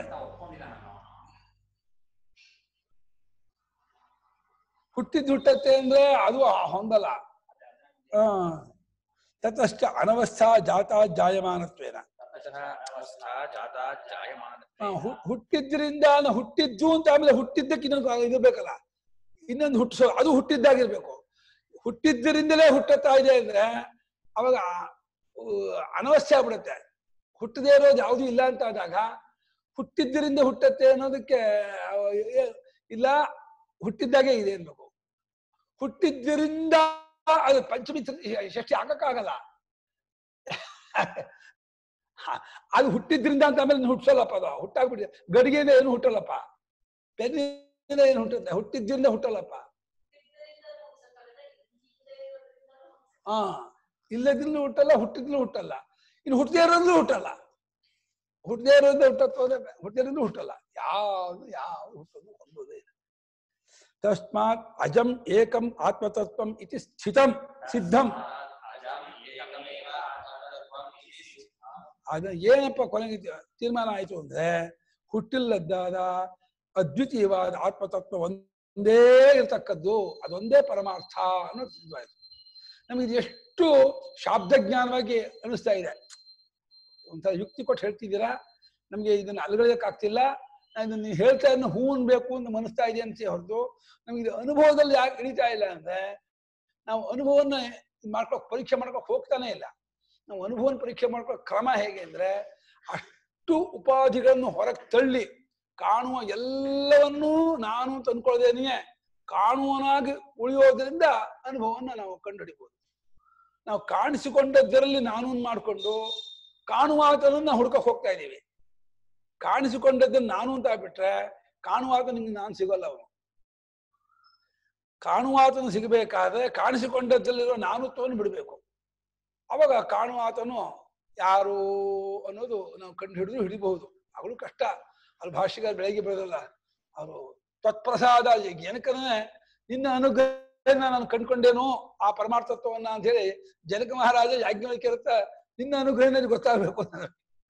ಹುಟ್ಟಿದ್ದು ಹುಟ್ಟತ್ತೆ ಅಂದ್ರೆ ಅದು ಹೊಂದಲ್ಲ ಆ ತತಶ್ಚ ಅನವಸ್ಥಾ ಜಾತ ಜಾಯಮಾನತ್ವೇನ अतः अवस्था जाता जायमानत्वेन ಆ, ಹು- ಹುಟ್ಟಿದ್ರಿಂದ ನ- ಹುಟ್ಟಿದ್ದು ಅಂತ ಆಮೇಲೆ ಹುಟ್ಟಿದ್ದಕ್ಕೆ ಇನ್ನೊಂದು ಇದು ಬೇಕಲ್ಲ ಇನ್ನೊಂದು ಹುಟ್ಟಿಸೋ ಅದು ಹುಟ್ಟಿದ್ದಾಗಿರ್ಬೇಕು ಹುಟ್ಟಿದ್ದರಿಂದಲೇ ಹುಟ್ಟುತ್ತಾ ಇದೆ ಅಂದ್ರೆ ಅವಾಗ ಉ, ಅನವಸ್ಥೆ ಆಗ್ಬಿಡುತ್ತೆ ಹುಟ್ಟದೇ ಇರೋದು ಯಾವುದೂ ಇಲ್ಲ ಅಂತ ಆದಾಗ ಹುಟ್ಟಿದ್ದರಿಂದ ಹುಟ್ಟತ್ತೆ ಅನ್ನೋದಕ್ಕೆ ಆ, ಏ- ಇಲ್ಲ ಹುಟ್ಟಿದ್ದಾಗೆ ಇದೆ ಅನ್ಬೇಕು ಹುಟ್ಟಿದ್ದರಿಂದ ಅದು ಪಂಚಮಿ ತ- ಷಷ್ಠಿ ಆಗಕ್ಕಾಗಲ್ಲ ಹ, ಅದು ಹುಟ್ಟಿದ್ರಿಂದ ಅಂತ ಆಮೇಲೆ ಹುಟ್ಟಸಲ್ಲಪ್ಪ ಅದು ಹುಟ್ಟಾಗ್ಬಿಟ್ಟಿದೆ ಗಡಿಗೆಯಿಂದ ಏನು ಹುಟ್ಟಲ್ಲಪ್ಪ ಪೆನ್ನಿಂದ ಏನು ಹುಟ್ಟುತ್ತೆ ಹುಟ್ಟಿದ್ರಿಂದ ಹುಟ್ಟಲ್ಲಪ್ಪ ಹಾ ಇಲ್ಲದ್ರಿಂದ ಹುಟ್ಟಲ್ಲ ಹುಟ್ಟಿದ್ರೂ ಹುಟ್ಟಲ್ಲ ಇನ್ನು ಹುಟ್ಟದೇ ಇರೋದ್ರೂ ಹುಟ್ಟಲ್ಲ ಹುಟ್ಟದೇ ಇರೋದ್ರೆ ಹುಟ್ಟತ್ತೋದ್ರೆ ಹುಟ್ಟಿದ್ರೂ ಹುಟ್ಟಲ್ಲ ಯಾವುದು ಯಾವುದು ಹುಟ್ಟೋದು ಹೊಂದೋದೇ ಇಲ್ಲ ತಸ್ಮಾತ್ ಅಜಂ ಏಕಂ ಆತ್ಮತತ್ವಂ ಇತಿ ಸ್ಥಿತಂ ಸಿದ್ಧಂ अजम् एकमेव आत्मतत्त्वम् इति सिद्धम्। ಅದ ಏನಪ್ಪ ಕೊನೆಗೆ ತೀ- ತೀರ್ಮಾನ ಆಯ್ತು ಅಂದ್ರೆ ಹುಟ್ಟಿಲ್ಲದ್ದಾದ ಅದ್ವಿತೀಯವಾದ ಆತ್ಮತತ್ವ ಒಂದೇ ಇರತಕ್ಕದ್ದು ಅದೊಂದೇ ಪರಮಾರ್ಥ ಅನ್ನೋದು ಸಿದ್ಧವಾಯ್ತು ನಮಗೆ ಇದು ಎಷ್ಟು ಶಾಬ್ದಜ್ಞಾನವಾಗಿ ಅನಿಸ್ತಾ ಇದೆ ಒಂಥರ ಯುಕ್ತಿ ಕೊಟ್ಟು ಹೇಳ್ತಿದ್ದೀರಾ ನಮಗೆ ಇದನ್ನ ಅಲ್ಗಳಿಯಕ್ಕಾಗ್ತಿಲ್ಲ ನಾನು ಇದನ್ನ ನೀವು ಹೇಳ್ತಾ ಇದ್ನ ಹೂ ಅನ್ಬೇಕು ಅಂತ ಮನಸ್ತಾ ಇದೆ ಅಂತ ಹೊರತು ನಮಗೆ ಇದು ಅನುಭವದಲ್ಲಿ ಯಾಕೆ ಹಿಡಿತಾ ಇಲ್ಲ ಅಂದ್ರೆ ನಾವು ಅನುಭವವನ್ನ ಮಾಡ್ಕೊಳಕ್ ಪರೀಕ್ಷೆ ಮಾಡ್ಕೊಳಕ್ ಹೋಗ್ತಾನೆ ಇಲ್ಲ ನಾವು ಅನುಭವನ ಪರೀಕ್ಷೆ ಮಾಡ್ಕೊಳ್ಳೋ ಕ್ರಮ ಹೇಗೆ ಅಂದ್ರೆ ಅಷ್ಟು ಉಪಾಧಿಗಳನ್ನು ಹೊರಗೆ ತಳ್ಳಿ ಕಾಣುವ ಎಲ್ಲವನ್ನೂ ನಾನು ಅಂತ ಅನ್ಕೊಳ್ಳೋದೇನೆಯೇ ಕಾಣುವನಾಗಿ ಉಳಿಯೋದ್ರಿಂದ ಅನುಭವವನ್ನ ನಾವು ಕಂಡುಹಿಡಿಬಹುದು ನಾವು ಕಾಣಿಸಿಕೊಂಡದ್ದರಲ್ಲಿ ನಾನು ಮಾಡಿಕೊಂಡು ಕಾಣುವಾತನನ್ನ ಹುಡ್ಕಕ್ ಹೋಗ್ತಾ ಇದ್ದೀವಿ ಕಾಣಿಸಿಕೊಂಡದ್ದನ್ನ ನಾನು ಅಂತ ಆಗ್ಬಿಟ್ರೆ ಕಾಣುವಾತ ನಿಮ್ಗೆ ನಾನು ಸಿಗಲ್ಲ ಅವನು ಕಾಣುವಾತನು ಸಿಗಬೇಕಾದ್ರೆ ಕಾಣಿಸಿಕೊಂಡದ್ದಲ್ಲಿರೋ ನಾನುತ್ವವನ್ನು ಬಿಡಬೇಕು ಅವಾಗ ಕಾಣುವಾತನು ಯಾರು ಅನ್ನೋದು ನಾವು ಕಂಡು ಹಿಡಿದು ಹಿಡಿಬಹುದು ಅವಳು ಕಷ್ಟ ಅಲ್ಲಿ ಭಾಷೆಗಾರ ಬೆಳಗ್ಗೆ ಬರೋದಲ್ಲ ಅವರು ತತ್ಪ್ರಸಾದ ಜನಕನೇ ನಿನ್ನ ಅನುಗ್ರಹ ನಾನು ಕಂಡ್ಕೊಂಡೇನು ಆ ಪರಮಾರ್ಥತ್ವವನ್ನ ಅಂತ ಹೇಳಿ ಜನಕ ಮಹಾರಾಜ ಯಾಜ್ಞವಲ್ಕ್ಯ ನಿನ್ನ ಅನುಗ್ರಹದಲ್ಲಿ ಗೊತ್ತಾಗಬೇಕು ಅಂತ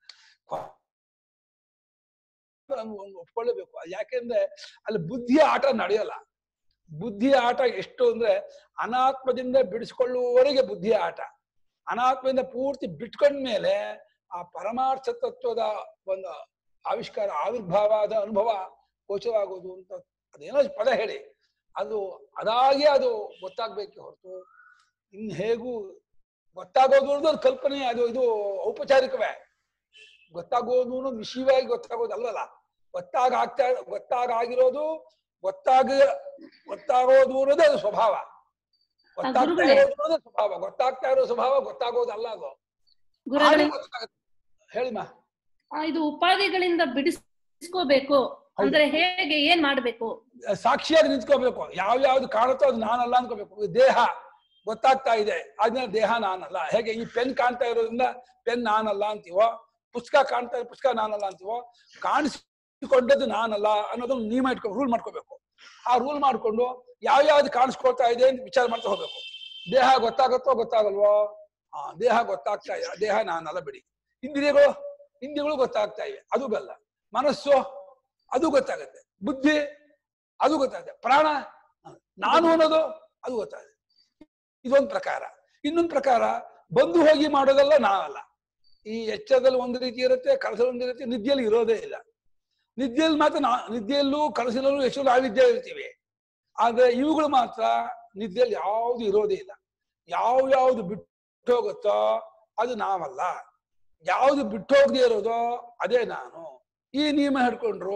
ಒಂದು ಒಪ್ಕೊಳ್ಳೇಬೇಕು ಅದು ಯಾಕೆಂದ್ರೆ ಅಲ್ಲಿ ಬುದ್ಧಿಯ ಆಟ ನಡೆಯಲ್ಲ ಬುದ್ಧಿಯ ಆಟ ಎಷ್ಟು ಅಂದ್ರೆ ಅನಾತ್ಮದಿಂದ ಬಿಡಿಸ್ಕೊಳ್ಳುವವರೆಗೆ ಬುದ್ಧಿಯ ಆಟ ಅನಾತ್ಮದಿಂದ ಪೂರ್ತಿ ಬಿಟ್ಕೊಂಡ್ಮೇಲೆ ಆ ಪರಮಾರ್ಥ ತತ್ವದ ಒಂದು ಆವಿಷ್ಕಾರ ಆವಿರ್ಭಾವ ಆದ ಅನುಭವ ಗೋಚರವಾಗೋದು ಅಂತ ಅದೇನೋ ಪದ ಹೇಳಿ ಅದು ಅದಾಗೆ ಅದು ಗೊತ್ತಾಗ್ಬೇಕೆ ಹೊರತು ಇನ್ ಹೇಗೂ ಗೊತ್ತಾಗೋದು ಅನ್ನೋದು ಅದು ಕಲ್ಪನೆ ಅದು ಇದು ಔಪಚಾರಿಕವೇ ಗೊತ್ತಾಗೋದು ಅನ್ನೋದು ವಿಷಯವಾಗಿ ಗೊತ್ತಾಗೋದು ಅಲ್ಲಲ್ಲ ಗೊತ್ತಾಗ ಆಗ್ತಾ ಗೊತ್ತಾಗಿರೋದು ಗೊತ್ತಾಗ ಗೊತ್ತಾಗೋದು ಅನ್ನೋದೇ ಅದು ಸ್ವಭಾವ ಗೊತ್ತಾಗ್ತಾ ಗುರುಗಳೇ. ಇರೋದು ಅನ್ನೋದೇ ಸ್ವಭಾವ ಗೊತ್ತಾಗ್ತಾ ಇರೋ ಸ್ವಭಾವ ಗೊತ್ತಾಗೋದು ಅಲ್ಲ ಅದು ಗುರುಗಳೇ ಆಗ ಗೊತ್ತಾಗತ್ತೆ. ಹೇಳಿಮಾ ಆ, ಇದು ಉಪಾಧಿಗಳಿಂದ ಬಿಡಿಸ್ಕೋಬೇಕು ಅಂದ್ರೆ ಹೇಗೆ ಏನ್ ಮಾಡ್ಬೇಕು ಸಾಕ್ಷಿಯಾಗಿ ನಿಂತ್ಕೋಬೇಕು ಯಾವ ಯಾವ್ದು ಕಾಣುತ್ತೋ ಅದು ನಾನಲ್ಲ ಅನ್ಕೋಬೇಕು ಈ ದೇಹ ಗೊತ್ತಾಗ್ತಾ ಇದೆ ಆದ್ಮೇಲೆ ದೇಹ ನಾನಲ್ಲ ಹೇಗೆ ಈ ಪೆನ್ ಕಾಣ್ತಾ ಇರೋದ್ರಿಂದ ಪೆನ್ ನಾನಲ್ಲ ಅಂತೀವೋ ಪುಸ್ತಕ ಕಾಣ್ತಾ ಇರೋ ಪುಸ್ತಕ ನಾನಲ್ಲ ಅಂತೀವೋ ಕಾಣಿಸಿಕೊಂಡದ್ದು ನಾನಲ್ಲ ಅನ್ನೋದನ್ನ ನಿಯಮ ಇಟ್ಕೊ ರೂಲ್ ಮಾಡ್ಕೋಬೇಕು ಆ ರೂಲ್ ಮಾಡ್ಕೊಂಡು ಯಾವ ಯಾವ್ದು ಕಾಣಿಸ್ಕೊಳ್ತಾ ಇದೆ ಅಂತ ವಿಚಾರ ಮಾಡ್ತಾ ಹೋಗ್ಬೇಕು ದೇಹ ಗೊತ್ತಾಗತ್ತೋ ಗೊತ್ತಾಗಲ್ವೋ ಆ ದೇಹ ಗೊತ್ತಾಗ್ತಾ ಇದೆ ಆ ದೇಹ ನಾನಲ್ಲ ಬಿಡಿ ಇಂದ್ರಿಯಗಳು ಇಂದ್ರಿಯಗಳು ಗೊತ್ತಾಗ್ತಾ ಇವೆ ಅದು ಬೆಲ್ಲ ಮನಸ್ಸು ಅದು ಗೊತ್ತಾಗತ್ತೆ ಬುದ್ಧಿ ಅದು ಗೊತ್ತಾಗುತ್ತೆ ಪ್ರಾಣ ನಾನು ಅನ್ನೋದು ಅದು ಗೊತ್ತಾಗುತ್ತೆ ಇದೊಂದು ಪ್ರಕಾರ ಇನ್ನೊಂದು ಪ್ರಕಾರ ಬಂದು ಹೋಗಿ ಮಾಡೋದೆಲ್ಲ ನಾವಲ್ಲ ಈ ಎಚ್ಚರದಲ್ಲಿ ಒಂದು ರೀತಿ ಇರುತ್ತೆ ಕನಸಲ್ಲಿ ಒಂದು ರೀತಿ ನಿದ್ದೆಯಲ್ಲಿ ಇರೋದೇ ಇಲ್ಲ ನಿದ್ದೆಯಲ್ಲಿ ಮಾತ್ರ ನಾ ನಿದ್ದೆಯಲ್ಲೂ ಕನಸಿನಲ್ಲೂ ಎಷ್ಟು ನಾವಿದ್ದೇ ಇರ್ತೀವಿ ಆದ್ರೆ ಇವುಗಳು ಮಾತ್ರ ನಿದ್ದೆಯಲ್ಲಿ ಯಾವುದು ಇರೋದೇ ಇಲ್ಲ ಯಾವ ಯಾವ್ದು ಬಿಟ್ಟು ಹೋಗುತ್ತೋ ಅದು ನಾವಲ್ಲ ಯಾವುದು ಬಿಟ್ಟು ಹೋಗದೆ ಇರೋದೋ ಅದೇ ನಾನು ಈ ನಿಯಮ ಹಿಡ್ಕೊಂಡ್ರು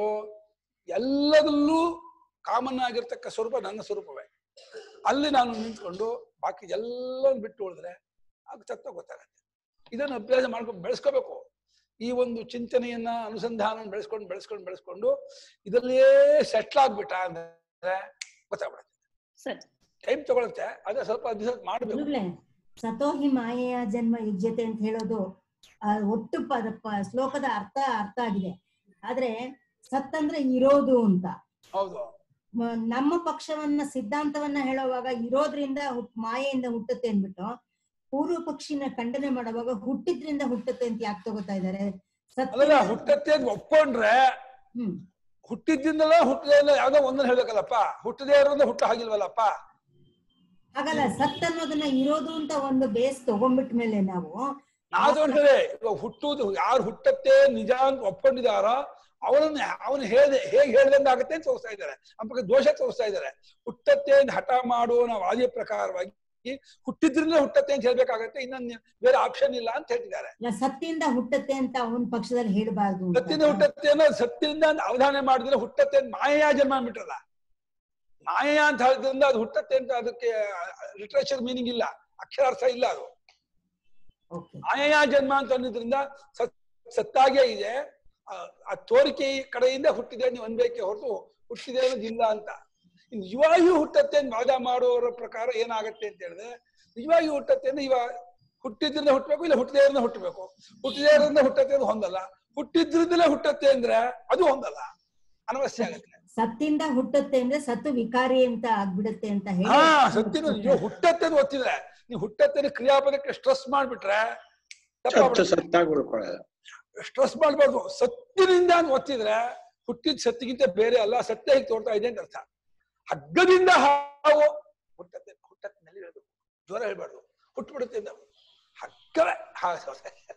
ಎಲ್ಲದಲ್ಲೂ ಕಾಮನ್ ಆಗಿರ್ತಕ್ಕ ಸ್ವರೂಪ ನನ್ನ ಸ್ವರೂಪವೇ ಅಲ್ಲಿ ನಾನು ನಿಂತ್ಕೊಂಡು ಬಾಕಿ ಎಲ್ಲ ಬಿಟ್ಟು ಉಳಿದ್ರೆ ಆಗ ತತ್ವ ಗೊತ್ತಾಗತ್ತೆ ಇದನ್ನು ಅಭ್ಯಾಸ ಮಾಡ್ಕೊಂಡು ಬೆಳೆಸ್ಕೋಬೇಕು ಈ ಒಂದು ಚಿಂತನೆಯನ್ನ ಅನುಸಂಧಾನ ಬೆಳೆಸ್ಕೊಂಡು ಬೆಳೆಸ್ಕೊಂಡು ಬೆಳೆಸ್ಕೊಂಡು ಇದರಲ್ಲೇ ಸೆಟ್ಲ್ ಆಗ್ಬಿಟ್ಟ ಅಂದ್ರೆ ಗೊತ್ತಾಗ್ಬಿಡುತ್ತೆ ಸರಿ ಟೈಮ್ ತಗೊಳುತ್ತೆ ಅದೇ ಸ್ವಲ್ಪ ದಿವಸ ಮಾಡ್ಬೇಕು ಗುರುಗಳೇ ಸತೋಹಿ ಮಾಯೆಯ ಜನ್ಮ ಯುಜ್ಯತೆ ಅಂತ ಹೇಳೋದು ಆ ಒಟ್ಟು ಪದ ಪ- ಶ್ಲೋಕದ ಅರ್ಥ ಅರ್ಥ ಆಗಿದೆ ಆದ್ರೆ ಸತ್ ಅಂದ್ರೆ ಇರೋದು ಅಂತ ಹೌದು ಮ- ನಮ್ಮ ಪಕ್ಷವನ್ನ ಸಿದ್ಧಾಂತವನ್ನ ಹೇಳುವಾಗ ಇರೋದ್ರಿಂದ ಹುಟ್- ಮಾಯೆಯಿಂದ ಹುಟ್ಟುತ್ತೆ ಅಂದ್ಬಿಟ್ಟು ಪೂರ್ವ ಪಕ್ಷಿನ ಖಂಡನೆ ಮಾಡುವಾಗ ಹುಟ್ಟಿದ್ರಿಂದ ಹುಟ್ಟುತ್ತೆ ಅಂತ ಯಾಕೆ ತಗೋತಾ ಇದ್ದಾರೆ ಅಲ್ಲ ಸತ್ಯ ಹುಟ್ಟತ್ತೆ ಅಂತ ಒಪ್ಕೊಂಡ್ರೆ ಹ್ಮ್ ಹುಟ್ಟಿದ್ದಿಂದಲೇ ಹುಟ್ಟದೇ ಯಾವ್ದೋ ಒಂದನ್ನ ಹೇಳ್ಬೇಕಲ್ಲಪ್ಪ ಹುಟ್ಟದೇ ಇರೋದ್ರೆ ಹುಟ್ಟ ಹಾಗಿಲ್ವಲ್ಲಪ್ಪ ಹಾಗಲ್ಲ ಸತ್ ಅನ್ನೋದನ್ನ ಇರೋದು ಅಂತ ಒಂದು ಬೇಸ್ ತಗೊಂಡ್ಬಿಟ್ಟ ಮೇಲೆ ನಾವು ನಾವು ಹೇಳಿದ್ರೆ ಇವಾಗ ಹುಟ್ಟುವುದು ಯಾರು ಹುಟ್ಟತ್ತೆ ನಿಜ ಅಂತ ಒಪ್ಕೊಂಡಿದಾರೋ ಅವನನ್ನ ಅವನು ಹೇಳ್ದೆ ಹೇಗೆ ಹೇಳ್ದಂಗೆ ಆಗುತ್ತೆ ಅಂತ ತೋರಿಸ್ತಾ ಇದ್ದಾರೆ ನಮ್ಮ ದೋಷ ತೋರಿಸ್ತಾ ಇದ್ದಾರೆ ಹುಟ್ಟತ್ತೆ ಅಂತ ಹಠ ಮಾಡುವ ನಾವು ವಾದಿಯ ಪ್ರಕಾರವಾಗಿ ಹುಟ್ಟಿದ್ರಿಂದ ಹುಟ್ಟತ್ತೆ ಅಂತ ಹೇಳ್ಬೇಕಾಗತ್ತೆ ಇನ್ನೊಂದು ಬೇರೆ ಆಪ್ಷನ್ ಇಲ್ಲ ಅಂತ ಹೇಳ್ತಿದ್ದಾರೆ ಇಲ್ಲ, ಸತ್ತಿಂದ ಹುಟ್ಟತ್ತೆ ಅಂತ ಅವನ ಪಕ್ಷದಲ್ಲಿ ಹೇಳ್ಬಾರ್ದು ಅಂತ. ಸತ್ತಿನ ಹುಟ್ಟತ್ತೆ ಅನ್ನೋದು ಸತ್ತಿನಿಂದ ಅವಧಾನ ಮಾಡಿದ್ರೆ ಹುಟ್ಟತ್ತೆ ಅಂತ ಮಾಯಾ ಜನ್ಮ ಅಂದ್ಬಿಟ್ರಲ್ಲ ಮಾಯಾ ಅಂತ ಹೇಳಿದ್ರಿಂದ ಅದು ಹುಟ್ಟತ್ತೆ ಅಂತ ಅದಕ್ಕೆ ಲಿಟ್ರೇಚರ್ ಮೀನಿಂಗ್ ಇಲ್ಲ ಅಕ್ಷರಾರ್ಥ ಇಲ್ಲ ಅದು Okay. ಮಾಯಾ ಜನ್ಮ ಅಂತ ಅನ್ನೋದ್ರಿಂದ ಸತ್ ಸತ್ತಾಗೇ ಇದೆ ಆ- ಆ ತೋರಿಕೆ ಕಡೆಯಿಂದ ಹುಟ್ಟಿದೆ ನೀವು ಅನ್ಬೇಕೆ ಹೊರತು ಹುಟ್ಟಿದೆ ಅನ್ನೋದಿಲ್ಲ ಅಂತ ಇನ್ನು ನಿಜವಾಗಿಯೂ ಹುಟ್ಟತ್ತೆ ಅಂತ ವಾದ ಮಾಡುವವರ ಪ್ರಕಾರ ಏನಾಗತ್ತೆ ಅಂತ ಹೇಳಿದ್ರೆ ನಿಜವಾಗಿಯೂ ಹುಟ್ಟತ್ತೆ ಅಂದ್ರೆ ಇವಾಗ ಹುಟ್ಟಿದ್ರಿಂದ ಹುಟ್ಟಬೇಕು ಇಲ್ಲ ಹುಟ್ಟದೇ ಇರೋದ್ರಿಂದ ಹುಟ್ಟಬೇಕು ಹುಟ್ಟದೇ ಇರೋದ್ರಿಂದ ಹುಟ್ಟತ್ತೆ ಅದು ಹೊಂದಲ್ಲ ಹುಟ್ಟಿದ್ರಿಂದಲೇ ಹುಟ್ಟತ್ತೆ ಅಂದ್ರೆ ಅದು ಹೊಂದಲ್ಲ ಅನವಶ್ಯ ಆಗತ್ತೆ ಸತ್ತಿಂದ ಹುಟ್ಟುತ್ತೆ ಅಂದ್ರೆ ಸತ್ತು ವಿಕಾರಿ ಅಂತ ಆಗ್ಬಿಡುತ್ತೆ ಅಂತ ಹೇಳಿ ಹಾ ಸತ್ತಿನ ನೀವು ಹುಟ್ಟತ್ತೆ ಅಂತ ಗೊತ್ತಿದ್ರೆ ನೀವು ಹುಟ್ಟತ್ತೆ ಅನ್ನೋ ಕ್ರಿಯಾಪದಕ್ಕೆ ಸ್ಟ್ರೆಸ್ ಮಾಡ್ಬಿಟ್ರೆ ಸತ್ತು ತಪ್ಪಾಗ್ಬಿಡುತ್ತೆ. ಸತ್ತಾಗಿ ಉಳ್ಕೊಳ್ಳೋದು ಸ್ಟ್ರೆಸ್ ಮಾಡಬಾರ್ದು ಸತ್ತಿನಿಂದ ಅಂತ ಒತ್ತಿದ್ರೆ ಹುಟ್ಟಿದ ಸತ್ತಿಗಿಂತ ಬೇರೆ ಅಲ್ಲ ಸತ್ಯ ಹೇಗೆ ತೋರ್ತಾ ಇದೆ ಅಂತ ಅರ್ಥ ಹಗ್ಗದಿಂದ ಹಾವು ಹುಟ್ಟತ್ತೆ ಹುಟ್ಟತ್ತಿನಲ್ಲಿ ಹೇಳ್ಬೇಕು ಜ್ವರ ಹೇಳ್ಬಾರ್ದು ಹುಟ್ಟುಬಿಡುತ್ತೆ ಅಂತ ಹಗ್ಗವೇ ಹಾಗೆ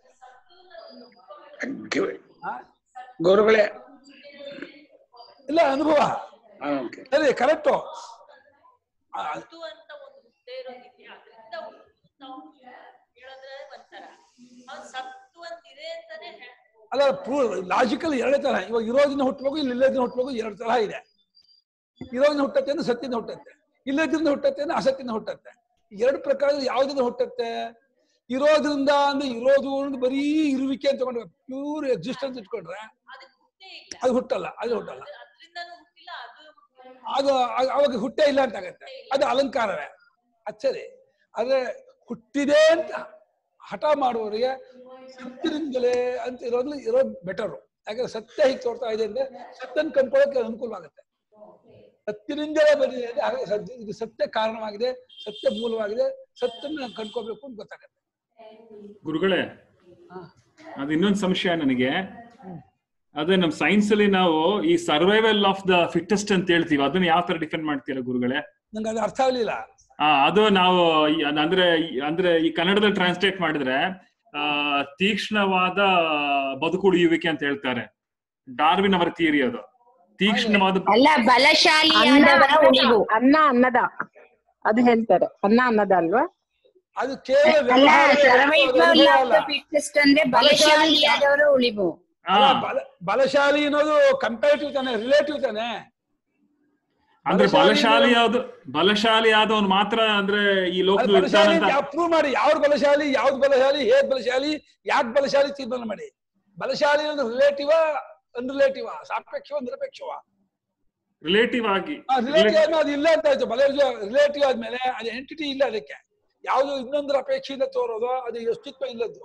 ಅಗ್ಗಿವೆ. ಹಾ? ಗುರುಗಳೇ ಇಲ್ಲ ಅನುಭವ ಹಾ, okay. ಸರಿ ಕರೆಕ್ಟು ಸತ್ತು ಅಂತ ಒಂದು ಹುಟ್ಟೇ ಇರೋದಿದೆಯಾ ಅದರಿಂದ ನಾವು ಹೇಳಿದ್ರೆ ಒಂಥರ ಅವ್ನು ಸತ್ತು ಅಂತಿದೆ ಅಂತಾನೆ ಹೇಳ್- ಅಲ್ಲ ಪ್ರೂವ್ ಲಾಜಿಕಲ್ ಎರಡೇ ತರ ಇವಾಗ ಇರೋದನ್ನ ಹುಟ್ಟಬೇಕು ಇಲ್ಲಿ ಇಲ್ಲದಿನ ಹುಟ್ಟಬೇಕು ಎರಡು ತರಹ ಇದೆ ಇರೋದನ್ನ ಹುಟ್ಟತ್ತೆ ಅಂದ್ರೆ ಸತ್ಯದಿಂದ ಹುಟ್ಟತ್ತೆ ಇಲ್ಲದ್ರಿಂದ ಹುಟ್ಟತ್ತೆ ಅಂದ್ರೆ ಅಸತ್ಯದಿಂದ ಹುಟ್ಟತ್ತೆ ಎರಡು ಪ್ರಕಾರದ ಯಾವ್ದ್ರಿಂದ ಹುಟ್ಟತ್ತೆ ಇರೋದ್ರಿಂದ ಅಂದ್ರೆ ಇರೋದು ಅಂದ್ರೆ ಬರೀ ಇರುವಿಕೆ ಅಂತ ತಗೊಂಡ್ರೆ ಪ್ಯೂರ್ ಎಕ್ಸಿಸ್ಟೆನ್ಸ್ ಇಟ್ಕೊಂಡ್ರೆ ಅದಕ್ಕೆ ಹುಟ್ಟೇ ಇಲ್ಲ ಅದು ಹುಟ್ಟಲ್ಲ ಅದು ಹುಟ್ಟಲ್ಲ ಅದು- ಅದ್ರಿಂದನೂ ಹುಟ್ಟಿಲ್ಲ ಅದು ಹುಟ್ಟಿಲ್ಲ. ಅದು ಆ- ಅವಾಗ ಹುಟ್ಟೇ ಇಲ್ಲ ಅಂತ ಆಗತ್ತೆ ಅದು ಅಲಂಕಾರವೇ ಅಚ್ಚರಿ ಆದ್ರೆ ಹುಟ್ಟಿದೆ ಅಂತ ಹಠ ಮಾಡುವವರಿಗೆ ಸತ್ಯದಿಂದಲೇ ಅಂತ ಇರೋದ್ರಲ್ಲಿ ಇರೋದು ಬೆಟರು ಯಾಕಂದ್ರೆ ಸತ್ಯ ಹೀಗೆ ತೋರ್ತಾ ಇದೆ ಅಂದ್ರೆ ಸತ್ಯನ ಕಂಡ್ಕೊಳ್ಳೋಕೆ ಅನುಕೂಲವಾಗುತ್ತೆ ಸತ್ಯದಿಂದಲೇ ಬಂದಿದೆ ಅಂದ್ರೆ ಹಾಗಾಗಿ ಸತ್ಯ ಇದು ಸತ್ಯ ಕಾರಣವಾಗಿದೆ ಸತ್ಯ ಮೂಲವಾಗಿದೆ ಸತ್ಯನ ಕಂಡ್ಕೋಬೇಕು ಅಂತ ಗೊತ್ತಾಗತ್ತೆ ಗುರುಗಳೇ ಹಾ. ಅದು ಇನ್ನೊಂದು ಸಂಶಯ ನನಗೆ ಅದೇ ನಮ್ ಸೈನ್ಸ್ ಅಲ್ಲಿ ನಾವು ಈ ಸರ್ವೈವಲ್ ಆಫ್ ದ ಫಿಟ್ಟೆಸ್ಟ್ ಅಂತ ಹೇಳ್ತೀವಿ ಅದನ್ನ ಯಾವ ತರ ಡಿಫೆಂಡ್ ಮಾಡ್ತೀರಾ ಗುರುಗಳೇ ನಂಗೆ ಅದು ಅರ್ಥ ಆಗ್ಲಿಲ್ಲ ಆ ಅದು ನಾವು ಈ- ಅದ್- ಅಂದ್ರೆ ಈ- ಅಂದ್ರೆ ಈ ಕನ್ನಡದಲ್ಲಿ ಟ್ರಾನ್ಸ್ಲೇಟ್ ಮಾಡಿದ್ರೆ ಆ ತೀಕ್ಷ್ಣವಾದ ಬದುಕುಳಿಯುವಿಕೆ ಅಂತ ಹೇಳ್ತಾರೆ ಡಾರ್ವಿನ್ ಅವರ ಥಿಯರಿ ಅದು ತೀಕ್ಷ್ಣವಾದ ಅಲ್ಲ ಬಲಶಾಲಿಯಾದವರ ಉಳಿವು ಅನ್ನ ಅನ್ನದ ಅದು ಹೇಳ್ತಾರೆ ಅನ್ನ ಅನ್ನದ ಅಲ್ವಾ ಅದು ಕೇವಲ ಅಲ್ಲ ವ್ಯವಹಾರ ಸರ್ವೈವಲ್ ಆಫ್ ಅಲ್ಲ. ದ ಫಿಟ್ಟೆಸ್ಟ್ ಅಂದ್ರೆ ಬಲಶಾಲಿಯಾದವರ ಉಳಿವು ಅಲ್ಲ, ಬಲ ಬಲಶಾಲಿ ಅನ್ನೋದು ಕಂಪೇರಿಟಿವ್ ತಾನೆ ರಿಲೇಟಿವ್ ತಾನೆ ಅಂದ್ರೆ ಬಲಶಾಲಿ ಬಲಶಾಲಿ ಯಾವ್ದು ಬಲಶಾಲಿ ಆದವನು ಮಾತ್ರ ಅಂದ್ರೆ ಈ ಲೋಕದಲ್ಲಿ ಬಲಶಾಲಿ ಇರ್ತಾನಂತ ಪ್ರೂವ್ ಮಾಡಿ ಯಾವ್ದು ಬಲಶಾಲಿ ಯಾವ್ದು ಬಲಶಾಲಿ ಹೇಗ್ ಬಲಶಾಲಿ ಯಾಕೆ ಬಲಶಾಲಿ ತೀರ್ಮಾನ ಮಾಡಿ ಬಲಶಾಲಿ ಅಂದ್ರೆ ರಿಲೇಟಿವ ಅನ್ರಿಲೇಟಿವ ಸಾಪೇಕ್ಷವ ನಿರಪೇಕ್ಷವ ರಿಲೇಟಿವ್ ಆಗಿ ರಿಲೇಟಿವ್ ಆದ್ಮೇಲೆ ಅದು ಇಲ್ಲ ಅಂತ ಆಯ್ತು ಬಲ ರಿಲೇಟಿವ್ ಆದ್ಮೇಲೆ ಅದು ಎಂಟಿಟಿ ಇಲ್ಲ ಅದಕ್ಕೆ ಯಾವ್ದು ಇನ್ನೊಂದರ ಅಪೇಕ್ಷೆಯಿಂದ ತೋರೋದು ಅದು ಅಸ್ತಿತ್ವ ಇಲ್ಲದ್ದು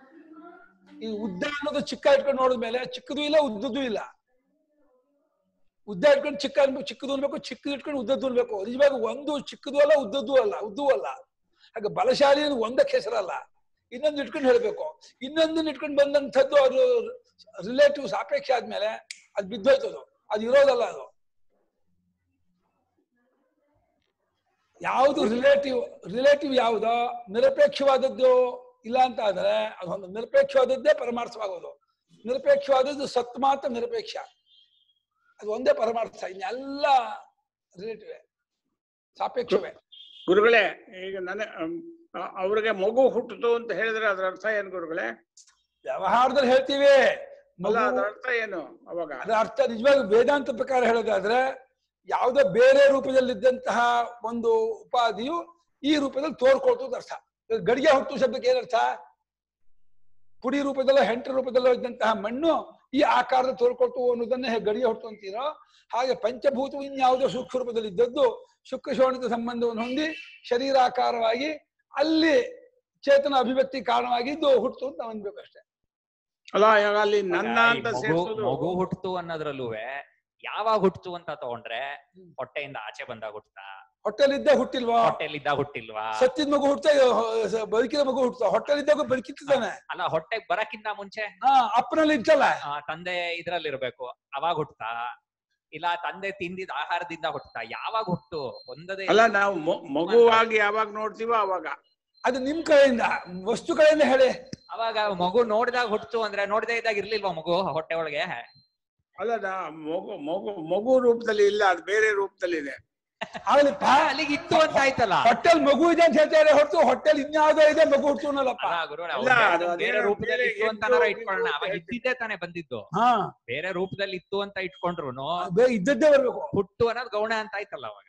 ಈ ಉದ್ದ ಅನ್ನೋದು ಚಿಕ್ಕ ಇಟ್ಕೊಂಡು ನೋಡಿದ್ಮೇಲೆ ಚಿಕ್ಕದು ಇಲ್ಲ ಉದ್ದದ್ದು ಇಲ್ಲ ಉದ್ದ ಇಟ್ಕೊಂಡು ಚಿಕ್ಕ ಅನ್ಬೇಕು ಚಿಕ್ಕದು ಅನ್ಬೇಕು ಚಿಕ್ಕದು ಇಟ್ಕೊಂಡು ಉದ್ದದ್ದು ಅನ್ಬೇಕು ನಿಜವಾಗಿ ಒಂದು ಚಿಕ್ಕದು ಅಲ್ಲ ಉದ್ದದ್ದು ಅಲ್ಲ ಉದ್ದು ಅಲ್ಲ ಹಾಗೆ ಬಲಶಾಲಿ ಅನ್ನೋದು ಒಂದಕ್ಕೆ ಹೆಸರಲ್ಲ ಇನ್ನೊಂದು ಇಟ್ಕೊಂಡು ಹೇಳ್ಬೇಕು ಇನ್ನೊಂದನ್ನ ಇಟ್ಕೊಂಡು ಬಂದಂಥದ್ದು ಅದು ರಿಲೇಟಿವ್ ಸಾಪೇಕ್ಷ ಆದ್ಮೇಲೆ ಅದು ಬಿದ್ದೋಯ್ತದು ಅದು ಇರೋದಲ್ಲ ಅದು ಯಾವುದು ರಿಲೇಟಿವ್ ರಿಲೇಟಿವ್ ಯಾವುದೋ ನಿರಪೇಕ್ಷವಾದದ್ದು ಇಲ್ಲ ಅಂತ ಆದ್ರೆ ಅದೊಂದು ನಿರಪೇಕ್ಷವಾದದ್ದೇ ಪರಮಾರ್ಥವಾಗೋದು ನಿರಪೇಕ್ಷವಾದದ್ದು ಸತ್ ಮಾತ್ರ ನಿರಪೇಕ್ಷ ಅದು ಒಂದೇ ಪರಮಾರ್ಥ ಇನ್ನೆಲ್ಲ ರಿಲೇಟಿವ್ ಸಾಪೇಕ್ಷವೇ ಗುರುಗಳೇ ಈಗ ನನ್ನ ಅಮ್, ಅ- ಅವ್ರಿಗೆ ಮಗು ಹುಟ್ಟಿತು ಅಂತ ಹೇಳಿದ್ರೆ ಅದರ ಅರ್ಥ ಏನು ಗುರುಗಳೇ ವ್ಯವಹಾರದಲ್ಲಿ ಹೇಳ್ತೀವಿ ಅಲ್ಲ ಮಗು- ಅದರ ಅರ್ಥ ಏನು ಅವಾಗ ಅದರ ಅರ್ಥ ನಿಜವಾಗಿ ವೇದಾಂತ ಪ್ರಕಾರ ಹೇಳೋದಾದ್ರೆ ಯಾವುದೋ ಬೇರೆ ರೂಪದಲ್ಲಿದ್ದಂತಹ ಒಂದು ಉಪಾಧಿಯು ಈ ರೂಪದಲ್ಲಿ ತೋರ್ಕೊಳ್ತು ಅಂತ ಅರ್ಥ ಇವಾಗ ಗಡಿಗೆ ಹುಟ್ಟು ಶಬ್ದಕ್ಕೆ ಏನರ್ಥ ಪುಡಿ ರೂಪದಲ್ಲೋ ಹೆಂಟರ ರೂಪದಲ್ಲೋ ಇದ್ದಂತಹ ಮಣ್ಣು ಈ ಆಕಾರದ ತೋರ್ಕೊಳ್ತು ಅನ್ನೋದನ್ನೇ ಗಡಿಗೆ ಹುಟ್ಟು ಅಂತೀರೋ ಹಾಗೆ ಪಂಚಭೂತವು ಇನ್ಯಾವುದೋ ಸೂಕ್ಷ್ಮ ರೂಪದಲ್ಲಿ ಇದ್ದದ್ದು ಶುಕ್ರ ಶೋಣಿತ ಸಂಬಂಧವನ್ನು ಹೊಂದಿ ಶರೀರಾಕಾರವಾಗಿ ಅಲ್ಲಿ ಚೇತನ ಅಭಿವ್ಯಕ್ತಿ ಕಾರಣವಾಗಿದ್ದು ಹುಟ್ಟು ಅಂತ ನಾವು ಅನ್ಬೇಕು ಅಷ್ಟೇ ಅಲ್ಲ ಈಗ ಅಲ್ಲಿ ನನ್ನ ಈ ಅಂತ ಮಗು ಸೇರ್ಸೋದು ಮಗು ಹುಟ್ಟಿತು ಅನ್ನೋದ್ರಲ್ಲೂ ಯಾವಾಗ ಹುಟ್ಟಿತು ಅಂತ ತಗೊಂಡ್ರೆ ಹೊಟ್ಟೆಯಿಂದ ಆಚೆ ಬಂದಾಗ ಹುಟ್ಟುತ್ತಾ ಹೊಟ್ಟೆಲಿದ್ದ ಹುಟ್ಟಿಲ್ವಾ ಹೊಟ್ಟೆಲಿದ್ದ ಹುಟ್ಟಿಲ್ವಾ ಸತ್ತಿದ ಮಗು ಹುಟ್ತಾ ಬದುಕಿದ ಮಗು ಹುಟ್ತಾ ಹೊಟ್ಟೆಲಿದ್ದಾಗ ಬದುಕಿದ್ದಾನೆ ಅಲ್ಲ ಹೊಟ್ಟೆಗ್ ಬರಕ್ಕಿಂತ ಮುಂಚೆ ಹಾ ಅಪ್ಪನಲ್ಲಿ ಇರ್ತಲ್ಲ ಆ, ತಂದೆ ಇದ್ರಲ್ಲಿ ಇರ್ಬೇಕು ಅವಾಗ ಹುಟ್ಟುತ್ತಾ ಇಲ್ಲ ತಂದೆ ತಿಂದಿದ ಆಹಾರದಿಂದ ಹುಟ್ಟುತ್ತಾ ಯಾವಾಗ ಹುಟ್ಟು ಒಂದದೇ ಅಲ್ಲ ನಾವು ಮ- ಮಗುವಾಗಿ ಯಾವಾಗ ನೋಡ್ತೀವೋ ಅವಾಗ ಅದು ನಿಮ್ ಕಡೆಯಿಂದ ವಸ್ತು ಕಡೆಯಿಂದ ಹೇಳಿ ಅವಾಗ ಮಗು ನೋಡಿದಾಗ ಹುಟ್ಟು ಅಂದ್ರೆ ನೋಡದೇ ಇದ್ದಾಗ ಇರ್ಲಿಲ್ವಾ ಮಗು ಹೊಟ್ಟೆ ಒಳಗೆ ಅಲ್ಲ ನಾ ಮಗು ಮಗು ಮಗು ರೂಪದಲ್ಲಿ ಇಲ್ಲ ಅದು ಬೇರೆ ರೂಪದಲ್ಲಿ ಇದೆ ಆಗ್ಲಿಪ್ಪ ಅಲ್ಲಿಗೆ ಇತ್ತು ಅಂತ ಆಯ್ತಲ್ಲ ಹೊಟ್ಟೆಲ್ ಮಗು ಇದೆ ಅಂತ ಹೇಳ್ತಾರೆ ಹೊರತು ಹೊಟ್ಟೆಲ್ ಇನ್ಯಾವುದೋ ಇದೆ ಮಗು ಹುಟ್ಟು ಅನ್ನೋಲ್ಲಪ್ಪ ಅಲ್ಲ ಗುರುಗಳೇ, ಇಲ್ಲ, ಅವ್ರು ಅದು ಬೇರೆ ಅದೇನೋ ರೂಪದಲ್ಲಿ ಬೇರೆ ಇತ್ತು ಅಂತ ಎದ್ದು ಇಟ್ಕೊಳ್ಳೋಣ ಇದು ಅವಾಗ ಹೇಳ್ತೀನಿ. ಇದ್ದಿದ್ದೇ ತಾನೇ ಬಂದಿದ್ದು ಹಾ ಬೇರೆ ರೂಪದಲ್ಲಿ ಇತ್ತು ಅಂತ ಇಟ್ಕೊಂಡ್ರು ಬೇ- ಇದ್ದದ್ದೇ ಬರ್ಬೇಕು ಹುಟ್ಟು ಅನ್ನೋದು ಗೌಣ ಅಂತ ಆಯ್ತಲ್ಲ ಅವಾಗ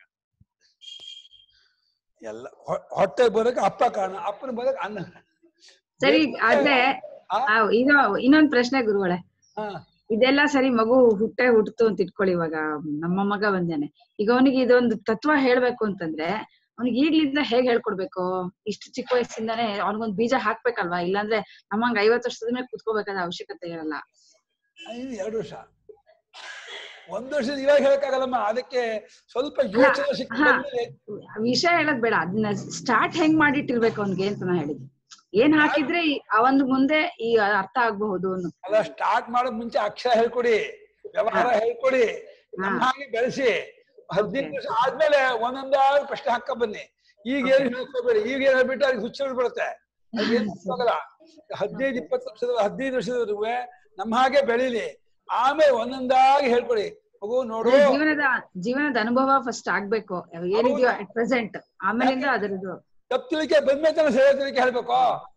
ಎಲ್ಲ ಹೊ- ಹೊಟ್ಟೆ ಬರಕ್ ಅಪ್ಪ ಕಾರಣ ಅಪ್ಪನ ಬರಕ್ ಅನ್ನ ಸರಿ ಆದ್ರೆ ಆ? ಆ, ಇದು ಇನ್ನೊಂದ್ ಪ್ರಶ್ನೆ ಗುರುಗಳೇ ಹಾ. ಇದೆಲ್ಲ ಸರಿ ಮಗು ಹುಟ್ಟೆ ಹುಟ್ಟಿತು ಅಂತ ಇಟ್ಕೊಳ್ಳಿ ಇವಾಗ ನಮ್ಮ ಮಗ ಬಂದಾನೆ ಈಗ ಅವನಿಗೆ ಇದೊಂದು ತತ್ವ ಹೇಳ್ಬೇಕು ಅಂತಂದ್ರೆ ಅವ್ನಿಗೆ ಈಗ್ಲಿಂದ ಹೇಗ್ ಹೇಳ್ಕೊಡ್ಬೇಕು ಇಷ್ಟು ಚಿಕ್ಕ ವಯಸ್ಸಿಂದಾನೆ ಅವ್ನಿಗೊಂದ್ ಬೀಜ ಹಾಕ್ಬೇಕಲ್ವಾ ಇಲ್ಲಾಂದ್ರೆ ನಮ್ಮಂಗ ಐವತ್ತು ವರ್ಷದ ಮೇಲೆ ಕುತ್ಕೋಬೇಕಾದ ಅವಶ್ಯಕತೆ ಇರಲ್ಲ ಇನ್ನು ಎರಡು ವರ್ಷ ಒಂದ್ ವರ್ಷದ ಇವಾಗ ಹೇಳಕ್ಕಾಗಲ್ಲಮ್ಮ ಅದಕ್ಕೆ ಸ್ವಲ್ಪ ಯೋಚನೆ ಸಿಕ್ಕ ಹಾ. ಬಂದ್ಮೇಲೆ ವಿಷಯ ಹೇಳಕ್ ಬೇಡ ಅದನ್ನ ಸ್ಟಾರ್ಟ್ ಹೆಂಗ್ ಮಾಡಿಟ್ಟಿರ್ಬೇಕು ಅವ್ನಿಗೆ ಅಂತ ನಾ ಹೇಳಿದ್ದೆ ಏನ್ ಹಾಕಿದ್ರೆ ಈ- ಅವನ್ ಮುಂದೆ ಈ ಅರ್ಥ ಆಗಬಹುದು ಅನ್ನೋ ಅಲ್ಲ ಸ್ಟಾರ್ಟ್ ಮಾಡೋದ್ ಮುಂಚೆ ಅಕ್ಷರ ಹೇಳ್ಕೊಡಿ ವ್ಯವಹಾರ ಹೇಳ್ಕೊಡಿ ನಮ್ಮ ಹಾಗೆ ಬೆಳೆಸಿ ಹದಿನೈದು ವರ್ಷ ಆದ್ಮೇಲೆ ಒಂದೊಂದಾದ್ರು ಪ್ರಶ್ನೆ ಹಾಕ ಬನ್ನಿ ಈಗ ಏನ್ ಹೇಳ್ಕೋಬೇಡಿ ಈಗ ಏನ್ ಹೇಳ್ಬಿಟ್ಟು ಅವ್ರಿಗೆ ಹುಚ್ಚ ಬಿಡುತ್ತೆ ಅದೇನ್ ಆಗಲ್ಲ ಹದಿನೈದು ಇಪ್ಪತ್ತು ವರ್ಷದ ಹದಿನೈದು ವರ್ಷದವರೆಗೂ ನಮ್ಮ ಹಾಗೆ ಬೆಳೀಲಿ ಆಮೇಲೆ ಒಂದೊಂದಾಗಿ ಹೇಳ್ಕೊಡಿ ಮಗು ನೋಡು ಅದೇ ಜೀವನದ ಜೀವನದ ಅನುಭವ ಫಸ್ಟ್ ಆಗ್ಬೇಕು ಏನಿದೆಯೋ ಅಟ್ ಪ್ರೆಸೆಂಟ್ ಆಮೇಲಿಂದ ಅದರದ್ದು ತಪ್ಪು ತಿಳಿಕೆ ಬಂದ್ಮೇಲೆ ತಾನೆ ಸರಿಯಾದ ತಿಳಿಕೆ ಹೇಳ್ಬೇಕು